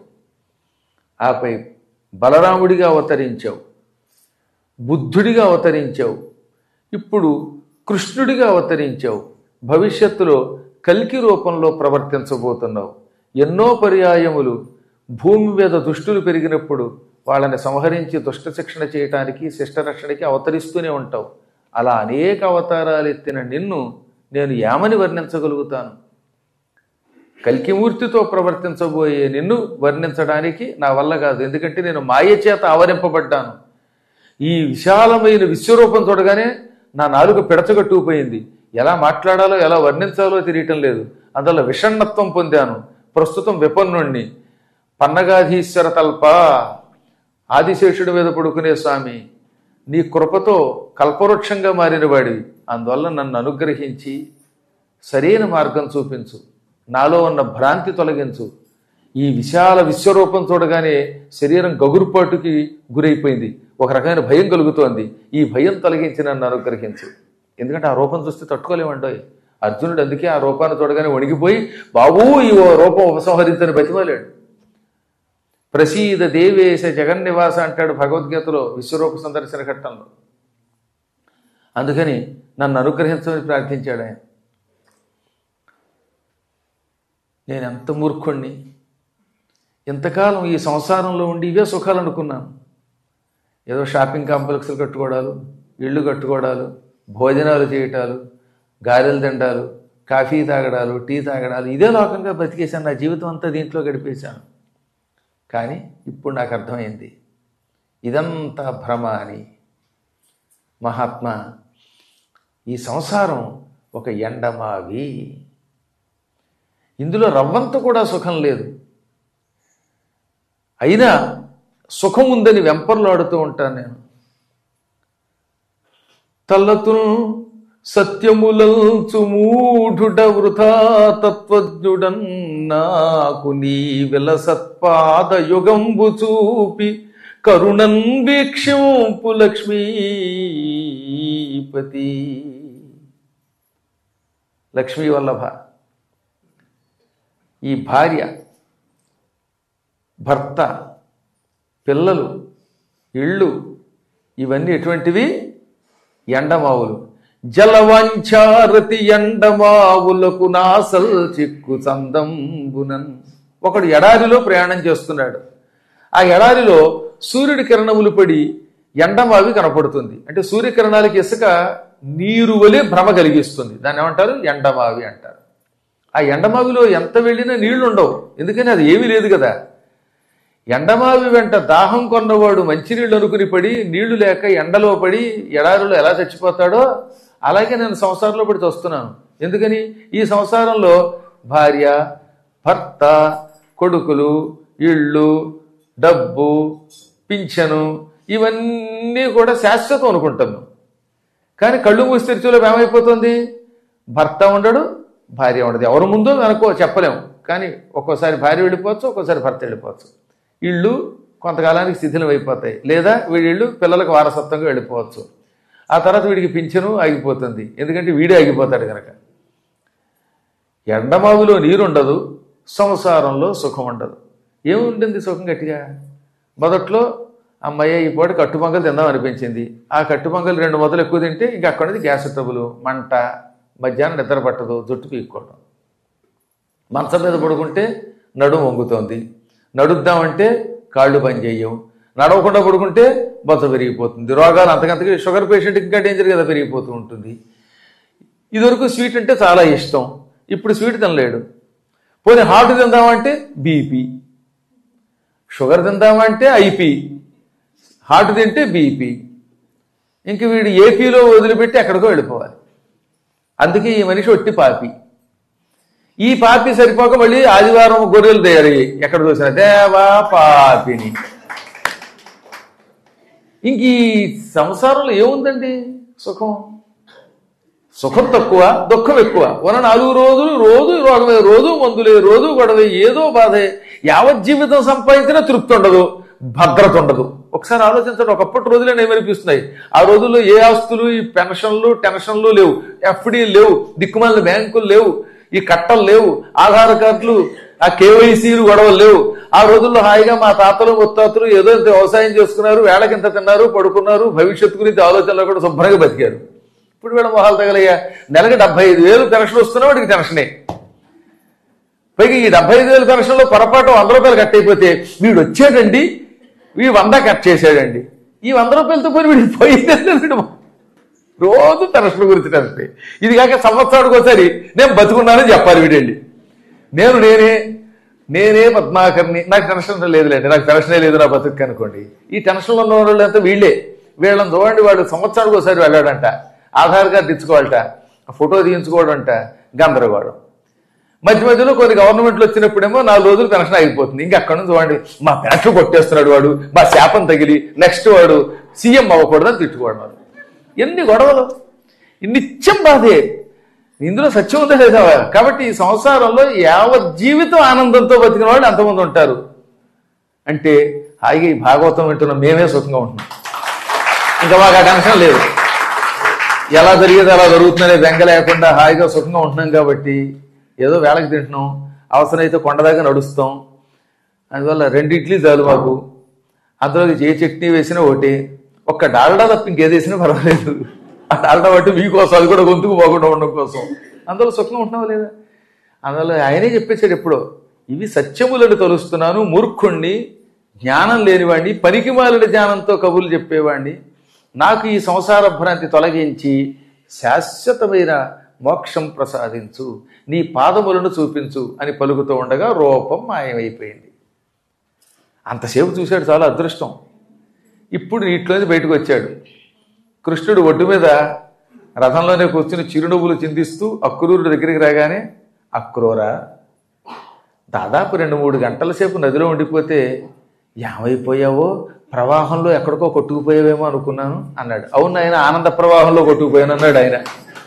A: ఆపై బలరాముడిగా అవతరించావు బుద్ధుడిగా అవతరించావు ఇప్పుడు కృష్ణుడిగా అవతరించావు భవిష్యత్తులో కల్కి రూపంలో ప్రవర్తించబోతున్నావు ఎన్నో పర్యాయములు భూమి మీద దుష్టులు పెరిగినప్పుడు వాళ్ళని సంహరించి దుష్ట శిక్షణ చేయటానికి శిష్టరక్షణకి అవతరిస్తూనే ఉంటావు అలా అనేక అవతారాలు ఎత్తిన నిన్ను నేను యామని వర్ణించగలుగుతాను కల్కిమూర్తితో ప్రవర్తించబోయే నిన్ను వర్ణించడానికి నా వల్ల కాదు ఎందుకంటే నేను మాయ చేత ఆవరింపబడ్డాను ఈ విశాలమైన విశ్వరూపం చూడగానే నా నాలుగు పిడచగట్టుకుపోయింది ఎలా మాట్లాడాలో ఎలా వర్ణించాలో తెలియటం లేదు అందులో విషణత్వం పొందాను ప్రస్తుతం విపన్నుణ్ణి పన్నగాధీశ్వర తల్ప ఆదిశేషుడి మీద పడుకునే స్వామి నీ కృపతో కల్పవృక్షంగా మారిన వాడివి అందువల్ల నన్ను అనుగ్రహించి సరైన మార్గం చూపించు నాలో ఉన్న భ్రాంతి తొలగించు ఈ విశాల విశ్వరూపం చూడగానే శరీరం గగురుపాటుకి గురైపోయింది ఒక రకమైన భయం కలుగుతోంది ఈ భయం తొలగించి నన్ను అనుగ్రహించు ఎందుకంటే ఆ రూపం చూస్తే తట్టుకోలేమండోయ్ అర్జునుడు అందుకే ఆ రూపాన్ని చూడగానే వణిగిపోయి బాబూ ఈ ఓ రూపం ఉపసంహరించని బతిమాలాడు ప్రసీద దేవేశ జగన్నివాస అంటాడు భగవద్గీతలో విశ్వరూప సందర్శన ఘట్టంలో అందుకని నన్ను అనుగ్రహించమని ప్రార్థించాడు ఆయన నేను ఎంత మూర్ఖుణ్ణి ఇంతకాలం ఈ సంసారంలో ఉండి ఇవే సుఖాలు అనుకున్నాను ఏదో షాపింగ్ కాంప్లెక్స్లు కట్టుకోవడాలు ఇళ్ళు కట్టుకోవడాలు భోజనాలు చేయటాలు గారెలు తిండాలు కాఫీ తాగడాలు టీ తాగడాలు ఇదే లోకంగా బతికేశాను నా జీవితం అంతా దీంట్లో గడిపేశాను కానీ ఇప్పుడు నాకు అర్థమైంది ఇదంతా భ్రమ అని మహాత్మా ఈ సంసారం ఒక ఎండమావి ఇందులో రవ్వంత కూడా సుఖం లేదు అయినా సుఖం ఉందని వెంపర్లాడుతూ ఉంటాను నేను తల్లతును సత్యములంచు మూఢుడ వృథా తత్వజ్ఞుడన్ నాకు నీ విలసత్పాద యుగంబు చూపి కరుణన్ వీక్షంపు లక్ష్మీపతి లక్ష్మీ వల్లభ ఈ భార్య భర్త పిల్లలు ఇళ్ళు ఇవన్నీ ఎటువంటివి ఎండమావులు జలవంచారతి ఎండమావులకు నాసల్ చిక్కు చందంబునన్ ఒకడు ఎడారిలో ప్రయాణం చేస్తున్నాడు ఆ ఎడారిలో సూర్యుడి కిరణములు పడి ఎండమావి కనపడుతుంది అంటే సూర్యకిరణాలకి ఇసుక నీరు వలె భ్రమ కలిగిస్తుంది దాన్ని ఏమంటారు ఎండమావి అంటారు ఆ ఎండమావిలో ఎంత వెళ్ళినా నీళ్లు ఉండవు ఎందుకని అది ఏమీ లేదు కదా ఎండమావి వెంట దాహం కొన్నవాడు మంచినీళ్ళు అనుకుని పడి నీళ్లు లేక ఎండలో పడి ఎడారిలో ఎలా చచ్చిపోతాడో అలాగే నేను సంసారంలో పడి వస్తున్నాను ఎందుకని ఈ సంసారంలో భార్య భర్త కొడుకులు ఇళ్ళు డబ్బు పింఛను ఇవన్నీ కూడా శాశ్వతం అనుకుంటాను కానీ కళ్ళు మూసి తెరిచేలో ఏమైపోతుంది భర్త ఉండడు భార్య ఉండదు ఎవరు ముందో వెనకో చెప్పలేము కానీ ఒక్కోసారి భార్య వెళ్ళిపోవచ్చు ఒక్కోసారి భర్త వెళ్ళిపోవచ్చు ఇళ్ళు కొంతకాలానికి శిథిలం అయిపోతాయి లేదా వీళ్ళిళ్ళు పిల్లలకు వారసత్వంగా వెళ్ళిపోవచ్చు ఆ తర్వాత వీడికి పింఛను ఆగిపోతుంది ఎందుకంటే వీడే ఆగిపోతాడు కనుక ఎండమావిలో నీరుండదు సంసారంలో సుఖం ఉండదు ఏముంటుంది సుఖం గట్టిగా మొదట్లో అమ్మయ్య ఈ పూట కట్టుపొంగలు తిందాం అనిపించింది ఆ కట్టుపొంగలు రెండు మొదలు ఎక్కువ తింటే ఇంకా అక్కడ నుంచి గ్యాస్ ట్రబుల్ మంట మధ్యాహ్నం నిద్ర పట్టదు జుట్టు పీక్కోవడం మంచం మీద పడుకుంటే నడుము వంగుతోంది నడుద్దామంటే కాళ్ళు పని చేయవు నడవకుండా పడుకుంటే బొత్త పెరిగిపోతుంది రోగాలు అంతకంతకి షుగర్ పేషెంట్ ఇంకా డేంజర్ కదా పెరిగిపోతూ ఉంటుంది ఇదివరకు స్వీట్ అంటే చాలా ఇష్టం ఇప్పుడు స్వీట్ తినలేడు పోనీ హాట్ తిందామంటే బీపీ షుగర్ తిందామంటే ఐపీ హాట్ తింటే బీపీ ఇంక వీడు ఏపీలో వదిలిపెట్టి ఎక్కడికో వెళ్ళిపోవాలి అందుకే ఈ మనిషి ఒట్టి పాపి ఈ పాపి సరిపోక మళ్ళీ ఆదివారం గొర్రెలు తయారయ్యాయి ఎక్కడ చూసినా దేవా పాపిని ఇంక ఈ సంసారంలో ఏముందండి సుఖం సుఖం తక్కువ దుఃఖం ఎక్కువ ఉన్న నాలుగు రోజులు రోజు రోగమే రోజు మందులే రోజు గొడవే ఏదో బాధే యావత్ జీవితం సంపాదించినా తృప్తి ఉండదు భద్రత ఉండదు ఒకసారి ఆలోచించండి ఒకప్పటి రోజులే ఏమనిపిస్తున్నాయి ఆ రోజుల్లో ఏ ఆస్తులు ఈ పెన్షన్లు టెన్షన్లు లేవు ఎఫ్డి లేవు దిక్కుమాలిన బ్యాంకులు లేవు ఈ కట్టలు లేవు ఆధార్ కార్డులు ఆ కేవైసీలు గొడవలు లేవు ఆ రోజుల్లో హాయిగా మా తాతలు ముత్తాతలు ఏదో ఇంత వ్యవసాయం చేసుకున్నారు వేళకింత తిన్నారు పడుకున్నారు భవిష్యత్తు గురించి ఆలోచనలో కూడా శుభ్రంగా బతికారు ఇప్పుడు వీళ్ళ మొహాలు తగలయ్యా నెలకి డెబ్బై ఐదు వేలు పెన్షన్ వస్తున్నా వాడికి టెన్షనే పైగా ఈ డెబ్బై ఐదు వేల పెన్షన్లో పొరపాటు వంద రూపాయలు కట్ అయిపోతే వీడు వచ్చాడండి ఈ వంద కట్ చేసాడండి ఈ వంద రూపాయలతో పోయి వీడికి పోయిందండి వీడు రోజు పెన్షన్ గురించి టెన్షన్ ఇది కాక సంవత్సరానికి ఒకసారి నేను బతుకున్నానని చెప్పాలి వీడండి నేను నేనే నేనే పద్మాకర్ని నాకు టెన్షన్ లేదులేండి నాకు టెన్షనే లేదు నా బతుకు అనుకోండి ఈ టెన్షన్లో ఉన్న వాళ్ళు అంతా వీళ్ళే వీళ్ళని చూడండి వాడు సంవత్సరానికి ఒకసారి వెళ్ళాడంట ఆధార్ కార్డు ఇచ్చుకోవాలట ఫోటో తీయించుకోవడంట గందరగోళం మధ్య మధ్యలో కొన్ని గవర్నమెంట్లు వచ్చినప్పుడేమో నాలుగు రోజులు పెన్షన్ అయిపోతుంది ఇంకా అక్కడ నుంచి వాడి మా పెన్షన్ కొట్టేస్తున్నాడు వాడు మా శాపం తగిలి నెక్స్ట్ వాడు సీఎం అవ్వకూడదని తిట్టుకోవడం వాడు. ఎన్ని గొడవలు ఈ నిత్యం బాధే ఇందులో సత్యం ఉందా లేదా కాబట్టి ఈ సంసారంలో యావత్ జీవితం ఆనందంతో బతికిన వాళ్ళు ఎంతమంది ఉంటారు అంటే హాయిగా ఈ భాగవతం వింటున్న మేమే సుఖంగా ఉంటున్నాం ఇంకా మాకు ఆ టెన్షన్ లేదు ఎలా జరిగేది అలా జరుగుతుందనే బెంగ లేకుండా హాయిగా సుఖంగా ఉంటున్నాం కాబట్టి ఏదో వేళకి తింటున్నాం అవసరమైతే కొండదాకా నడుస్తాం అందువల్ల రెండు ఇడ్లీ చాలు మాకు అందులోకి ఏ చట్నీ వేసినా ఒకటి ఒక్క డాల్డా తప్ప ఇంకేది వేసినా పర్వాలేదు ఆ డాల్డా బట్టి మీకోసం అది కూడా గొంతుకు పోకుండా ఉండడం కోసం అందులో సుఖంగా ఉంటున్నావా లేదా అందువల్ల ఆయనే చెప్పేశాడు ఎప్పుడో ఇవి సత్యములను తలుస్తున్నాను మూర్ఖుణ్ణి జ్ఞానం లేనివాడిని పనికిమాలిన జ్ఞానంతో కబుర్లు చెప్పేవాడిని నాకు ఈ సంసార భ్రాంతి తొలగించి శాశ్వతమైన మోక్షం ప్రసాదించు నీ పాదములను చూపించు అని పలుకుతూ ఉండగా రూపం మాయమైపోయింది అంతసేపు చూశాడు చాలా అదృష్టం ఇప్పుడు నీటిలోంచి బయటకు వచ్చాడు కృష్ణుడు ఒడ్డు మీద రథంలోనే కూర్చుని చిరునవ్వులు చిందిస్తూ అక్రూరుడి దగ్గరికి రాగానే అక్రూరా దాదాపు రెండు మూడు గంటల సేపు నదిలో ఉండిపోతే ఏమైపోయావో ప్రవాహంలో ఎక్కడికో కొట్టుకుపోయావేమో అనుకున్నాను అన్నాడు అవును ఆయన ఆనంద ప్రవాహంలో కొట్టుకుపోయాను అన్నాడు ఆయన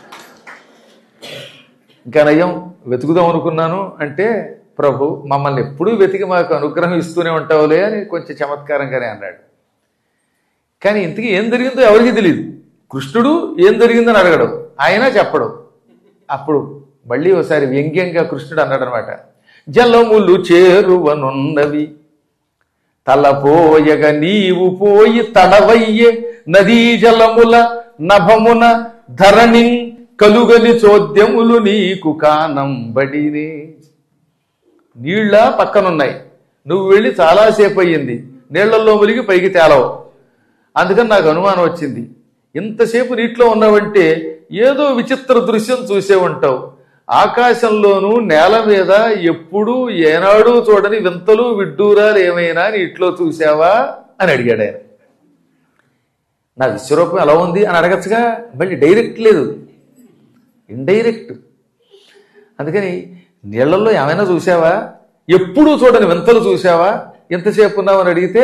A: ఇంకా నయం వెతుకుదాం అనుకున్నాను అంటే ప్రభు మమ్మల్ని ఎప్పుడూ వెతికి మాకు అనుగ్రహం ఇస్తూనే ఉంటావులే అని కొంచెం చమత్కారంగానే అన్నాడు కానీ ఇంతకీ ఏం జరిగిందో ఎవరికి తెలియదు కృష్ణుడు ఏం జరిగిందని అడగడు ఆయన చెప్పడు అప్పుడు మళ్ళీ ఒకసారి వ్యంగ్యంగా కృష్ణుడు అన్నాడు అనమాట జలములు చేరువనున్నవి తలపోయగ నీవు పోయి తడవయ్యే నదీ జలముల నభమున ధరణి కలుగని చోద్యములు నీకు కానంబడినే నీళ్ళ పక్కనున్నాయి నువ్వు వెళ్ళి చాలాసేపు అయ్యింది నీళ్లలో ములిగి పైకి తేలవు అందుకని నాకు అనుమానం వచ్చింది ఇంతసేపు నీటిలో ఉన్నావంటే ఏదో విచిత్ర దృశ్యం చూసే ఉంటావు ఆకాశంలోనూ నేల మీద ఎప్పుడూ ఏనాడు చూడని వింతలు విడ్డూరాలు ఏమైనా నీటిలో చూసావా అని అడిగాడు ఆయన నా విశ్వరూపం ఎలా ఉంది అని అడగచ్చుగా మళ్ళీ డైరెక్ట్ లేదు ఇండైరెక్ట్ అందుకని నీళ్లలో ఏమైనా చూసావా ఎప్పుడూ చూడని వింతలు చూసావా ఎంతసేపు ఉన్నావని అడిగితే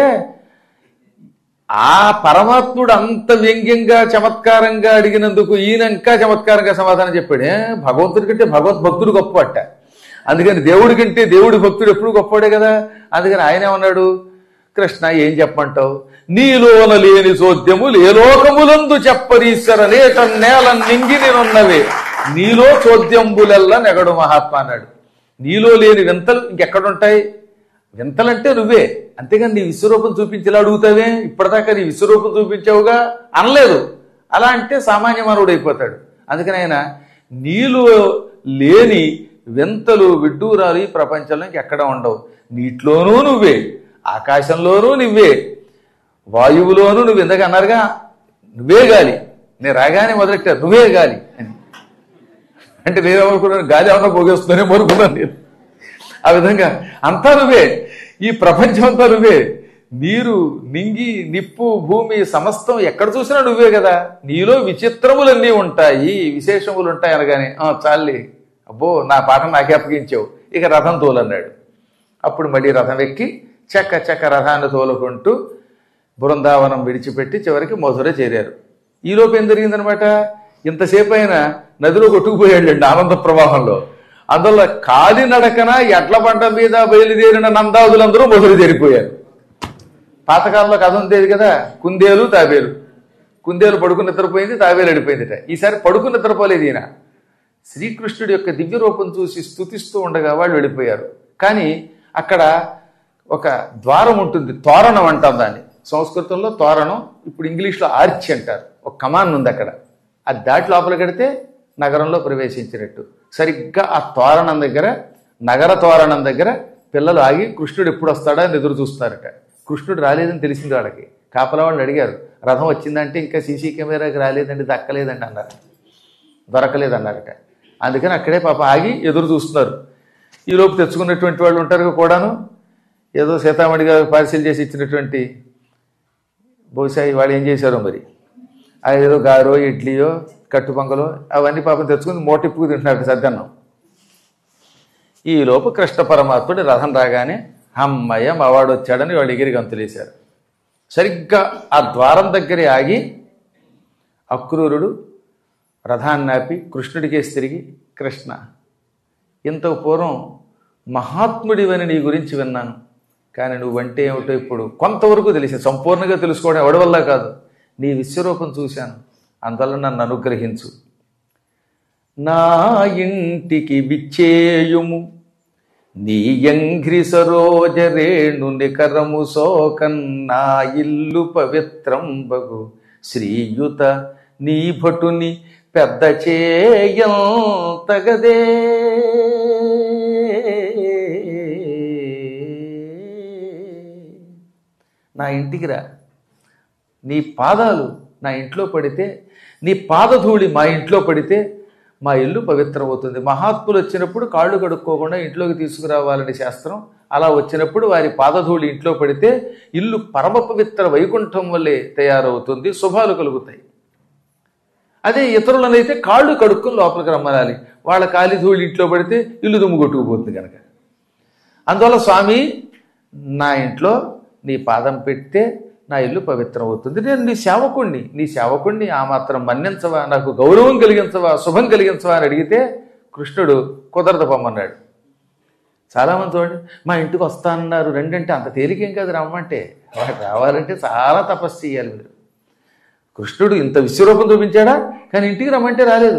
A: ఆ పరమాత్ముడు అంత వ్యంగ్యంగా చమత్కారంగా అడిగినందుకు ఈయన ఇంకా చమత్కారంగా సమాధానం చెప్పాడు ఏ, భగవంతుడి కంటే భగవద్భక్తుడు గొప్పట అందుకని దేవుడి కంటే దేవుడి భక్తుడు ఎప్పుడు గొప్పవాడే కదా అందుకని ఆయన ఏమన్నాడు కృష్ణ ఏం చెప్పమంటావు నీలోన లేని చోద్యములు ఏ లోకములందు చెప్పరీశ్వర నేట నేల నింగి నేనున్నవే నీలో చోద్యంబులెల్లా నెగడు మహాత్మా అన్నాడు నీలో లేని వింతలు ఇంకెక్కడుంటాయి వింతలంటే నువ్వే అంతేగాని నీ విశ్వరూపం చూపించేలా అడుగుతావే ఇప్పటిదాకా నీ విశ్వరూపం చూపించావుగా అనలేదు అలా అంటే సామాన్య మానవుడు అయిపోతాడు అందుకని ఆయన నీలో లేని వింతలు విడ్డూరాలు ఈ ప్రపంచంలో ఇంకెక్కడ ఉండవు నీటిలోనూ నువ్వే ఆకాశంలోనూ నువ్వే వాయువులోనూ నువ్వు ఇందాక అన్నారుగా నువ్వే గాలి నేను రాగానే మొదలెట్టారు నువ్వే గాలి అని అంటే నేనేమనుకున్నాను గాలి ఏమన్నా పోగేస్తుందనే అనుకున్నాను నేను ఆ విధంగా అంతా నువ్వే ఈ ప్రపంచం అంతా నువ్వే నీరు నింగి నిప్పు భూమి సమస్తం ఎక్కడ చూసినా నువ్వే కదా నీలో విచిత్రములన్నీ ఉంటాయి విశేషములు ఉంటాయి అనగానే "ఆ, చాలే అబ్బో నా పాట నాకే అప్పగించావు ఇక రథం తోలన్నాడు అప్పుడు మళ్ళీ రథం ఎక్కి చక్క చక్క రథాన్ని తోలుకుంటూ బృందావనం విడిచిపెట్టి చివరికి మధుర చేరారు ఈలోపు ఏం జరిగిందనమాట ఇంతసేపు అయినా నదిలో కొట్టుకుపోయాడండి ఆనంద ప్రవాహంలో అందులో కాలినడకన ఎడ్ల పంట మీద బయలుదేరిన నందాదులందరూ మధుర చేరిపోయారు పాతకాలంలో కథ ఉండేది కదా కుందేలు తాబేలు కుందేలు పడుకుని నిద్రపోయింది తాబేలు అడిపోయిందిట ఈసారి పడుకుని నిద్రపోలేదు ఈయన శ్రీకృష్ణుడి యొక్క దివ్య రూపం చూసి స్తుతిస్తూ ఉండగా వాళ్ళు వెళ్ళిపోయారు కానీ అక్కడ ఒక ద్వారం ఉంటుంది తోరణం అంటాం దాన్ని సంస్కృతంలో తోరణం ఇప్పుడు ఇంగ్లీష్లో ఆర్చి అంటారు ఒక కమాన్ ఉంది అక్కడ అది దాటి లోపలికి కడితే నగరంలో ప్రవేశించినట్టు సరిగ్గా ఆ తోరణం దగ్గర నగర తోరణం దగ్గర పిల్లలు ఆగి కృష్ణుడు ఎప్పుడు వస్తాడా అని ఎదురు చూస్తారట కృష్ణుడు రాలేదని తెలిసింది వాళ్ళకి కాపలా వాళ్ళు అడిగారు రథం వచ్చిందంటే ఇంకా సీసీ కెమెరాకి రాలేదండి దక్కలేదండి అన్నారు దొరకలేదన్నారట అందుకని అక్కడే పాప ఆగి ఎదురు చూస్తున్నారు ఈలోపు తెచ్చుకున్నటువంటి వాళ్ళు ఉంటారు కూడాను ఏదో సీతామణి గారు పార్సిల్ చేసి ఇచ్చినటువంటి బహుశా వాళ్ళు ఏం చేశారో మరి ఆ ఏదో గారో ఇడ్లీయో కట్టు పొంగలో అవన్నీ పాపం తెచ్చుకుని మోటిప్పుకు తింటున్నారు సద్దన్నం ఈ లోపు కృష్ణ పరమాత్ముడి రథం రాగానే అమ్మయ్య మావాడు వచ్చాడని వాళ్ళు ఎగిరి గంతులేశారు సరిగ్గా ఆ ద్వారం దగ్గరే ఆగి అక్రూరుడు రథాన్ని ఆపి కృష్ణుడికేసి తిరిగి కృష్ణ ఇంతకు పూర్వం మహాత్ముడివని నీ గురించి విన్నాను కానీ నువ్వంటే ఏమిటో ఇప్పుడు కొంతవరకు తెలిసి సంపూర్ణంగా తెలుసుకోవడం ఎవడి వల్ల కాదు నీ విశ్వరూపం చూశాను అందువల్ల నన్ను అనుగ్రహించు నా ఇంటికి విచ్చేయుము నీ యంఘ్రి సరోజ రేణు నికరము సోకన్ నా ఇల్లు పవిత్రం బగు శ్రీయుత నీ భటుని పెద్ద చేయం తగదే నా ఇంటికి రా నీ పాదాలు నా ఇంట్లో పడితే నీ పాదధూళి మా ఇంట్లో పడితే మా ఇల్లు పవిత్రమవుతుంది మహాత్ములు వచ్చినప్పుడు కాళ్ళు కడుక్కోకుండా ఇంట్లోకి తీసుకురావాలని శాస్త్రం అలా వచ్చినప్పుడు వారి పాదధూళి ఇంట్లో పడితే ఇల్లు పరమ పవిత్ర వైకుంఠం వల్లే తయారవుతుంది శుభాలు కలుగుతాయి అదే ఇతరులనైతే కాళ్ళు కడుక్కుని లోపలికి రమ్మనాలి వాళ్ళ కాలి ధూళి ఇంట్లో పడితే ఇల్లు దుమ్ము కొట్టుకుపోతుంది కనుక అందువల్ల స్వామి నా ఇంట్లో నీ పాదం పెడితే నా ఇల్లు పవిత్రం అవుతుంది నేను నీ సేవకుణ్ణి నీ సేవకుణ్ణి ఆ మాత్రం మన్నించవా నాకు గౌరవం కలిగించవా శుభం కలిగించవా అని అడిగితే కృష్ణుడు కుదరదు పొమ్మన్నాడు చాలామంది చూడండి మా ఇంటికి వస్తానన్నారు రెండంటే అంత తేలికేం కాదు రమ్మంటే వాళ్ళకి రావాలంటే చాలా తపస్సు చేయాలి మీరు కృష్ణుడు ఇంత విశ్వరూపం చూపించాడా కానీ ఇంటికి రమ్మంటే రాలేదు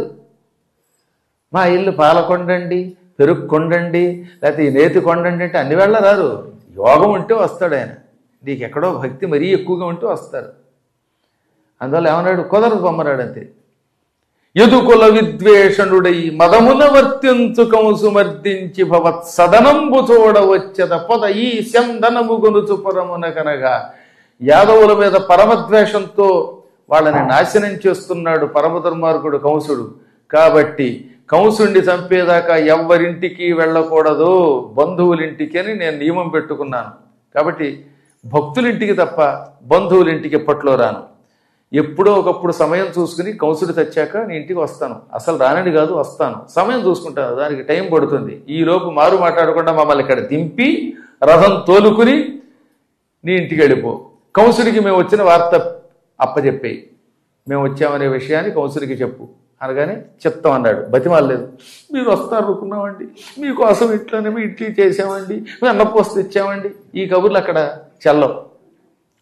A: మా ఇల్లు పాలకొండండి పెరుగు కొండండి లేకపోతే ఈ నేతి కొండండి అంటే అన్ని వేళ రారు యోగం ఉంటే వస్తాడు ఆయన నీకు ఎక్కడో భక్తి మరీ ఎక్కువగా ఉంటే వస్తారు అందువల్ల ఏమన్నాడు కుదరదు పొమ్మన్నాడు అంతే ఎదుకుల విద్వేషణుడై మదమున వర్తించు కంసు మర్దించి భవత్ సదనంబు చూడవచ్చద పొద ఈ చందనము గొనుచు పరమున కనగా యాదవుల మీద పరమద్వేషంతో వాళ్ళని నాశనం చేస్తున్నాడు పరమ దుర్మార్గుడు కంసుడు కాబట్టి కంసుడిని చంపేదాకా ఎవ్వరింటికి వెళ్ళకూడదు బంధువులింటికి అని నేను నియమం పెట్టుకున్నాను కాబట్టి భక్తులింటికి తప్ప బంధువులింటికి ఎప్పట్లో రాను ఎప్పుడో ఒకప్పుడు సమయం చూసుకుని కంసుడు తెచ్చాక నీ ఇంటికి వస్తాను అసలు రానని కాదు వస్తాను సమయం చూసుకుంటాను దానికి టైం పడుతుంది ఈ లోపు మారు మాట్లాడకుండా మమ్మల్ని ఇక్కడ దింపి రథం తోలుకుని నీ ఇంటికి వెళ్ళిపో కంసుడికి మేము వచ్చిన వార్త అప్పచెప్పేయి మేము వచ్చామనే విషయాన్ని కంసుడికి చెప్పు అనగానే చెప్తాం అన్నాడు బతిమాలేదు మీరు వస్తారు అనుకున్నామండి మీకోసం ఇట్లానే మీ ఇడ్లీ చేసామండి మేము అన్నపోస్తు ఇచ్చామండి ఈ కబుర్లు అక్కడ చెల్లవు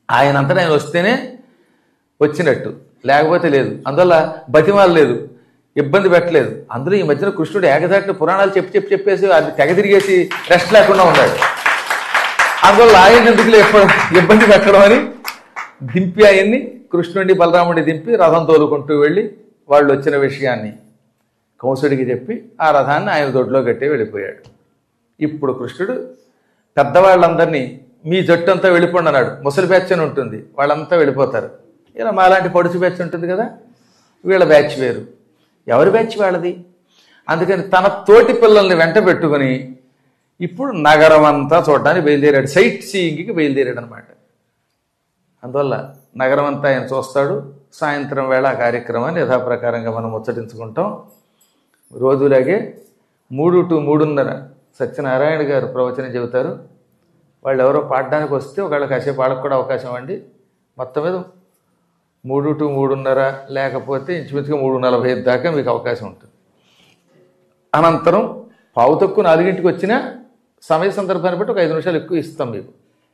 A: ఆయన అంతటా ఆయన వస్తేనే వచ్చినట్టు లేకపోతే లేదు అందువల్ల బతిమాల లేదు ఇబ్బంది పెట్టలేదు అందులో ఈ మధ్యన కృష్ణుడు ఏకదాటిన పురాణాలు చెప్పి చెప్పి చెప్పేసి అది తెగ తిరిగేసి రెస్ట్ లేకుండా ఉన్నాడు అందువల్ల ఆయన ఎందుకు ఎప్పుడు ఇబ్బంది పెట్టడం అని దింపి ఆయన్ని కృష్ణుడిని బలరాముడి దింపి రథం తోలుకుంటూ వెళ్ళి వాళ్ళు వచ్చిన విషయాన్ని కంసుడికి చెప్పి ఆ రథాన్ని ఆయన దొడ్లో కట్టి వెళ్ళిపోయాడు ఇప్పుడు కృష్ణుడు పెద్దవాళ్ళందరినీ మీ జట్టు అంతా వెళ్ళిపోండి అన్నాడు ముసలి బ్యాచ్ అని ఉంటుంది వాళ్ళంతా వెళ్ళిపోతారు ఇలా మాలాంటి పొడుచు బ్యాచ్ ఉంటుంది కదా వీళ్ళ బ్యాచ్ వేరు ఎవరి బ్యాచ్ వాళ్ళది అందుకని తన తోటి పిల్లల్ని వెంట పెట్టుకుని ఇప్పుడు నగరం అంతా చూడడానికి బయలుదేరాడు సైట్ సీయింగ్కి బయలుదేరాడు అనమాట అందువల్ల నగరం అంతా ఆయన చూస్తాడు సాయంత్రం వేళ ఆ కార్యక్రమాన్ని యథాప్రకారంగా మనం ముచ్చటించుకుంటాం రోజులాగే మూడు టు మూడున్నర సత్యనారాయణ గారు ప్రవచనం చెబుతారు వాళ్ళు ఎవరో పాడడానికి వస్తే ఒకవేళ కాసేపు వాళ్ళకు కూడా అవకాశం అండి మొత్తం మీద మూడు టు మూడున్నర లేకపోతే ఇంచుమించుగా మూడు నలభై ఐదు దాకా మీకు అవకాశం ఉంటుంది అనంతరం పావు తక్కువ నాలుగింటికి వచ్చినా సమయ సందర్భాన్ని బట్టి ఒక ఐదు నిమిషాలు ఎక్కువ ఇస్తాం మీకు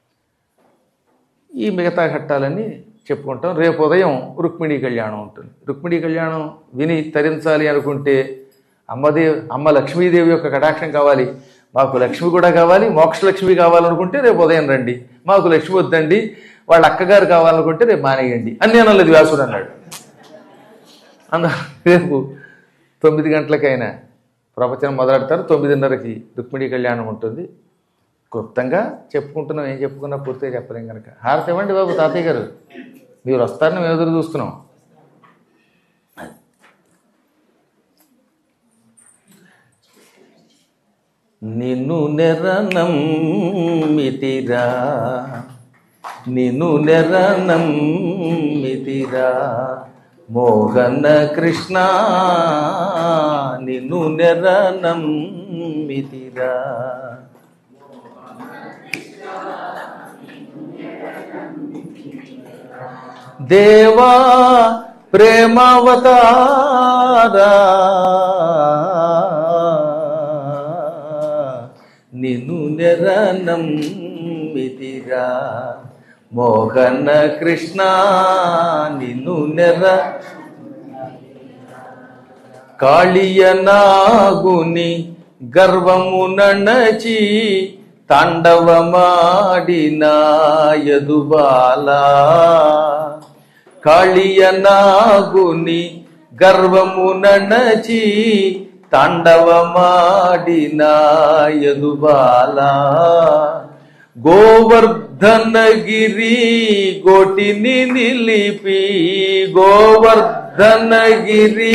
A: ఈ మిగతా ఘట్టాలన్నీ చెప్పుకుంటాం రేపు ఉదయం రుక్మిణీ కళ్యాణం ఉంటుంది రుక్మిణీ కళ్యాణం విని తరించాలి అనుకుంటే అమ్మదేవి అమ్మ లక్ష్మీదేవి యొక్క కటాక్షం కావాలి మాకు లక్ష్మి కూడా కావాలి మోక్షలక్ష్మి కావాలనుకుంటే రేపు ఉదయం రండి మాకు లక్ష్మి వద్దండి వాళ్ళ అక్కగారు కావాలనుకుంటే రేపు మానేయండి అని నేను అన్నది వ్యాసుడు అన్నాడు అంద రేపు తొమ్మిది గంటలకైనా ప్రవచనం మొదలెడతారు తొమ్మిదిన్నరకి రుక్మిణీ కళ్యాణం ఉంటుంది క్లుప్తంగా చెప్పుకుంటున్నాం ఏం చెప్పుకున్నా పూర్తిగా చెప్పలేం కనుక హారతి ఇవ్వండి బాబు తాతయ్య గారు మీరు వస్తారని మేము ఎదురు చూస్తున్నాం నిన్ను నెరనం మితిరా నిన్ను నెరనం మితిరా మోహన కృష్ణ నిన్ను నెరనం మితిరా దేవా ప్రేమావతారా నిన్ను నిరనం మితిరా మోహన కృష్ణ నిన్ను నెర కాళియ నాగుని గర్వము నణచి తాండవమాడిన యదుబాలా కాళియ నాగుని గర్వము నణచి తాండవమాడిన యదుబాలా గోవర్ధనగిరి గోటిని నిలిపి గోవర్ధనగిరి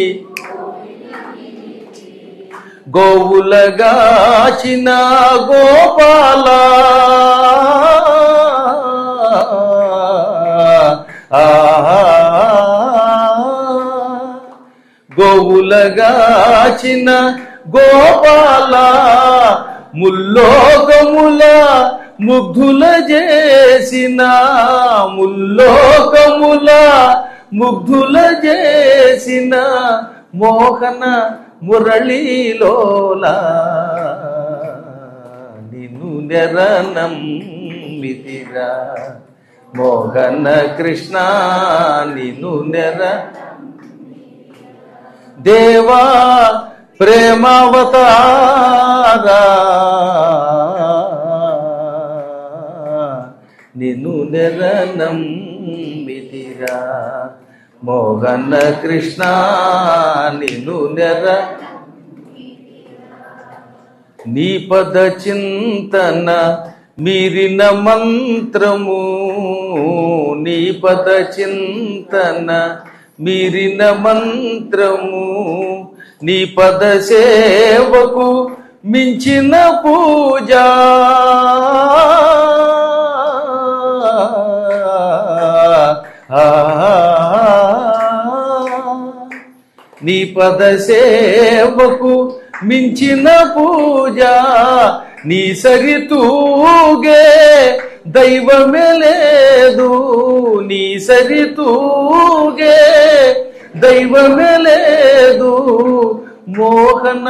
A: గోవులగాచిన గోపాల గోవులగాచిన గోపాల ముల్లోకముల ముగ్ధుల చేసిన ముల్లోకముల ముగ్ధుల చేసిన మోహన మురళీలోలా నిన్ను నెరనం మితిరా మోహన కృష్ణ నిన్ను నెర దేవా ప్రేమావతారా నిన్ను నిరనం మితిరా మోహన కృష్ణ నిన్ను నెర నీ పద చింతన మీరిన మంత్రము నీ పద చింతన మీరిన మంత్రము నీ పద సేవకు మించిన పూజ నీ పద సేవకు మించిన పూజ నీ సరితూగే దైవమే లేదు నీ సరితూగే దైవమే లేదు మోహన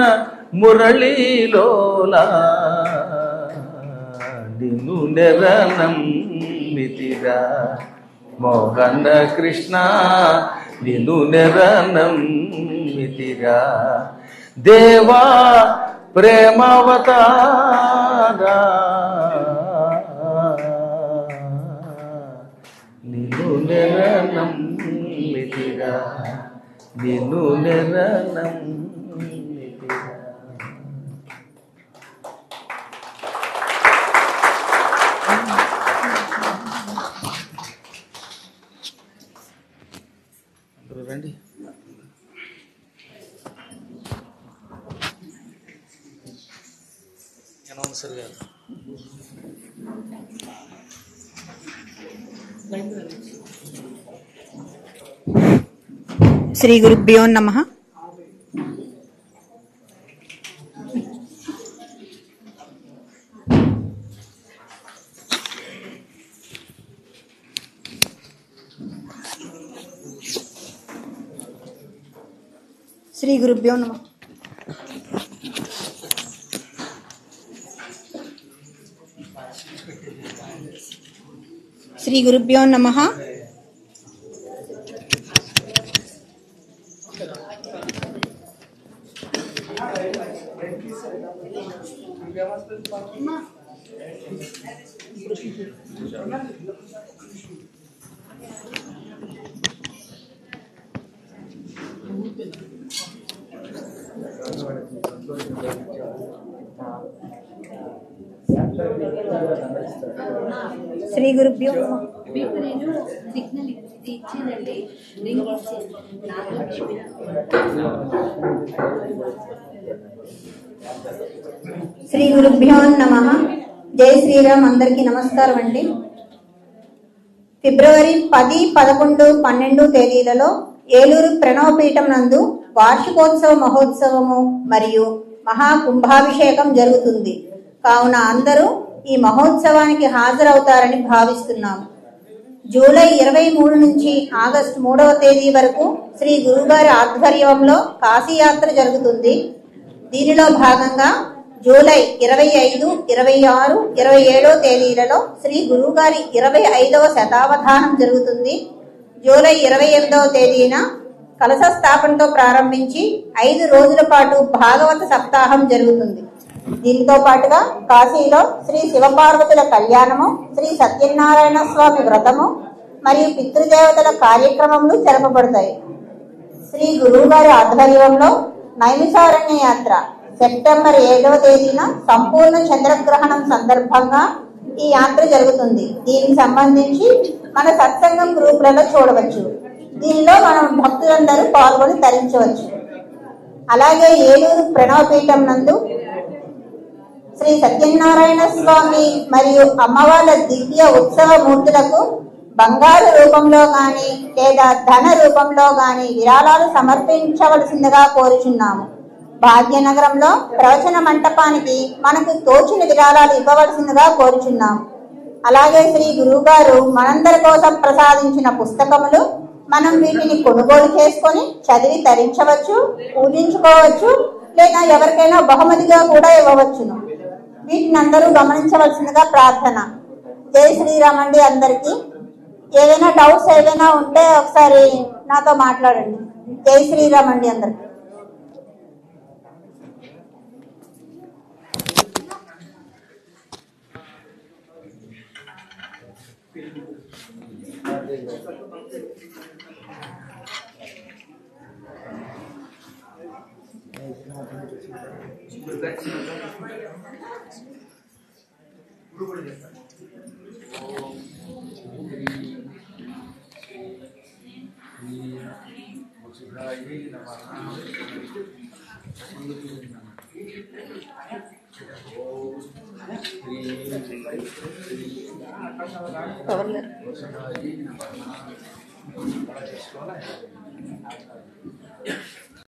A: మురళీలోలా నిన్ను నెరనం మితిరా మోహన కృష్ణ నిను నెరనం మితిరా దేవా ప్రేమవతారా నిను నెరనం మితిరా నిను నెరనం మితిరా అందరూ రండి అనౌన్సర్ గారు
B: శ్రీ గురుభ్యో నమ శ్రీ గురుభ్యో నమ శ్రీ గురుభ్యో నమ శ్రీ గురుభ్యో నమ
C: మీకు నేను సిగ్నల్ ఇది ఇచ్చేదండి రింగ్ ఇచ్చేది నాతో చెప్పిన
B: శ్రీ గురుభ్యో నమ జై శ్రీరామ్ అందరికీ నమస్కారం అండి ఫిబ్రవరి పది పదకొండు పన్నెండు తేదీలలో ఏలూరు ప్రణవపీఠం నందు వార్షికోత్సవ మహోత్సవము మరియు మహాకుంభాభిషేకం జరుగుతుంది కావున అందరూ ఈ మహోత్సవానికి హాజరవుతారని భావిస్తున్నాము జూలై ఇరవై మూడు నుంచి ఆగస్టు మూడవ తేదీ వరకు శ్రీ గురుగారి ఆధ్వర్యంలో కాశీయాత్ర జరుగుతుంది దీనిలో భాగంగా జూలై ఇరవై ఐదు ఇరవై ఆరు ఇరవై ఏడో తేదీలలో శ్రీ గురువుగారి ఇరవై ఐదవ శతావధానం జరుగుతుంది జూలై ఇరవై ఎనిమిదవ తేదీన కలశ స్థాపనతో ప్రారంభించి ఐదు రోజుల పాటు భాగవత సప్తాహం జరుగుతుంది దీనితో పాటుగా కాశీలో శ్రీ శివపార్వతుల కళ్యాణము శ్రీ సత్యనారాయణ స్వామి వ్రతము మరియు పితృదేవతల కార్యక్రమములు జరపబడతాయి శ్రీ గురువు గారి ఆధ్వర్యంలో నైమిషారణ్య యాత్ర సెప్టెంబర్ ఏడవ తేదీన సంపూర్ణ చంద్రగ్రహణం సందర్భంగా ఈ యాత్ర జరుగుతుంది దీనికి సంబంధించి మన సత్సంగం గ్రూపులలో చూడవచ్చు దీనిలో మనం భక్తులందరూ పాల్గొని తరించవచ్చు అలాగే ఏలూరు ప్రణవపీఠం నందు శ్రీ సత్యనారాయణ స్వామి మరియు అమ్మవార్ల దివ్య ఉత్సవ మూర్తులకు బంగారు రూపంలో గాని లేదా ధన రూపంలో గాని విరాళాలు సమర్పించవలసిందిగా కోరుచున్నాము భాగ్యనగరంలో ప్రవచన మంటపానికి మనకు తోచిన విరాళాలు ఇవ్వవలసిందిగా కోరుచున్నాము అలాగే శ్రీ గురువుగారు మనందరి కోసం ప్రసాదించిన పుస్తకములు మనం వీటిని కొనుగోలు చేసుకొని చదివి తరించవచ్చు పూజించుకోవచ్చు లేదా ఎవరికైనా బహుమతిగా కూడా ఇవ్వవచ్చును వీటిని అందరూ గమనించవలసిందిగా ప్రార్థన జై శ్రీరామ్ అండి అందరికి ఏదైనా డౌట్స్ ఏదైనా ఉంటే ఒకసారి నాతో మాట్లాడండి జై శ్రీరామ్ అండి అందరికి